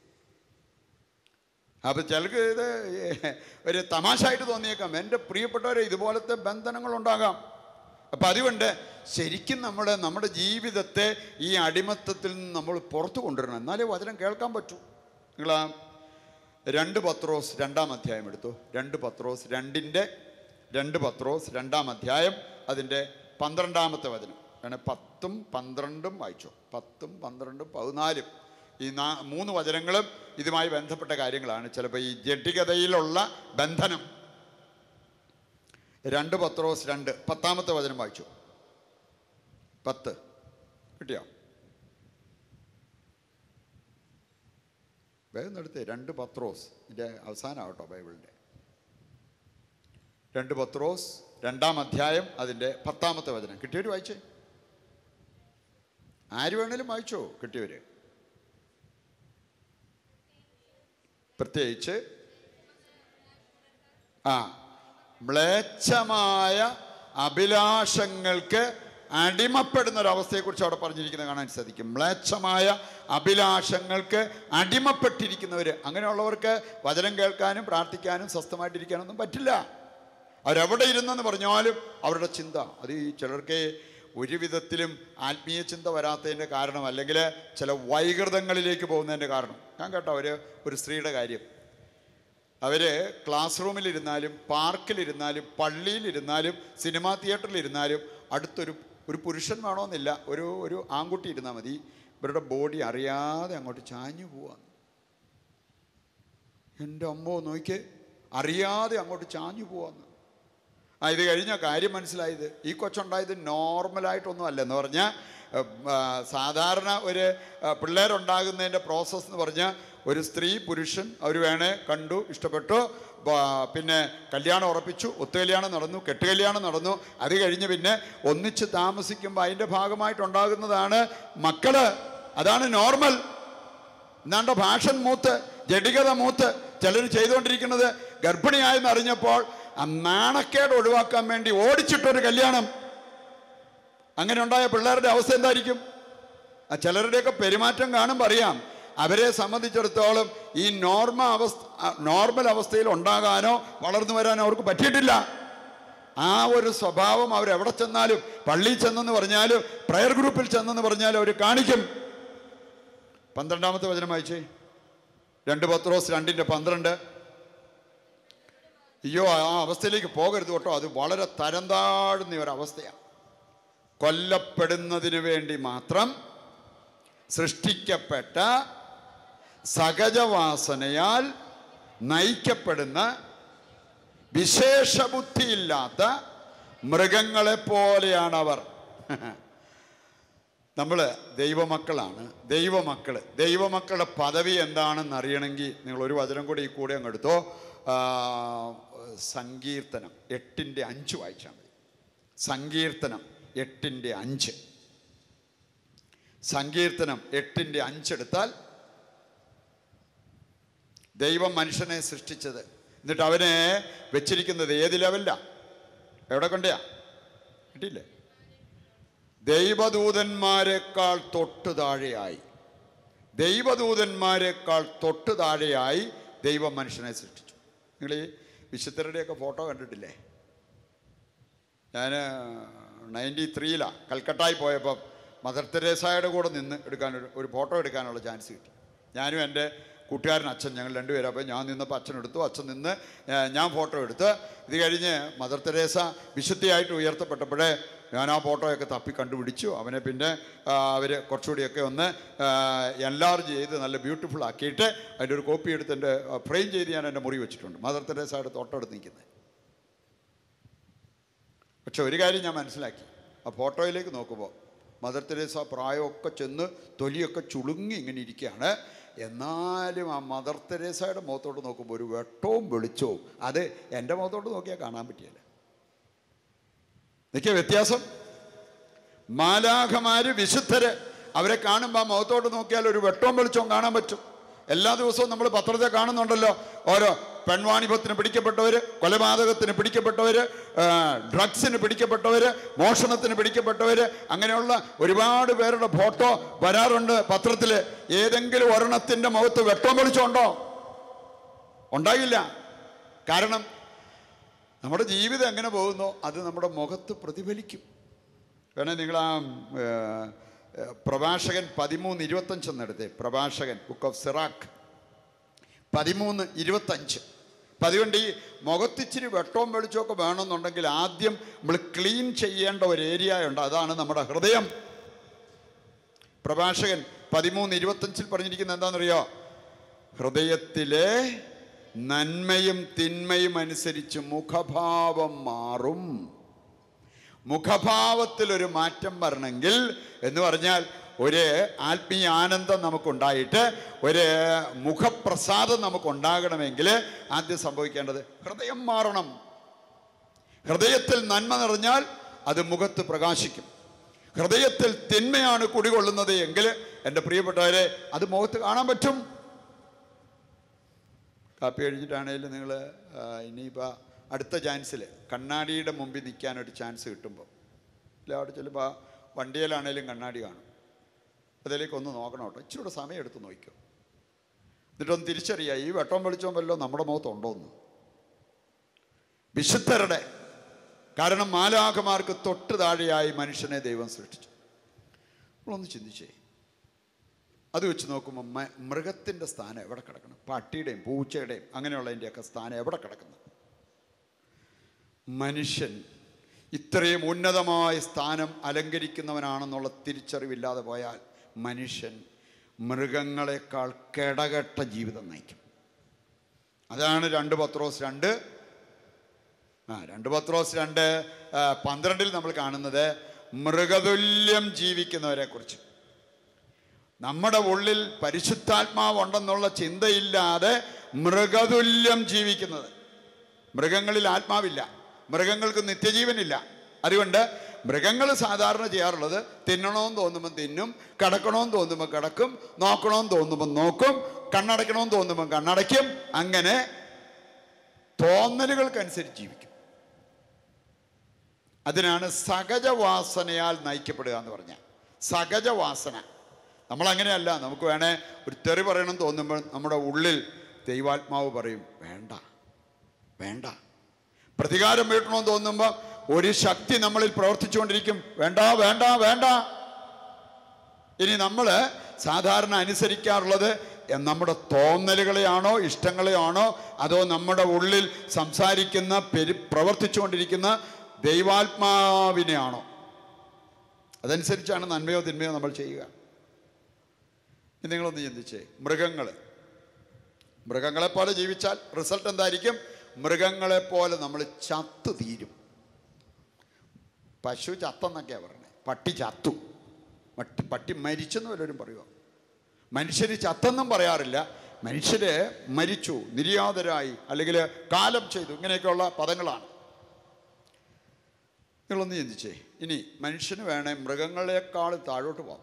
A: അപ്പം ചിലർക്ക് ഇത് ഒരു തമാശയായിട്ട് തോന്നിയേക്കാം എൻ്റെ പ്രിയപ്പെട്ടവരെ ഇതുപോലത്തെ ബന്ധനങ്ങളുണ്ടാകാം അപ്പം അതുകൊണ്ട് ശരിക്കും നമ്മൾ നമ്മുടെ ജീവിതത്തെ ഈ അടിമത്തത്തിൽ നിന്ന് നമ്മൾ പുറത്തു കൊണ്ടുവരണം എന്നാലേ വചനം കേൾക്കാൻ പറ്റൂ നിങ്ങൾ ആ രണ്ട് പത്രോസ് രണ്ടാം അധ്യായം എടുത്തു രണ്ട് പത്രോസ് രണ്ടിൻ്റെ രണ്ട് പത്രോസ് രണ്ടാം അധ്യായം അതിൻ്റെ പന്ത്രണ്ടാമത്തെ വചനം അങ്ങനെ പത്തും പന്ത്രണ്ടും വായിച്ചു പത്തും പന്ത്രണ്ടും പതിനാലും ഈ നാ മൂന്ന് വചനങ്ങളും ഇതുമായി ബന്ധപ്പെട്ട കാര്യങ്ങളാണ് ചിലപ്പോൾ ഈ ജഡികതയിലുള്ള ബന്ധനം രണ്ട് പത്രോസ് രണ്ട് പത്താമത്തെ വചനം വായിച്ചു പത്ത് കിട്ടിയോ വേഗം എടുത്തേ രണ്ട് പത്രോസ് ഇതിൻ്റെ അവസാനമാട്ടോ ബൈബിളിൻ്റെ രണ്ട് പത്രോസ് രണ്ടാം അധ്യായം അതിൻ്റെ പത്താമത്തെ വചനം കിട്ടിയവർ വായിച്ചേ ആര് വേണേലും വായിച്ചോ കിട്ടിയവര് പ്രത്യേകിച്ച് ആ മ്ലേച്ഛമായ അഭിലാഷങ്ങൾക്ക് അടിമപ്പെടുന്ന ഒരവസ്ഥയെക്കുറിച്ച് അവിടെ പറഞ്ഞിരിക്കുന്നത് കാണാൻ സാധിക്കും മ്ലേച്ഛമായ അഭിലാഷങ്ങൾക്ക് അടിമപ്പെട്ടിരിക്കുന്നവർ അങ്ങനെയുള്ളവർക്ക് വചനം കേൾക്കാനും പ്രാർത്ഥിക്കാനും സ്വസ്ഥമായിട്ടിരിക്കാനൊന്നും പറ്റില്ല അവരെവിടെ ഇരുന്നെന്ന് പറഞ്ഞാലും അവരുടെ ചിന്ത അത് ഈ ചിലർക്ക് ഒരു വിധത്തിലും ആത്മീയ ചിന്ത വരാത്തതിൻ്റെ കാരണം അല്ലെങ്കിൽ ചില വൈകൃതങ്ങളിലേക്ക് പോകുന്നതിൻ്റെ കാരണം ഞാൻ കേട്ടോ ഒരു ഒരു സ്ത്രീയുടെ കാര്യം അവർ ക്ലാസ് റൂമിലിരുന്നാലും പാർക്കിലിരുന്നാലും പള്ളിയിലിരുന്നാലും സിനിമാ തിയേറ്ററിലിരുന്നാലും അടുത്തൊരു ഒരു പുരുഷൻ വേണമെന്നില്ല ഒരു ഒരു ആൺകുട്ടി ഇരുന്നാൽ മതി ഇവരുടെ ബോഡി അറിയാതെ അങ്ങോട്ട് ചാഞ്ഞു പോവാന്ന് എൻ്റെ അമ്മോ നോക്കിയേ അറിയാതെ അങ്ങോട്ട് ചാഞ്ഞു പോവാന്ന് ആ ഇത് കഴിഞ്ഞ കാര്യം മനസ്സിലായത് ഈ കൊച്ചുണ്ടായത് നോർമലായിട്ടൊന്നും അല്ല എന്ന് പറഞ്ഞാൽ സാധാരണ ഒരു ആ, പിള്ളേരുണ്ടാകുന്നതിൻ്റെ പ്രോസസ്സ് എന്ന് പറഞ്ഞാൽ ഒരു സ്ത്രീ പുരുഷൻ അവർ വേണേ കണ്ടു ഇഷ്ടപ്പെട്ടു ബ- പിന്നെ കല്യാണം ഉറപ്പിച്ചു ഒത്തുകല്യാണം നടന്നു കെട്ടുകല്യാണം നടന്നു അത് കഴിഞ്ഞ് പിന്നെ ഒന്നിച്ച് താമസിക്കുമ്പോൾ അതിൻ്റെ ഭാഗമായിട്ടുണ്ടാകുന്നതാണ് മക്കള് അതാണ് നോർമൽ എന്നാണ്ട് ഭാഷൻ മൂത്ത് ജഡികത മൂത്ത് ചിലർ ചെയ്തുകൊണ്ടിരിക്കുന്നത് ഗർഭിണിയായെന്ന് അറിഞ്ഞപ്പോൾ ആ നാണക്കേട് ഒഴിവാക്കാൻ വേണ്ടി ഓടിച്ചിട്ടൊരു കല്യാണം അങ്ങനെ ഉണ്ടായ പിള്ളേരുടെ അവസ്ഥ എന്തായിരിക്കും ആ ചിലരുടെയൊക്കെ പെരുമാറ്റം കാണുമ്പോൾ അറിയാം അവരെ സംബന്ധിച്ചിടത്തോളം ഈ നോർമ അവസ്ഥ ആ, നോർമൽ അവസ്ഥയിൽ ഉണ്ടാകാനോ വളർന്നു വരാനോ അവർക്ക് പറ്റിയിട്ടില്ല ആ ഒരു സ്വഭാവം അവരെവിടെ ചെന്നാലും പള്ളിയിൽ ചെന്നെന്ന് പറഞ്ഞാലും പ്രയർ ഗ്രൂപ്പിൽ ചെന്നെന്ന് പറഞ്ഞാലും അവർ കാണിക്കും പന്ത്രണ്ടാമത്തെ വചനം വായിച്ചേ രണ്ട് പത്രോസ് രണ്ടിൻ്റെ പന്ത്രണ്ട് അയ്യോ ആ അവസ്ഥയിലേക്ക് പോകരുത് കേട്ടോ അത് വളരെ തരം താഴ്ന്ന ഒരവസ്ഥയാണ് കൊല്ലപ്പെടുന്നതിന് വേണ്ടി മാത്രം സൃഷ്ടിക്കപ്പെട്ട സഹജവാസനയാൽ നയിക്കപ്പെടുന്ന വിശേഷബുദ്ധിയില്ലാത്ത മൃഗങ്ങളെ പോലെയാണ് അവർ നമ്മൾ ദൈവമക്കളാണ് ദൈവമക്കൾ ദൈവമക്കളുടെ പദവി എന്താണെന്ന് അറിയണമെങ്കിൽ നിങ്ങൾ ഒരു വചനം കൂടി ഈ കൂടെ അങ്ങ് എടുത്തോ ആ, സങ്കീർത്തനം എട്ടിൻ്റെ അഞ്ച് വായിച്ചാൽ മതി സങ്കീർത്തനം എട്ടിൻ്റെ അഞ്ച് സങ്കീർത്തനം എട്ടിൻ്റെ അഞ്ചെടുത്താൽ ദൈവം മനുഷ്യനെ സൃഷ്ടിച്ചത് എന്നിട്ട് അവനെ വെച്ചിരിക്കുന്നത് ഏത് ലെവലിലാ എവിടെ കൊണ്ടയാ കിട്ടിയില്ലേ ദൈവദൂതന്മാരെക്കാൾ തൊട്ടു താഴെയായി ദൈവദൂതന്മാരെക്കാൾ തൊട്ടു താഴെയായി ദൈവം മനുഷ്യനെ സൃഷ്ടിച്ചു നിങ്ങൾ ഈ വിശുദ്ധരുടെയൊക്കെ ഫോട്ടോ കണ്ടിട്ടില്ലേ ഞാൻ നയൻറ്റി ത്രീയിലാണ് കൽക്കട്ടായി പോയപ്പം മദർ തെരേസായുടെ കൂടെ നിന്ന് എടുക്കാനൊരു ഒരു ഫോട്ടോ എടുക്കാനുള്ള ചാൻസ് കിട്ടി ഞാനും എൻ്റെ കൂട്ടുകാരൻ അച്ഛൻ ഞങ്ങൾ രണ്ടുപേരും അപ്പോൾ ഞാൻ നിന്നപ്പോൾ അച്ഛൻ എടുത്തു അച്ഛൻ നിന്ന് ഏ, ഞാൻ ഫോട്ടോ എടുത്ത് ഇത് കഴിഞ്ഞ് മദർ തെരേസ വിശുദ്ധിയായിട്ട് ഉയർത്തപ്പെട്ടപ്പോഴേ ഞാൻ ആ ഫോട്ടോയൊക്കെ തപ്പി കണ്ടുപിടിച്ചു അവനെ പിന്നെ അവർ കുറച്ചുകൂടിയൊക്കെ ഒന്ന് എൻലാർജ് ചെയ്ത് നല്ല ബ്യൂട്ടിഫുൾ ആക്കിയിട്ട് അതിൻ്റെ ഒരു കോപ്പി എടുത്ത് എൻ്റെ ഫ്രെയിം ചെയ്ത് ഞാൻ എൻ്റെ മുറി വെച്ചിട്ടുണ്ട് മദർ തെരേസയുടെ തൊട്ടടുത്ത് നിൽക്കുന്നത് പക്ഷെ ഒരു കാര്യം ഞാൻ മനസ്സിലാക്കി ആ ഫോട്ടോയിലേക്ക് നോക്കുമ്പോൾ മദർ തെരേസ പ്രായമൊക്കെ ചെന്ന് തൊലിയൊക്കെ ചുളുങ്ങി ഇങ്ങനെ ഇരിക്കുകയാണ് എന്നാലും ആ മദർ തെരേസയുടെ മുഖത്തോട്ട് നോക്കുമ്പോൾ ഒരു വെട്ടവും വെളിച്ചവും അത് എൻ്റെ മുഖത്തോട്ട് നോക്കിയാൽ കാണാൻ പറ്റിയല്ല നിൽക്കിയ വ്യത്യാസം മാലാഖമാര് വിശുദ്ധര് അവരെ കാണുമ്പോൾ ആ മുഖത്തോട്ട് നോക്കിയാൽ ഒരു വെട്ടവും വെളിച്ചവും കാണാൻ പറ്റും എല്ലാ ദിവസവും നമ്മൾ പത്രത്തെ കാണുന്നുണ്ടല്ലോ ഓരോ പെൺവാണിഭത്തിന് പിടിക്കപ്പെട്ടവർ കൊലപാതകത്തിന് പിടിക്കപ്പെട്ടവർ ഡ്രഗ്സിന് പിടിക്കപ്പെട്ടവർ മോഷണത്തിന് പിടിക്കപ്പെട്ടവർ അങ്ങനെയുള്ള ഒരുപാട് പേരുടെ ഫോട്ടോ വരാറുണ്ട് പത്രത്തിൽ ഏതെങ്കിലും ഒരെണ്ണത്തിൻ്റെ മുഖത്ത് വെട്ടവും വെളിച്ചമുണ്ടോ ഉണ്ടാകില്ല കാരണം നമ്മുടെ ജീവിതം എങ്ങനെ പോകുന്നോ അത് നമ്മുടെ മുഖത്ത് പ്രതിഫലിക്കും വേണേ നിങ്ങൾ ആ ഏ, ഏ, പ്രഭാഷകൻ പതിമൂന്ന് ഇരുപത്തഞ്ചെന്ന് എടുത്തേ പ്രഭാഷകൻ ബുക്ക് ഓഫ് സിറാഖ് പതിമൂന്ന് ഇരുപത്തഞ്ച് അപ്പം അതുകൊണ്ട് ഈ മുഖത്തിച്ചിരി വെട്ടവും വെളിച്ചമൊക്കെ വേണമെന്നുണ്ടെങ്കിൽ ആദ്യം നമ്മൾ ക്ലീൻ ചെയ്യേണ്ട ഒരു ഏരിയ ഉണ്ട് അതാണ് നമ്മുടെ ഹൃദയം പ്രഭാഷകൻ പതിമൂന്ന് ഇരുപത്തഞ്ചിൽ പറഞ്ഞിരിക്കുന്നത് എന്താണെന്നറിയോ ഹൃദയത്തിലെ നന്മയും തിന്മയും അനുസരിച്ച് മുഖഭാവം മാറും മുഖഭാവത്തിൽ ഒരു മാറ്റം വരണമെങ്കിൽ എന്ന് പറഞ്ഞാൽ ഒരു ആത്മീയ ആനന്ദം നമുക്കുണ്ടായിട്ട് ഒരു മുഖപ്രസാദം നമുക്കുണ്ടാകണമെങ്കിൽ ആദ്യം സംഭവിക്കേണ്ടത് ഹൃദയം മാറണം ഹൃദയത്തിൽ നന്മ നിറഞ്ഞാൽ അത് മുഖത്ത് പ്രകാശിക്കും ഹൃദയത്തിൽ തിന്മയാണ് കുടികൊള്ളുന്നത് എങ്കിൽ എൻ്റെ പ്രിയപ്പെട്ടവരെ അത് മുഖത്ത് കാണാൻ പറ്റും കാപ്പി കഴിഞ്ഞിട്ടാണേലും നിങ്ങൾ ഇനിയിപ്പോൾ അടുത്ത ചാൻസിൽ കണ്ണാടിയുടെ മുമ്പിൽ നിൽക്കാൻ ഒരു ചാൻസ് കിട്ടുമ്പോൾ ഇല്ല അവിടെ ചിലപ്പോൾ വണ്ടിയിലാണേലും കണ്ണാടി കാണും അതിലേക്ക് ഒന്ന് നോക്കണം കേട്ടോ ഇച്ചിരി കൂടെ സമയം എടുത്ത് നോക്കിക്കോ എന്നിട്ടൊന്ന് തിരിച്ചറിയുക ഈ വെട്ടം വെളിച്ചവും വല്ലോ നമ്മുടെ മുഖത്തുണ്ടോ എന്ന് വിശുദ്ധരുടെ കാരണം മാലാഖമാർക്ക് തൊട്ട് താഴെയായി മനുഷ്യനെ ദൈവം സൃഷ്ടിച്ചു നമ്മളൊന്ന് ചിന്തിച്ചേ അത് വെച്ച് നോക്കുമ്പോൾ മ മൃഗത്തിൻ്റെ സ്ഥാനം എവിടെ കിടക്കണം പട്ടിയുടെയും പൂച്ചയുടെയും അങ്ങനെയുള്ളതിൻ്റെയൊക്കെ സ്ഥാനം എവിടെ കിടക്കുന്നു മനുഷ്യൻ ഇത്രയും ഉന്നതമായ സ്ഥാനം അലങ്കരിക്കുന്നവനാണെന്നുള്ള തിരിച്ചറിവില്ലാതെ പോയാൽ മനുഷ്യൻ മൃഗങ്ങളെക്കാൾ കിടകെട്ട ജീവിതം നയിക്കും അതാണ് രണ്ട് പത്രോസ് രണ്ട് ആ രണ്ട് പത്രോസ് രണ്ട് ആ, പന്ത്രണ്ടിൽ നമ്മൾ കാണുന്നത് മൃഗതുല്യം ജീവിക്കുന്നവരെ കുറിച്ച് നമ്മുടെ ഉള്ളിൽ പരിശുദ്ധാത്മാവുണ്ടെന്നുള്ള ചിന്തയില്ലാതെ മൃഗതുല്യം ജീവിക്കുന്നത് മൃഗങ്ങളിൽ ആത്മാവില്ല മൃഗങ്ങൾക്ക് നിത്യജീവനില്ല അതുകൊണ്ട് മൃഗങ്ങൾ സാധാരണ ചെയ്യാറുള്ളത് തിന്നണമെന്ന് തോന്നുമ്പോൾ തിന്നും കിടക്കണമെന്ന് തോന്നുമ്പോൾ കിടക്കും നോക്കണമെന്ന് തോന്നുമ്പോൾ നോക്കും കണ്ണടയ്ക്കണമെന്ന് തോന്നുമ്പോൾ കണ്ണടയ്ക്കും അങ്ങനെ തോന്നലുകൾക്കനുസരിച്ച് ജീവിക്കും അതിനാണ് സഹജവാസനയാൽ നയിക്കപ്പെടുക എന്ന് പറഞ്ഞാൽ സഹജവാസന നമ്മളങ്ങനെയല്ല നമുക്ക് വേണേ ഒരു തെറി പറയണം തോന്നുമ്പോൾ നമ്മുടെ ഉള്ളിൽ ദൈവാത്മാവ് പറയും വേണ്ട വേണ്ട പ്രതികാരം വീട്ടണമെന്ന് തോന്നുമ്പോൾ ഒരു ശക്തി നമ്മളിൽ പ്രവർത്തിച്ചുകൊണ്ടിരിക്കും വേണ്ട വേണ്ട വേണ്ട ഇനി നമ്മൾ സാധാരണ അനുസരിക്കാറുള്ളത് നമ്മുടെ തോന്നലുകളെയാണോ ഇഷ്ടങ്ങളെയാണോ അതോ നമ്മുടെ ഉള്ളിൽ സംസാരിക്കുന്ന പെരു പ്രവർത്തിച്ചുകൊണ്ടിരിക്കുന്ന ദൈവാത്മാവിനെയാണോ അതനുസരിച്ചാണ് നന്മയോ തിന്മയോ നമ്മൾ ചെയ്യുക ഇനി നിങ്ങളൊന്ന് ചിന്തിച്ചേ മൃഗങ്ങൾ മൃഗങ്ങളെപ്പോലെ ജീവിച്ചാൽ റിസൾട്ട് എന്തായിരിക്കും മൃഗങ്ങളെപ്പോലെ നമ്മൾ ചത്തു തീരും പശു ചത്തെന്നൊക്കെയാണ് പറയുന്നത് പട്ടി ചത്തു പട്ടി പട്ടി മരിച്ചെന്ന് വല്ലവരും പറയുമോ മനുഷ്യന് ചത്തെന്നും പറയാറില്ല മനുഷ്യര് മരിച്ചു നിര്യാതരായി അല്ലെങ്കിൽ കാലം ചെയ്തു ഇങ്ങനെയൊക്കെയുള്ള പദങ്ങളാണ് നിങ്ങളൊന്ന് ചിന്തിച്ചേ ഇനി മനുഷ്യന് വേണേ മൃഗങ്ങളെക്കാൾ താഴോട്ട് പോകാം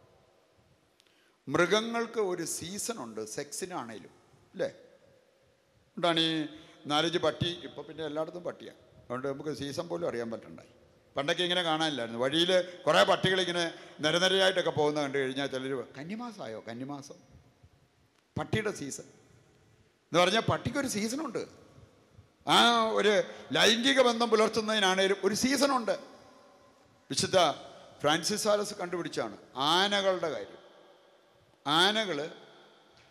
A: മൃഗങ്ങൾക്ക് ഒരു സീസണുണ്ട് സെക്സിനാണേലും അല്ലേ ഉണ്ടാണ് ഈ നാലഞ്ച് പട്ടി ഇപ്പോൾ പിന്നെ എല്ലായിടത്തും പട്ടിയാണ് അതുകൊണ്ട് നമുക്ക് സീസൺ പോലും അറിയാൻ പറ്റണ്ടായി പണ്ടൊക്കെ ഇങ്ങനെ കാണാനില്ലായിരുന്നു വഴിയിൽ കുറേ പട്ടികളിങ്ങനെ നിരനിരയായിട്ടൊക്കെ പോകുന്ന കണ്ടു കഴിഞ്ഞാൽ ചിലർ കന്നിമാസമായോ കന്നിമാസം പട്ടിയുടെ സീസൺ എന്ന് പറഞ്ഞാൽ പട്ടിക്കൊരു സീസണുണ്ട് ആ ഒരു ലൈംഗിക ബന്ധം പുലർത്തുന്നതിനാണേലും ഒരു സീസണുണ്ട് വിശുദ്ധ ഫ്രാൻസിസ് സാലസ് കണ്ടുപിടിച്ചാണ് ആനകളുടെ കാര്യം ആനകൾ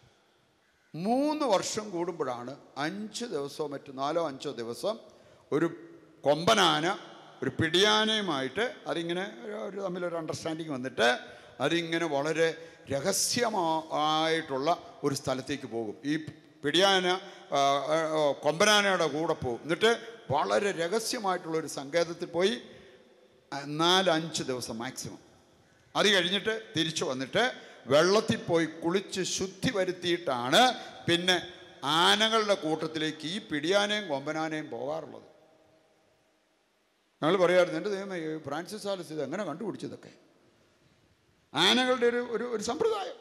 A: മൂന്ന് വർഷം കൂടുമ്പോഴാണ് അഞ്ച് ദിവസമോ മറ്റു നാലോ അഞ്ചോ ദിവസം ഒരു കൊമ്പനാന ഒരു പിടിയാനയുമായിട്ട് അതിങ്ങനെ ഒരു- ഒരു തമ്മിലൊരു അണ്ടർസ്റ്റാൻഡിങ് വന്നിട്ട് അതിങ്ങനെ വളരെ രഹസ്യമായിട്ടുള്ള ഒരു സ്ഥലത്തേക്ക് പോകും ഈ പിടിയാന ആ, ആ, ആ, കൊമ്പനാനയുടെ കൂടെ പോകും എന്നിട്ട് വളരെ രഹസ്യമായിട്ടുള്ള ഒരു സങ്കേതത്തിൽ പോയി ആ, നാലഞ്ച് ദിവസം മാക്സിമം അത് കഴിഞ്ഞിട്ട് തിരിച്ചു വന്നിട്ട് വെള്ളത്തിൽ പോയി കുളിച്ച് ശുദ്ധി വരുത്തിയിട്ടാണ് പിന്നെ ആനകളുടെ കൂട്ടത്തിലേക്ക് ഈ പിടിയാനയും കൊമ്പനാനയും പോകാറുള്ളത് ഞങ്ങൾ പറയാറുണ്ട് എൻ്റെ ദൈവമേ ഈ ഫ്രാൻസിസ് ആലസ് ഇത് എങ്ങനെ കണ്ടുപിടിച്ചതൊക്കെ ആനകളുടെ ഒരു ഒരു ഒരു സമ്പ്രദായം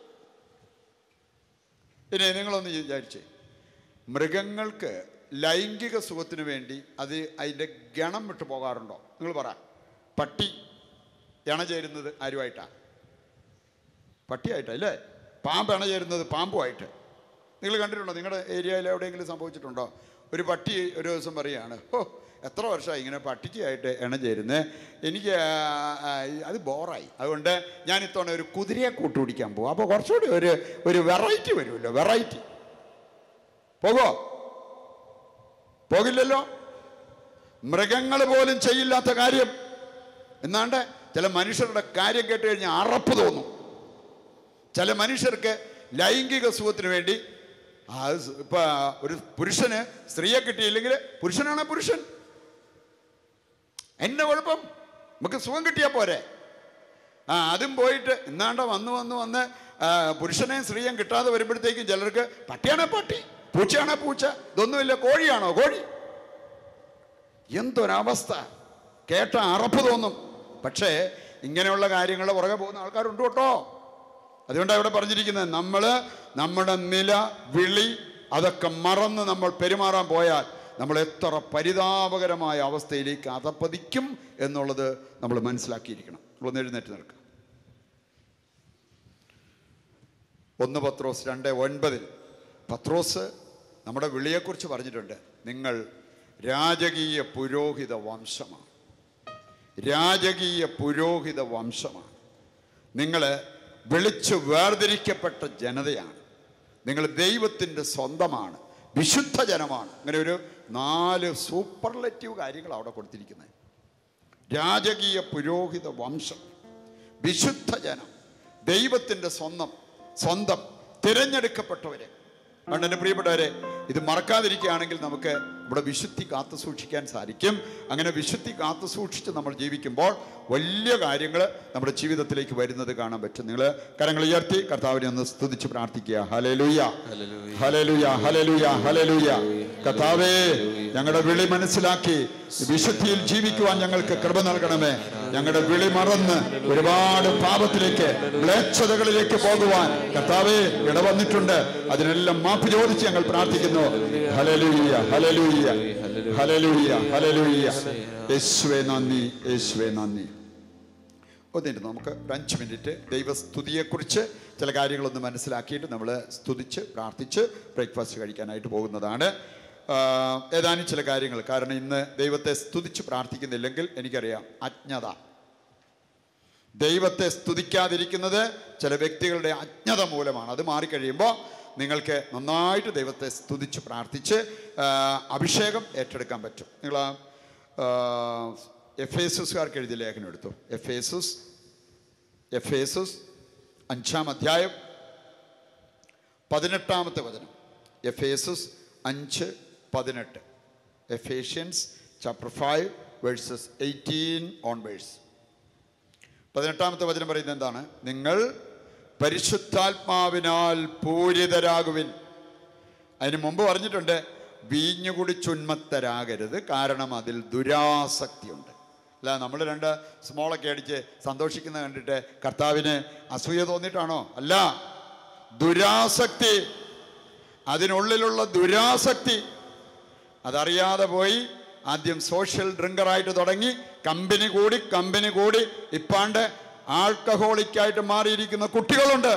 A: പിന്നെ നിങ്ങളൊന്ന് വിചാരിച്ചേ മൃഗങ്ങൾക്ക് ലൈംഗിക സുഖത്തിന് വേണ്ടി അത് അതിൻ്റെ ഗണം വിട്ടു പോകാറുണ്ടോ നിങ്ങൾ പറ പട്ടി ഇണ ചേരുന്നത് ആരുമായിട്ടാണ് പട്ടിയായിട്ടാ അല്ലേ പാമ്പ് ഇണ ചേരുന്നത് പാമ്പുമായിട്ട് നിങ്ങൾ കണ്ടിട്ടുണ്ടോ നിങ്ങളുടെ ഏരിയയിൽ എവിടെയെങ്കിലും സംഭവിച്ചിട്ടുണ്ടോ ഒരു പട്ടി ഒരു ദിവസം പറയുകയാണ് ഓ എത്ര വർഷമായി ഇങ്ങനെ പട്ടിക്കായിട്ട് ഇണ ചേരുന്നത് എനിക്ക് ആ, ആ, അത് ബോറായി അതുകൊണ്ട് ഞാൻ ഇത്തവണ ഒരു കുതിരയെ കൂട്ടുപിടിക്കാൻ പോകും അപ്പോൾ കുറച്ചുകൂടി ഒരു ഒരു വെറൈറ്റി വരുമല്ലോ വെറൈറ്റി പോകോ പോകില്ലല്ലോ മൃഗങ്ങൾ പോലും ചെയ്യില്ലാത്ത കാര്യം എന്നാണ്ട് ചില മനുഷ്യരുടെ കാര്യം കേട്ട് കഴിഞ്ഞാൽ അറപ്പ് തോന്നും ചില മനുഷ്യർക്ക് ലൈംഗിക സുഖത്തിന് വേണ്ടി ആ സ് ഇപ്പൊ ഒരു പുരുഷന് സ്ത്രീയെ കിട്ടിയില്ലെങ്കിൽ പുരുഷനാണ് പുരുഷൻ എന്നെ കുഴപ്പം നമുക്ക് സുഖം കിട്ടിയാൽ പോരെ ആ അതും പോയിട്ട് ഇന്നാണ്ട വന്ന് വന്ന് വന്ന് ആ, പുരുഷനെയും സ്ത്രീയും കിട്ടാതെ വരുമ്പോഴത്തേക്കും ചിലർക്ക് പട്ടിയാണോ പട്ടി പൂച്ചയാണോ പൂച്ച ഇതൊന്നുമില്ല കോഴിയാണോ കോഴി എന്തൊരവസ്ഥ കേട്ട അറപ്പ് തോന്നും പക്ഷേ ഇങ്ങനെയുള്ള കാര്യങ്ങളുടെ പുറകെ പോകുന്ന ആൾക്കാരുണ്ട് കേട്ടോ അതുകൊണ്ടാണ് ഇവിടെ പറഞ്ഞിരിക്കുന്നത് നമ്മൾ നമ്മുടെ നില വിളി അതൊക്കെ മറന്ന് നമ്മൾ പെരുമാറാൻ പോയാൽ നമ്മൾ എത്ര പരിതാപകരമായ അവസ്ഥയിലേക്ക് അതപ്പതിക്കും എന്നുള്ളത് നമ്മൾ മനസ്സിലാക്കിയിരിക്കണം ഒന്ന് എഴുന്നേറ്റ് നിൽക്കുക ഒന്ന് പത്രോസ് രണ്ട് ഒൻപതിൽ പത്രോസ് നമ്മുടെ വിളിയെക്കുറിച്ച് പറഞ്ഞിട്ടുണ്ട് നിങ്ങൾ രാജകീയ പുരോഹിത വംശമാണ് രാജകീയ പുരോഹിത വംശമാണ് നിങ്ങൾ വിളിച്ച് വേർതിരിക്കപ്പെട്ട ജനതയാണ് നിങ്ങൾ ദൈവത്തിൻ്റെ സ്വന്തമാണ് വിശുദ്ധ ജനമാണ് അങ്ങനെ ഒരു നാല് സൂപ്പർലെറ്റീവ് കാര്യങ്ങൾ അവിടെ കൊടുത്തിരിക്കുന്നത് രാജകീയ പുരോഹിത വംശം വിശുദ്ധ ജനം ദൈവത്തിൻ്റെ സ്വന്തം സ്വന്തം തിരഞ്ഞെടുക്കപ്പെട്ടവരെ അതുകൊണ്ട് എൻ്റെ പ്രിയപ്പെട്ടവരെ ഇത് മറക്കാതിരിക്കുകയാണെങ്കിൽ നമുക്ക് ഇവിടെ വിശുദ്ധി കാത്തു സൂക്ഷിക്കാൻ സാധിക്കും അങ്ങനെ വിശുദ്ധി കാത്തു സൂക്ഷിച്ച് നമ്മൾ ജീവിക്കുമ്പോൾ വലിയ കാര്യങ്ങൾ നമ്മുടെ ജീവിതത്തിലേക്ക് വരുന്നത് കാണാൻ പറ്റും നിങ്ങൾ കരങ്ങൾ ഉയർത്തി കർത്താവിനെ ഒന്ന് സ്തുതിച്ച് പ്രാർത്ഥിക്കുക ഹലലുയ ഹലലുയ ഹലലുയ ഹലലുയ കർത്താവേ ഞങ്ങളുടെ വിളി മനസ്സിലാക്കി വിശുദ്ധിയിൽ ജീവിക്കുവാൻ ഞങ്ങൾക്ക് കൃപ നൽകണമേ ഞങ്ങളുടെ വിളി മറന്ന് ഒരുപാട് പാപത്തിലേക്ക് മ്ലേച്ഛതകളിലേക്ക് പോകുവാൻ കർത്താവേ ഇടവന്നിട്ടുണ്ട് അതിനെല്ലാം മാപ്പ് ചോദിച്ച് ഞങ്ങൾ പ്രാർത്ഥിക്കുന്നു ഹലലൂയ ഹലലൂയ ഹലലൂയ ഹലലൂയ യേശുവേ നന്ദി യേശുവേ നന്ദി ഒന്നിട്ട് നമുക്ക് ഒരു അഞ്ച് മിനിറ്റ് ദൈവസ്തുതിയെക്കുറിച്ച് ചില കാര്യങ്ങളൊന്ന് മനസ്സിലാക്കിയിട്ട് നമ്മൾ സ്തുതിച്ച് പ്രാർത്ഥിച്ച് ബ്രേക്ക്ഫാസ്റ്റ് കഴിക്കാനായിട്ട് പോകുന്നതാണ് ആ, ഏതാനും ചില കാര്യങ്ങൾ കാരണം ഇന്ന് ദൈവത്തെ സ്തുതിച്ച് പ്രാർത്ഥിക്കുന്നില്ലെങ്കിൽ എനിക്കറിയാം അജ്ഞത ദൈവത്തെ സ്തുതിക്കാതിരിക്കുന്നത് ചില വ്യക്തികളുടെ അജ്ഞത മൂലമാണ് അത് മാറിക്കഴിയുമ്പോൾ നിങ്ങൾക്ക് നന്നായിട്ട് ദൈവത്തെ സ്തുതിച്ച് പ്രാർത്ഥിച്ച് ആ, അഭിഷേകം ഏറ്റെടുക്കാൻ പറ്റും നിങ്ങൾ എഫ് എസുകാർക്ക് എഴുതിയ ലേഖനം എടുത്തു എഫ് എസുസ് എഫ് എസുസ് അഞ്ചാം അധ്യായം പതിനെട്ടാമത്തെ വചനം എഫ് എസുസ് അഞ്ച് പതിനെട്ട് Ephesians chapter five verses eighteen on verse പതിനെട്ടാമത്തെ വചനം പറയുന്നത് എന്താണ് നിങ്ങൾ പരിശുദ്ധാത്മാവിനാൽ പൂരിതരാകുവിൻ അതിന് മുമ്പ് പറഞ്ഞിട്ടുണ്ട് വീഞ്ഞു കുടിച്ചുന്മത്തരാകരുത് കാരണം അതിൽ ദുരാസക്തിയുണ്ട് അല്ല നമ്മൾ രണ്ട് സ്മോളൊക്കെ അടിച്ച് സന്തോഷിക്കുന്നത് കണ്ടിട്ട് കർത്താവിന് അസൂയ തോന്നിയിട്ടാണോ അല്ല ദുരാസക്തി അതിനുള്ളിലുള്ള ദുരാസക്തി അതറിയാതെ പോയി ആദ്യം സോഷ്യൽ ഡ്രിങ്കറായിട്ട് തുടങ്ങി കമ്പനി കൂടി കമ്പനി കൂടി ഇപ്പാണ്ട് ആൾക്കഹോളിക്കായിട്ട് മാറിയിരിക്കുന്ന കുട്ടികളുണ്ട്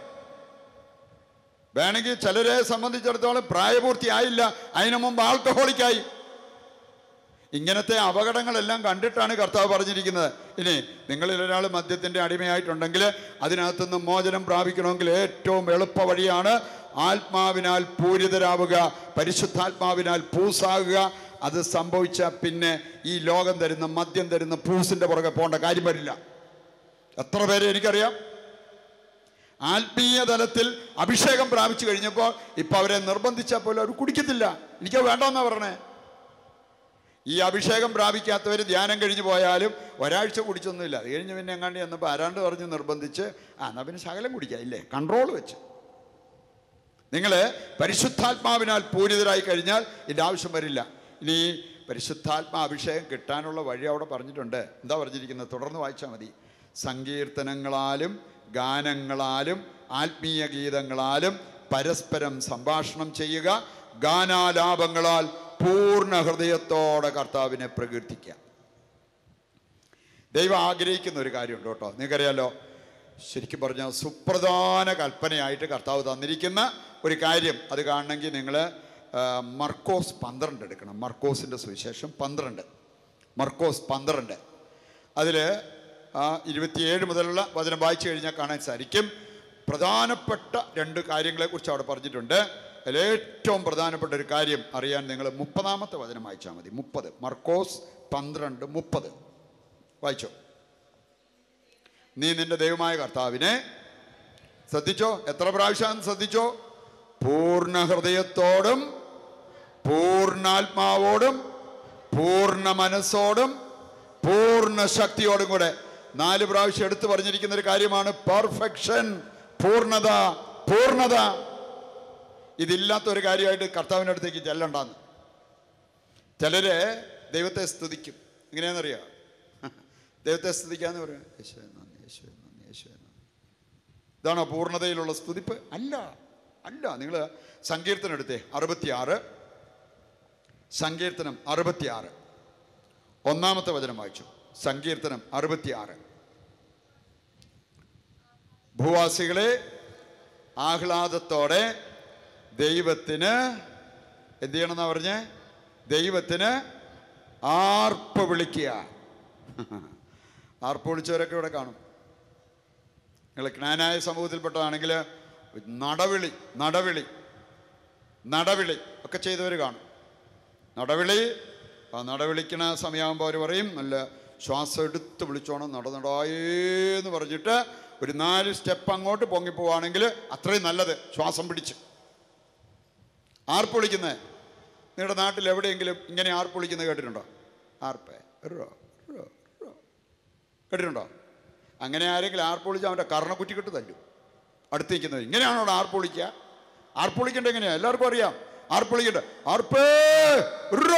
A: വേണമെങ്കിൽ ചിലരെ സംബന്ധിച്ചിടത്തോളം പ്രായപൂർത്തിയായില്ല അതിനു മുമ്പ് ആൾക്കഹോളിക്കായി ഇങ്ങനത്തെ അപകടങ്ങളെല്ലാം കണ്ടിട്ടാണ് കർത്താവ് പറഞ്ഞിരിക്കുന്നത് ഇനി നിങ്ങളിൽ ഒരാൾ മദ്യത്തിൻ്റെ അടിമയായിട്ടുണ്ടെങ്കിൽ അതിനകത്തുനിന്ന് മോചനം പ്രാപിക്കണമെങ്കിൽ ഏറ്റവും എളുപ്പ വഴിയാണ് ആത്മാവിനാൽ പൂരിതരാവുക പരിശുദ്ധാത്മാവിനാൽ പൂസാകുക അത് സംഭവിച്ച പിന്നെ ഈ ലോകം തരുന്ന മദ്യം തരുന്ന പൂസിന്റെ പുറകെ പോകേണ്ട കാര്യം വരില്ല എത്ര പേരെ എനിക്കറിയാം ആത്മീയ തലത്തിൽ അഭിഷേകം പ്രാപിച്ചു കഴിഞ്ഞപ്പോൾ ഇപ്പൊ അവരെ നിർബന്ധിച്ചാൽ പോലും അവർ കുടിക്കത്തില്ല എനിക്ക് വേണ്ടെന്നാ പറഞ്ഞേ ഈ അഭിഷേകം പ്രാപിക്കാത്തവർ ധ്യാനം കഴിഞ്ഞു പോയാലും ഒരാഴ്ച കുടിച്ചൊന്നുമില്ല അത് കഴിഞ്ഞ് പിന്നെ എങ്ങാണ്ട് ചെന്നപ്പോൾ ആരാണ്ട് പറഞ്ഞ് നിർബന്ധിച്ച് ആ എന്നാൽ പിന്നെ ശകലം കുടിക്കാം ഇല്ലേ കൺട്രോൾ വെച്ച് നിങ്ങൾ പരിശുദ്ധാത്മാവിനാൽ പൂരിതരായി കഴിഞ്ഞാൽ ഇതിൻ്റെ ആവശ്യം വരില്ല ഇനി പരിശുദ്ധാത്മാ അഭിഷേകം കിട്ടാനുള്ള വഴി അവിടെ പറഞ്ഞിട്ടുണ്ട് എന്താ പറഞ്ഞിരിക്കുന്നത് തുടർന്ന് വായിച്ചാൽ മതി സങ്കീർത്തനങ്ങളാലും ഗാനങ്ങളാലും ആത്മീയ ഗീതങ്ങളാലും പരസ്പരം സംഭാഷണം ചെയ്യുക ഗാനാലാപങ്ങളാൽ പൂർണ്ണ ഹൃദയത്തോടെ കർത്താവിനെ പ്രകീർത്തിക്കുക ദൈവം ആഗ്രഹിക്കുന്ന ഒരു കാര്യമുണ്ട് കേട്ടോ നിങ്ങൾക്കറിയാലോ ശരിക്കും പറഞ്ഞാൽ സുപ്രധാന കൽപ്പനയായിട്ട് കർത്താവ് തന്നിരിക്കുന്ന ഒരു കാര്യം അത് കാണണമെങ്കിൽ നിങ്ങൾ മർക്കോസ് പന്ത്രണ്ട് എടുക്കണം മർക്കോസിൻ്റെ സുവിശേഷം പന്ത്രണ്ട് മർക്കോസ് പന്ത്രണ്ട് അതിൽ ഇരുപത്തിയേഴ് മുതലുള്ള വചനം വായിച്ചു കഴിഞ്ഞാൽ കാണാൻ സാധിക്കും പ്രധാനപ്പെട്ട രണ്ട് കാര്യങ്ങളെക്കുറിച്ച് അവിടെ പറഞ്ഞിട്ടുണ്ട് അതിൽ ഏറ്റവും പ്രധാനപ്പെട്ട ഒരു കാര്യം അറിയാൻ നിങ്ങൾ മുപ്പതാമത്തെ വചനം വായിച്ചാൽ മതി മുപ്പത് മർക്കോസ് പന്ത്രണ്ട് മുപ്പത് വായിച്ചോ നീ നിന്റെ ദൈവമായ കർത്താവിനെ ശ്രദ്ധിച്ചോ എത്ര പ്രാവശ്യം ശ്രദ്ധിച്ചോ പൂർണ്ണ ഹൃദയത്തോടും പൂർണ്ണാത്മാവോടും പൂർണ്ണ മനസ്സോടും പൂർണ്ണ ശക്തിയോടും കൂടെ നാല് പ്രാവശ്യം എടുത്തു പറഞ്ഞിരിക്കുന്ന ഒരു കാര്യമാണ് പെർഫെക്ഷൻ പൂർണ്ണത പൂർണ്ണത ഇതില്ലാത്ത ഒരു കാര്യമായിട്ട് കർത്താവിൻ്റെ അടുത്തേക്ക് ചെല്ലണ്ടെന്ന് ചിലര് ദൈവത്തെ സ്തുതിക്കും എങ്ങനെയാണെന്നറിയാം ദൈവത്തെ സ്തുതിക്കാന്ന് പറയാം യേശുവേ നന്ദി യേശുവേ നന്ദി യേശുവേ നന്ദി ഇതാണോ പൂർണ്ണതയിലുള്ള സ്തുതിപ്പ് അല്ല അല്ല നിങ്ങൾ സങ്കീർത്തനം എടുത്തേ അറുപത്തിയാറ് സങ്കീർത്തനം അറുപത്തിയാറ് ഒന്നാമത്തെ വചനം വായിച്ചു സങ്കീർത്തനം അറുപത്തിയാറ് ഭൂവാസികളെ ആഹ്ലാദത്തോടെ ദൈവത്തിന് എന്ത് ചെയ്യണമെന്നാ പറഞ്ഞേ ദൈവത്തിന് ആർപ്പ് വിളിക്കുക ആർപ്പ് വിളിച്ചവരൊക്കെ ഇവിടെ കാണും നിങ്ങൾ ജ്ഞാനായ സമൂഹത്തിൽപ്പെട്ടതാണെങ്കിൽ നടവിളി നടവിളി നടവിളി ഒക്കെ ചെയ്തവർ കാണും നടവിളി ആ നടവിളിക്കണ സമയമാകുമ്പോൾ അവർ പറയും നല്ല ശ്വാസം എടുത്ത് വിളിച്ചോണം നട നടായേന്ന് പറഞ്ഞിട്ട് ഒരു നാല് സ്റ്റെപ്പ് അങ്ങോട്ട് പൊങ്ങിപ്പോവാണെങ്കിൽ അത്രയും നല്ലത് ശ്വാസം പിടിച്ച് ആർപ്പ് വിളിക്കുന്നത് നിങ്ങളുടെ നാട്ടിൽ എവിടെയെങ്കിലും ഇങ്ങനെ ആർപ്പ് വിളിക്കുന്നത് കേട്ടിട്ടുണ്ടോ ആർപ്പ് റോ, റോ, റോ. കേട്ടിട്ടുണ്ടോ അങ്ങനെ ആരെങ്കിലും ആർപ്പ് വിളിച്ചാൽ അവൻ്റെ കർണക്കുറ്റിക്കിട്ട് തല്ലും അടുത്ത് നിൽക്കുന്നത് ഇങ്ങനെയാണോ അവിടെ ആർപ്പ് വിളിക്കുക ആർപ്പ് വിളിക്കേണ്ടത് എങ്ങനെയാ എല്ലാവർക്കും അറിയാം ആർപ്പ് വിളിക്കണ്ട ആർപ്പേ റോ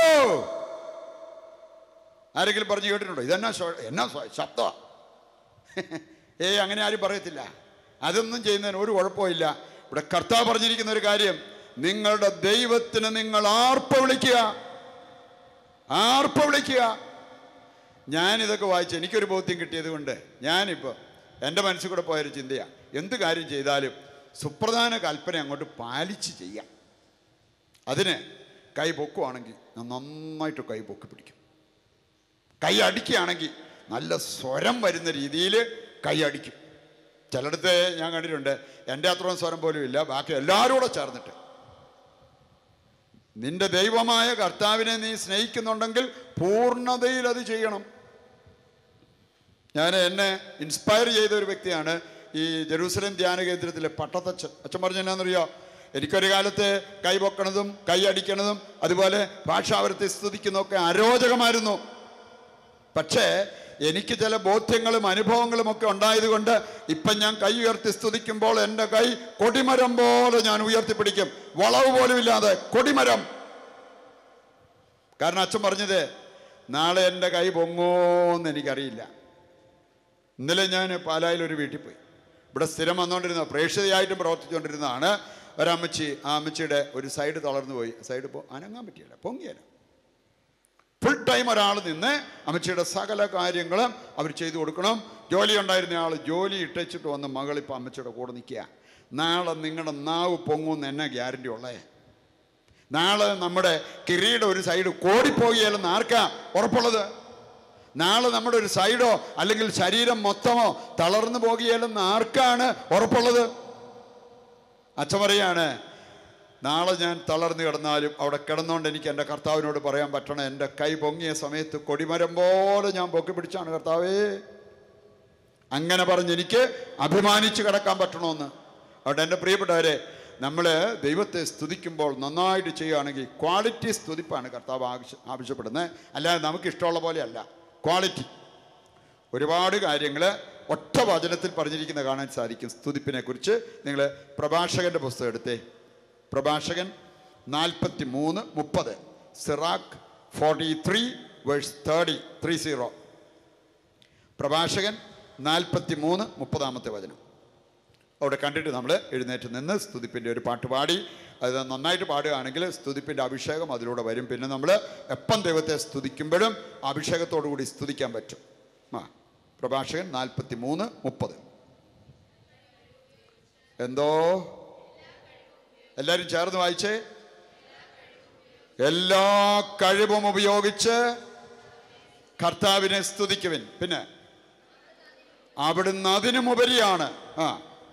A: ആരെങ്കിലും പറഞ്ഞു കേട്ടിട്ടുണ്ടോ ഇതെന്നാ സ്വ- എന്നാ സ്വ- ശബ്ദമാ ഏയ് അങ്ങനെ ആരും പറയത്തില്ല അതൊന്നും ചെയ്യുന്നതിന് ഒരു കുഴപ്പമില്ല ഇവിടെ കർത്താവ് പറഞ്ഞിരിക്കുന്ന ഒരു കാര്യം നിങ്ങളുടെ ദൈവത്തിന് നിങ്ങൾ ആർപ്പ വിളിക്കുക ആർപ്പ വിളിക്കുക ഞാനിതൊക്കെ വായിച്ച് എനിക്കൊരു ബോധ്യം കിട്ടിയത് കൊണ്ട് ഞാനിപ്പോൾ എൻ്റെ മനസ്സിൽ കൂടെ പോയൊരു ചിന്തയാണ് എന്ത് കാര്യം ചെയ്താലും സുപ്രധാന കൽപ്പന അങ്ങോട്ട് പാലിച്ച് ചെയ്യാം അതിന് കൈ പൊക്കുവാണെങ്കിൽ ഞാൻ നന്നായിട്ട് കൈ പൊക്കി പിടിക്കും കൈ അടിക്കുകയാണെങ്കിൽ നല്ല സ്വരം വരുന്ന രീതിയിൽ കൈ അടിക്കും ചിലയിടത്ത് ഞാൻ കണ്ടിട്ടുണ്ട് എൻ്റെ അത്രയും സ്വരം പോലും ഇല്ല ബാക്കി എല്ലാവരും കൂടെ ചേർന്നിട്ട് നിന്റെ ദൈവമായ കർത്താവിനെ നീ സ്നേഹിക്കുന്നുണ്ടെങ്കിൽ പൂർണ്ണതയിൽ അത് ചെയ്യണം ഞാൻ എന്നെ ഇൻസ്പയർ ചെയ്ത ഒരു വ്യക്തിയാണ് ഈ ജെറൂസലേം ധ്യാന കേന്ദ്രത്തിലെ പട്ടത്തച്ഛൻ അച്ഛൻ പറഞ്ഞ എന്നാന്നറിയോ എനിക്കൊരു കാലത്ത് കൈ പൊക്കണതും കൈ അടിക്കണതും അതുപോലെ ഭാഷാവരത്തെ സ്തുതിക്കുന്നതൊക്കെ അരോചകമായിരുന്നു പക്ഷേ എനിക്ക് ചില ബോധ്യങ്ങളും അനുഭവങ്ങളും ഒക്കെ ഉണ്ടായതുകൊണ്ട് ഇപ്പം ഞാൻ കൈ ഉയർത്തി സ്തുതിക്കുമ്പോൾ എൻ്റെ കൈ കൊടിമരം പോലെ ഞാൻ ഉയർത്തിപ്പിടിക്കും വളവ് പോലും ഇല്ലാതെ കൊടിമരം കാരണം അച്ഛൻ പറഞ്ഞത് നാളെ എൻ്റെ കൈ പൊങ്ങോന്ന് എനിക്കറിയില്ല ഇന്നലെ ഞാൻ പാലായിൽ ഒരു വീട്ടിൽ പോയി ഇവിടെ സ്ഥിരം വന്നുകൊണ്ടിരുന്ന പ്രേക്ഷിതയായിട്ടും പ്രവർത്തിച്ചുകൊണ്ടിരുന്നതാണ് ഒരമ്മച്ചി ആ അമ്മച്ചിയുടെ ഒരു സൈഡ് തളർന്നു പോയി സൈഡ് പോ അനങ്ങാൻ പറ്റിയില്ല പൊങ്ങിയല്ല ഫുൾ ടൈം ഒരാൾ നിന്ന് അമ്മച്ചിയുടെ സകല കാര്യങ്ങളും അവർ ചെയ്തു കൊടുക്കണം ജോലി ഉണ്ടായിരുന്ന ആൾ ജോലി ഇട്ടച്ചിട്ട് വന്ന് മകൾ ഇപ്പം അമ്മച്ചിയുടെ കൂടെ നിൽക്കുക നാളെ നിങ്ങളുടെ നാവ് പൊങ്ങുമെന്ന് എന്നാ ഗ്യാരണ്ടി ഉള്ളേ നാളെ നമ്മുടെ കിരീടം ഒരു സൈഡ് കോടിപ്പോകിയാലെന്ന് ആർക്കാ ഉറപ്പുള്ളത് നാളെ നമ്മുടെ ഒരു സൈഡോ അല്ലെങ്കിൽ ശരീരം മൊത്തമോ തളർന്നു പോകുകയല്ലെന്ന് ആർക്കാണ് ഉറപ്പുള്ളത് അച്ഛൻ പറയാണ് നാളെ ഞാൻ തളർന്നു കിടന്നാലും അവിടെ കിടന്നുകൊണ്ട് എനിക്ക് എൻ്റെ കർത്താവിനോട് പറയാൻ പറ്റണം എൻ്റെ കൈ പൊങ്ങിയ സമയത്ത് കൊടിമരം പോലെ ഞാൻ പൊക്കി പിടിച്ചാണ് കർത്താവേ അങ്ങനെ പറഞ്ഞ് എനിക്ക് അഭിമാനിച്ച് കിടക്കാൻ പറ്റണമെന്ന് അതുകൊണ്ട് എൻ്റെ പ്രിയപ്പെട്ടവരെ നമ്മൾ ദൈവത്തെ സ്തുതിക്കുമ്പോൾ നന്നായിട്ട് ചെയ്യുകയാണെങ്കിൽ ക്വാളിറ്റി സ്തുതിപ്പാണ് കർത്താവ് ആവശ്യ ആവശ്യപ്പെടുന്നത് അല്ലാതെ നമുക്ക് ഇഷ്ടമുള്ള പോലെയല്ല ക്വാളിറ്റി ഒരുപാട് കാര്യങ്ങൾ ഒറ്റ വചനത്തിൽ പറഞ്ഞിരിക്കുന്ന കാണാൻ സാധിക്കും സ്തുതിപ്പിനെ കുറിച്ച് നിങ്ങൾ പ്രഭാഷകന്റെ പുസ്തകം എടുത്തേ പ്രഭാഷകൻ നാൽപ്പത്തി മൂന്ന് മുപ്പത് Sirach forty three verse thirty three zero പ്രഭാഷകൻ നാൽപ്പത്തി മൂന്ന് മുപ്പതാമത്തെ വചനം അവിടെ കണ്ടിട്ട് നമ്മൾ എഴുന്നേറ്റ് നിന്ന് സ്തുതിപ്പിൻ്റെ ഒരു പാട്ട് പാടി അത് നന്നായിട്ട് പാടുകയാണെങ്കിൽ സ്തുതിപ്പിൻ്റെ അഭിഷേകം അതിലൂടെ വരും പിന്നെ നമ്മൾ എപ്പം ദൈവത്തെ സ്തുതിക്കുമ്പോഴും അഭിഷേകത്തോടു കൂടി സ്തുതിക്കാൻ പറ്റും ആ പ്രഭാഷകൻ നാൽപ്പത്തി മൂന്ന് മുപ്പത് എന്തോ എല്ലാവരും ചേർന്ന് വായിച്ചേ എല്ലാ കഴിവും ഉപയോഗിച്ച് കർത്താവിനെ സ്തുതിക്കുവിൻ പിന്നെ അവിടുന്ന് അതിനുമുപരിയാണ് ആ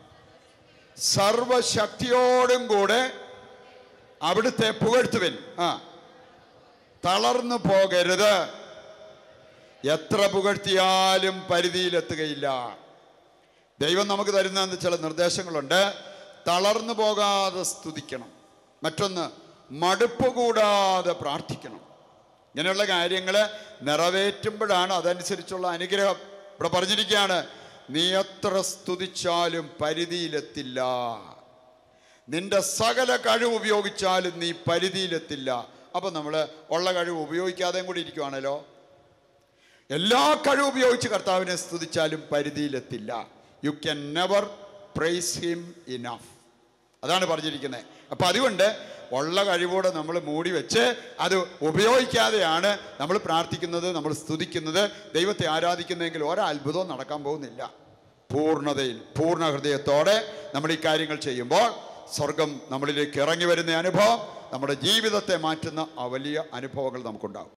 A: സർവശക്തിയോടും കൂടെ അവിടുത്തെ പുകഴ്ത്തുവിൻ ആ തളർന്നു പോകരുത് എത്ര പുകഴ്ത്തിയാലും പരിധിയിലെത്തുകയില്ല ദൈവം നമുക്ക് തരുന്ന ചില നിർദ്ദേശങ്ങളുണ്ട് തളർന്നു പോകാതെ സ്തുതിക്കണം മറ്റൊന്ന് മടുപ്പ് കൂടാതെ പ്രാർത്ഥിക്കണം ഇങ്ങനെയുള്ള കാര്യങ്ങൾ നിറവേറ്റുമ്പോഴാണ് അതനുസരിച്ചുള്ള അനുഗ്രഹം ഇവിടെ പറഞ്ഞിരിക്കുകയാണ് നീ എത്ര സ്തുതിച്ചാലും പരിധിയിലെത്തില്ല നിന്റെ സകല കഴിവ് ഉപയോഗിച്ചാലും നീ പരിധിയിലെത്തില്ല അപ്പം നമ്മൾ ഉള്ള കഴിവ് ഉപയോഗിക്കാതെയും കൂടി ഇരിക്കുവാണല്ലോ എല്ലാ കഴിവ് ഉപയോഗിച്ച് കർത്താവിനെ സ്തുതിച്ചാലും പരിധിയിലെത്തില്ല you can never praise him enough അതാണ് പറഞ്ഞിരിക്കുന്നത് അപ്പം അതുകൊണ്ട് ഉള്ള കഴിവോടെ നമ്മൾ മൂടി വെച്ച് അത് ഉപയോഗിക്കാതെയാണ് നമ്മൾ പ്രാർത്ഥിക്കുന്നത് നമ്മൾ സ്തുതിക്കുന്നത് ദൈവത്തെ ആരാധിക്കുന്നതെങ്കിൽ ഒരത്ഭുതവും നടക്കാൻ പോകുന്നില്ല പൂർണ്ണതയിൽ പൂർണ്ണ ഹൃദയത്തോടെ നമ്മൾ ഈ കാര്യങ്ങൾ ചെയ്യുമ്പോൾ സ്വർഗം നമ്മളിലേക്ക് ഇറങ്ങി വരുന്ന അനുഭവം നമ്മുടെ ജീവിതത്തെ മാറ്റുന്ന ആ വലിയ അനുഭവങ്ങൾ നമുക്കുണ്ടാകും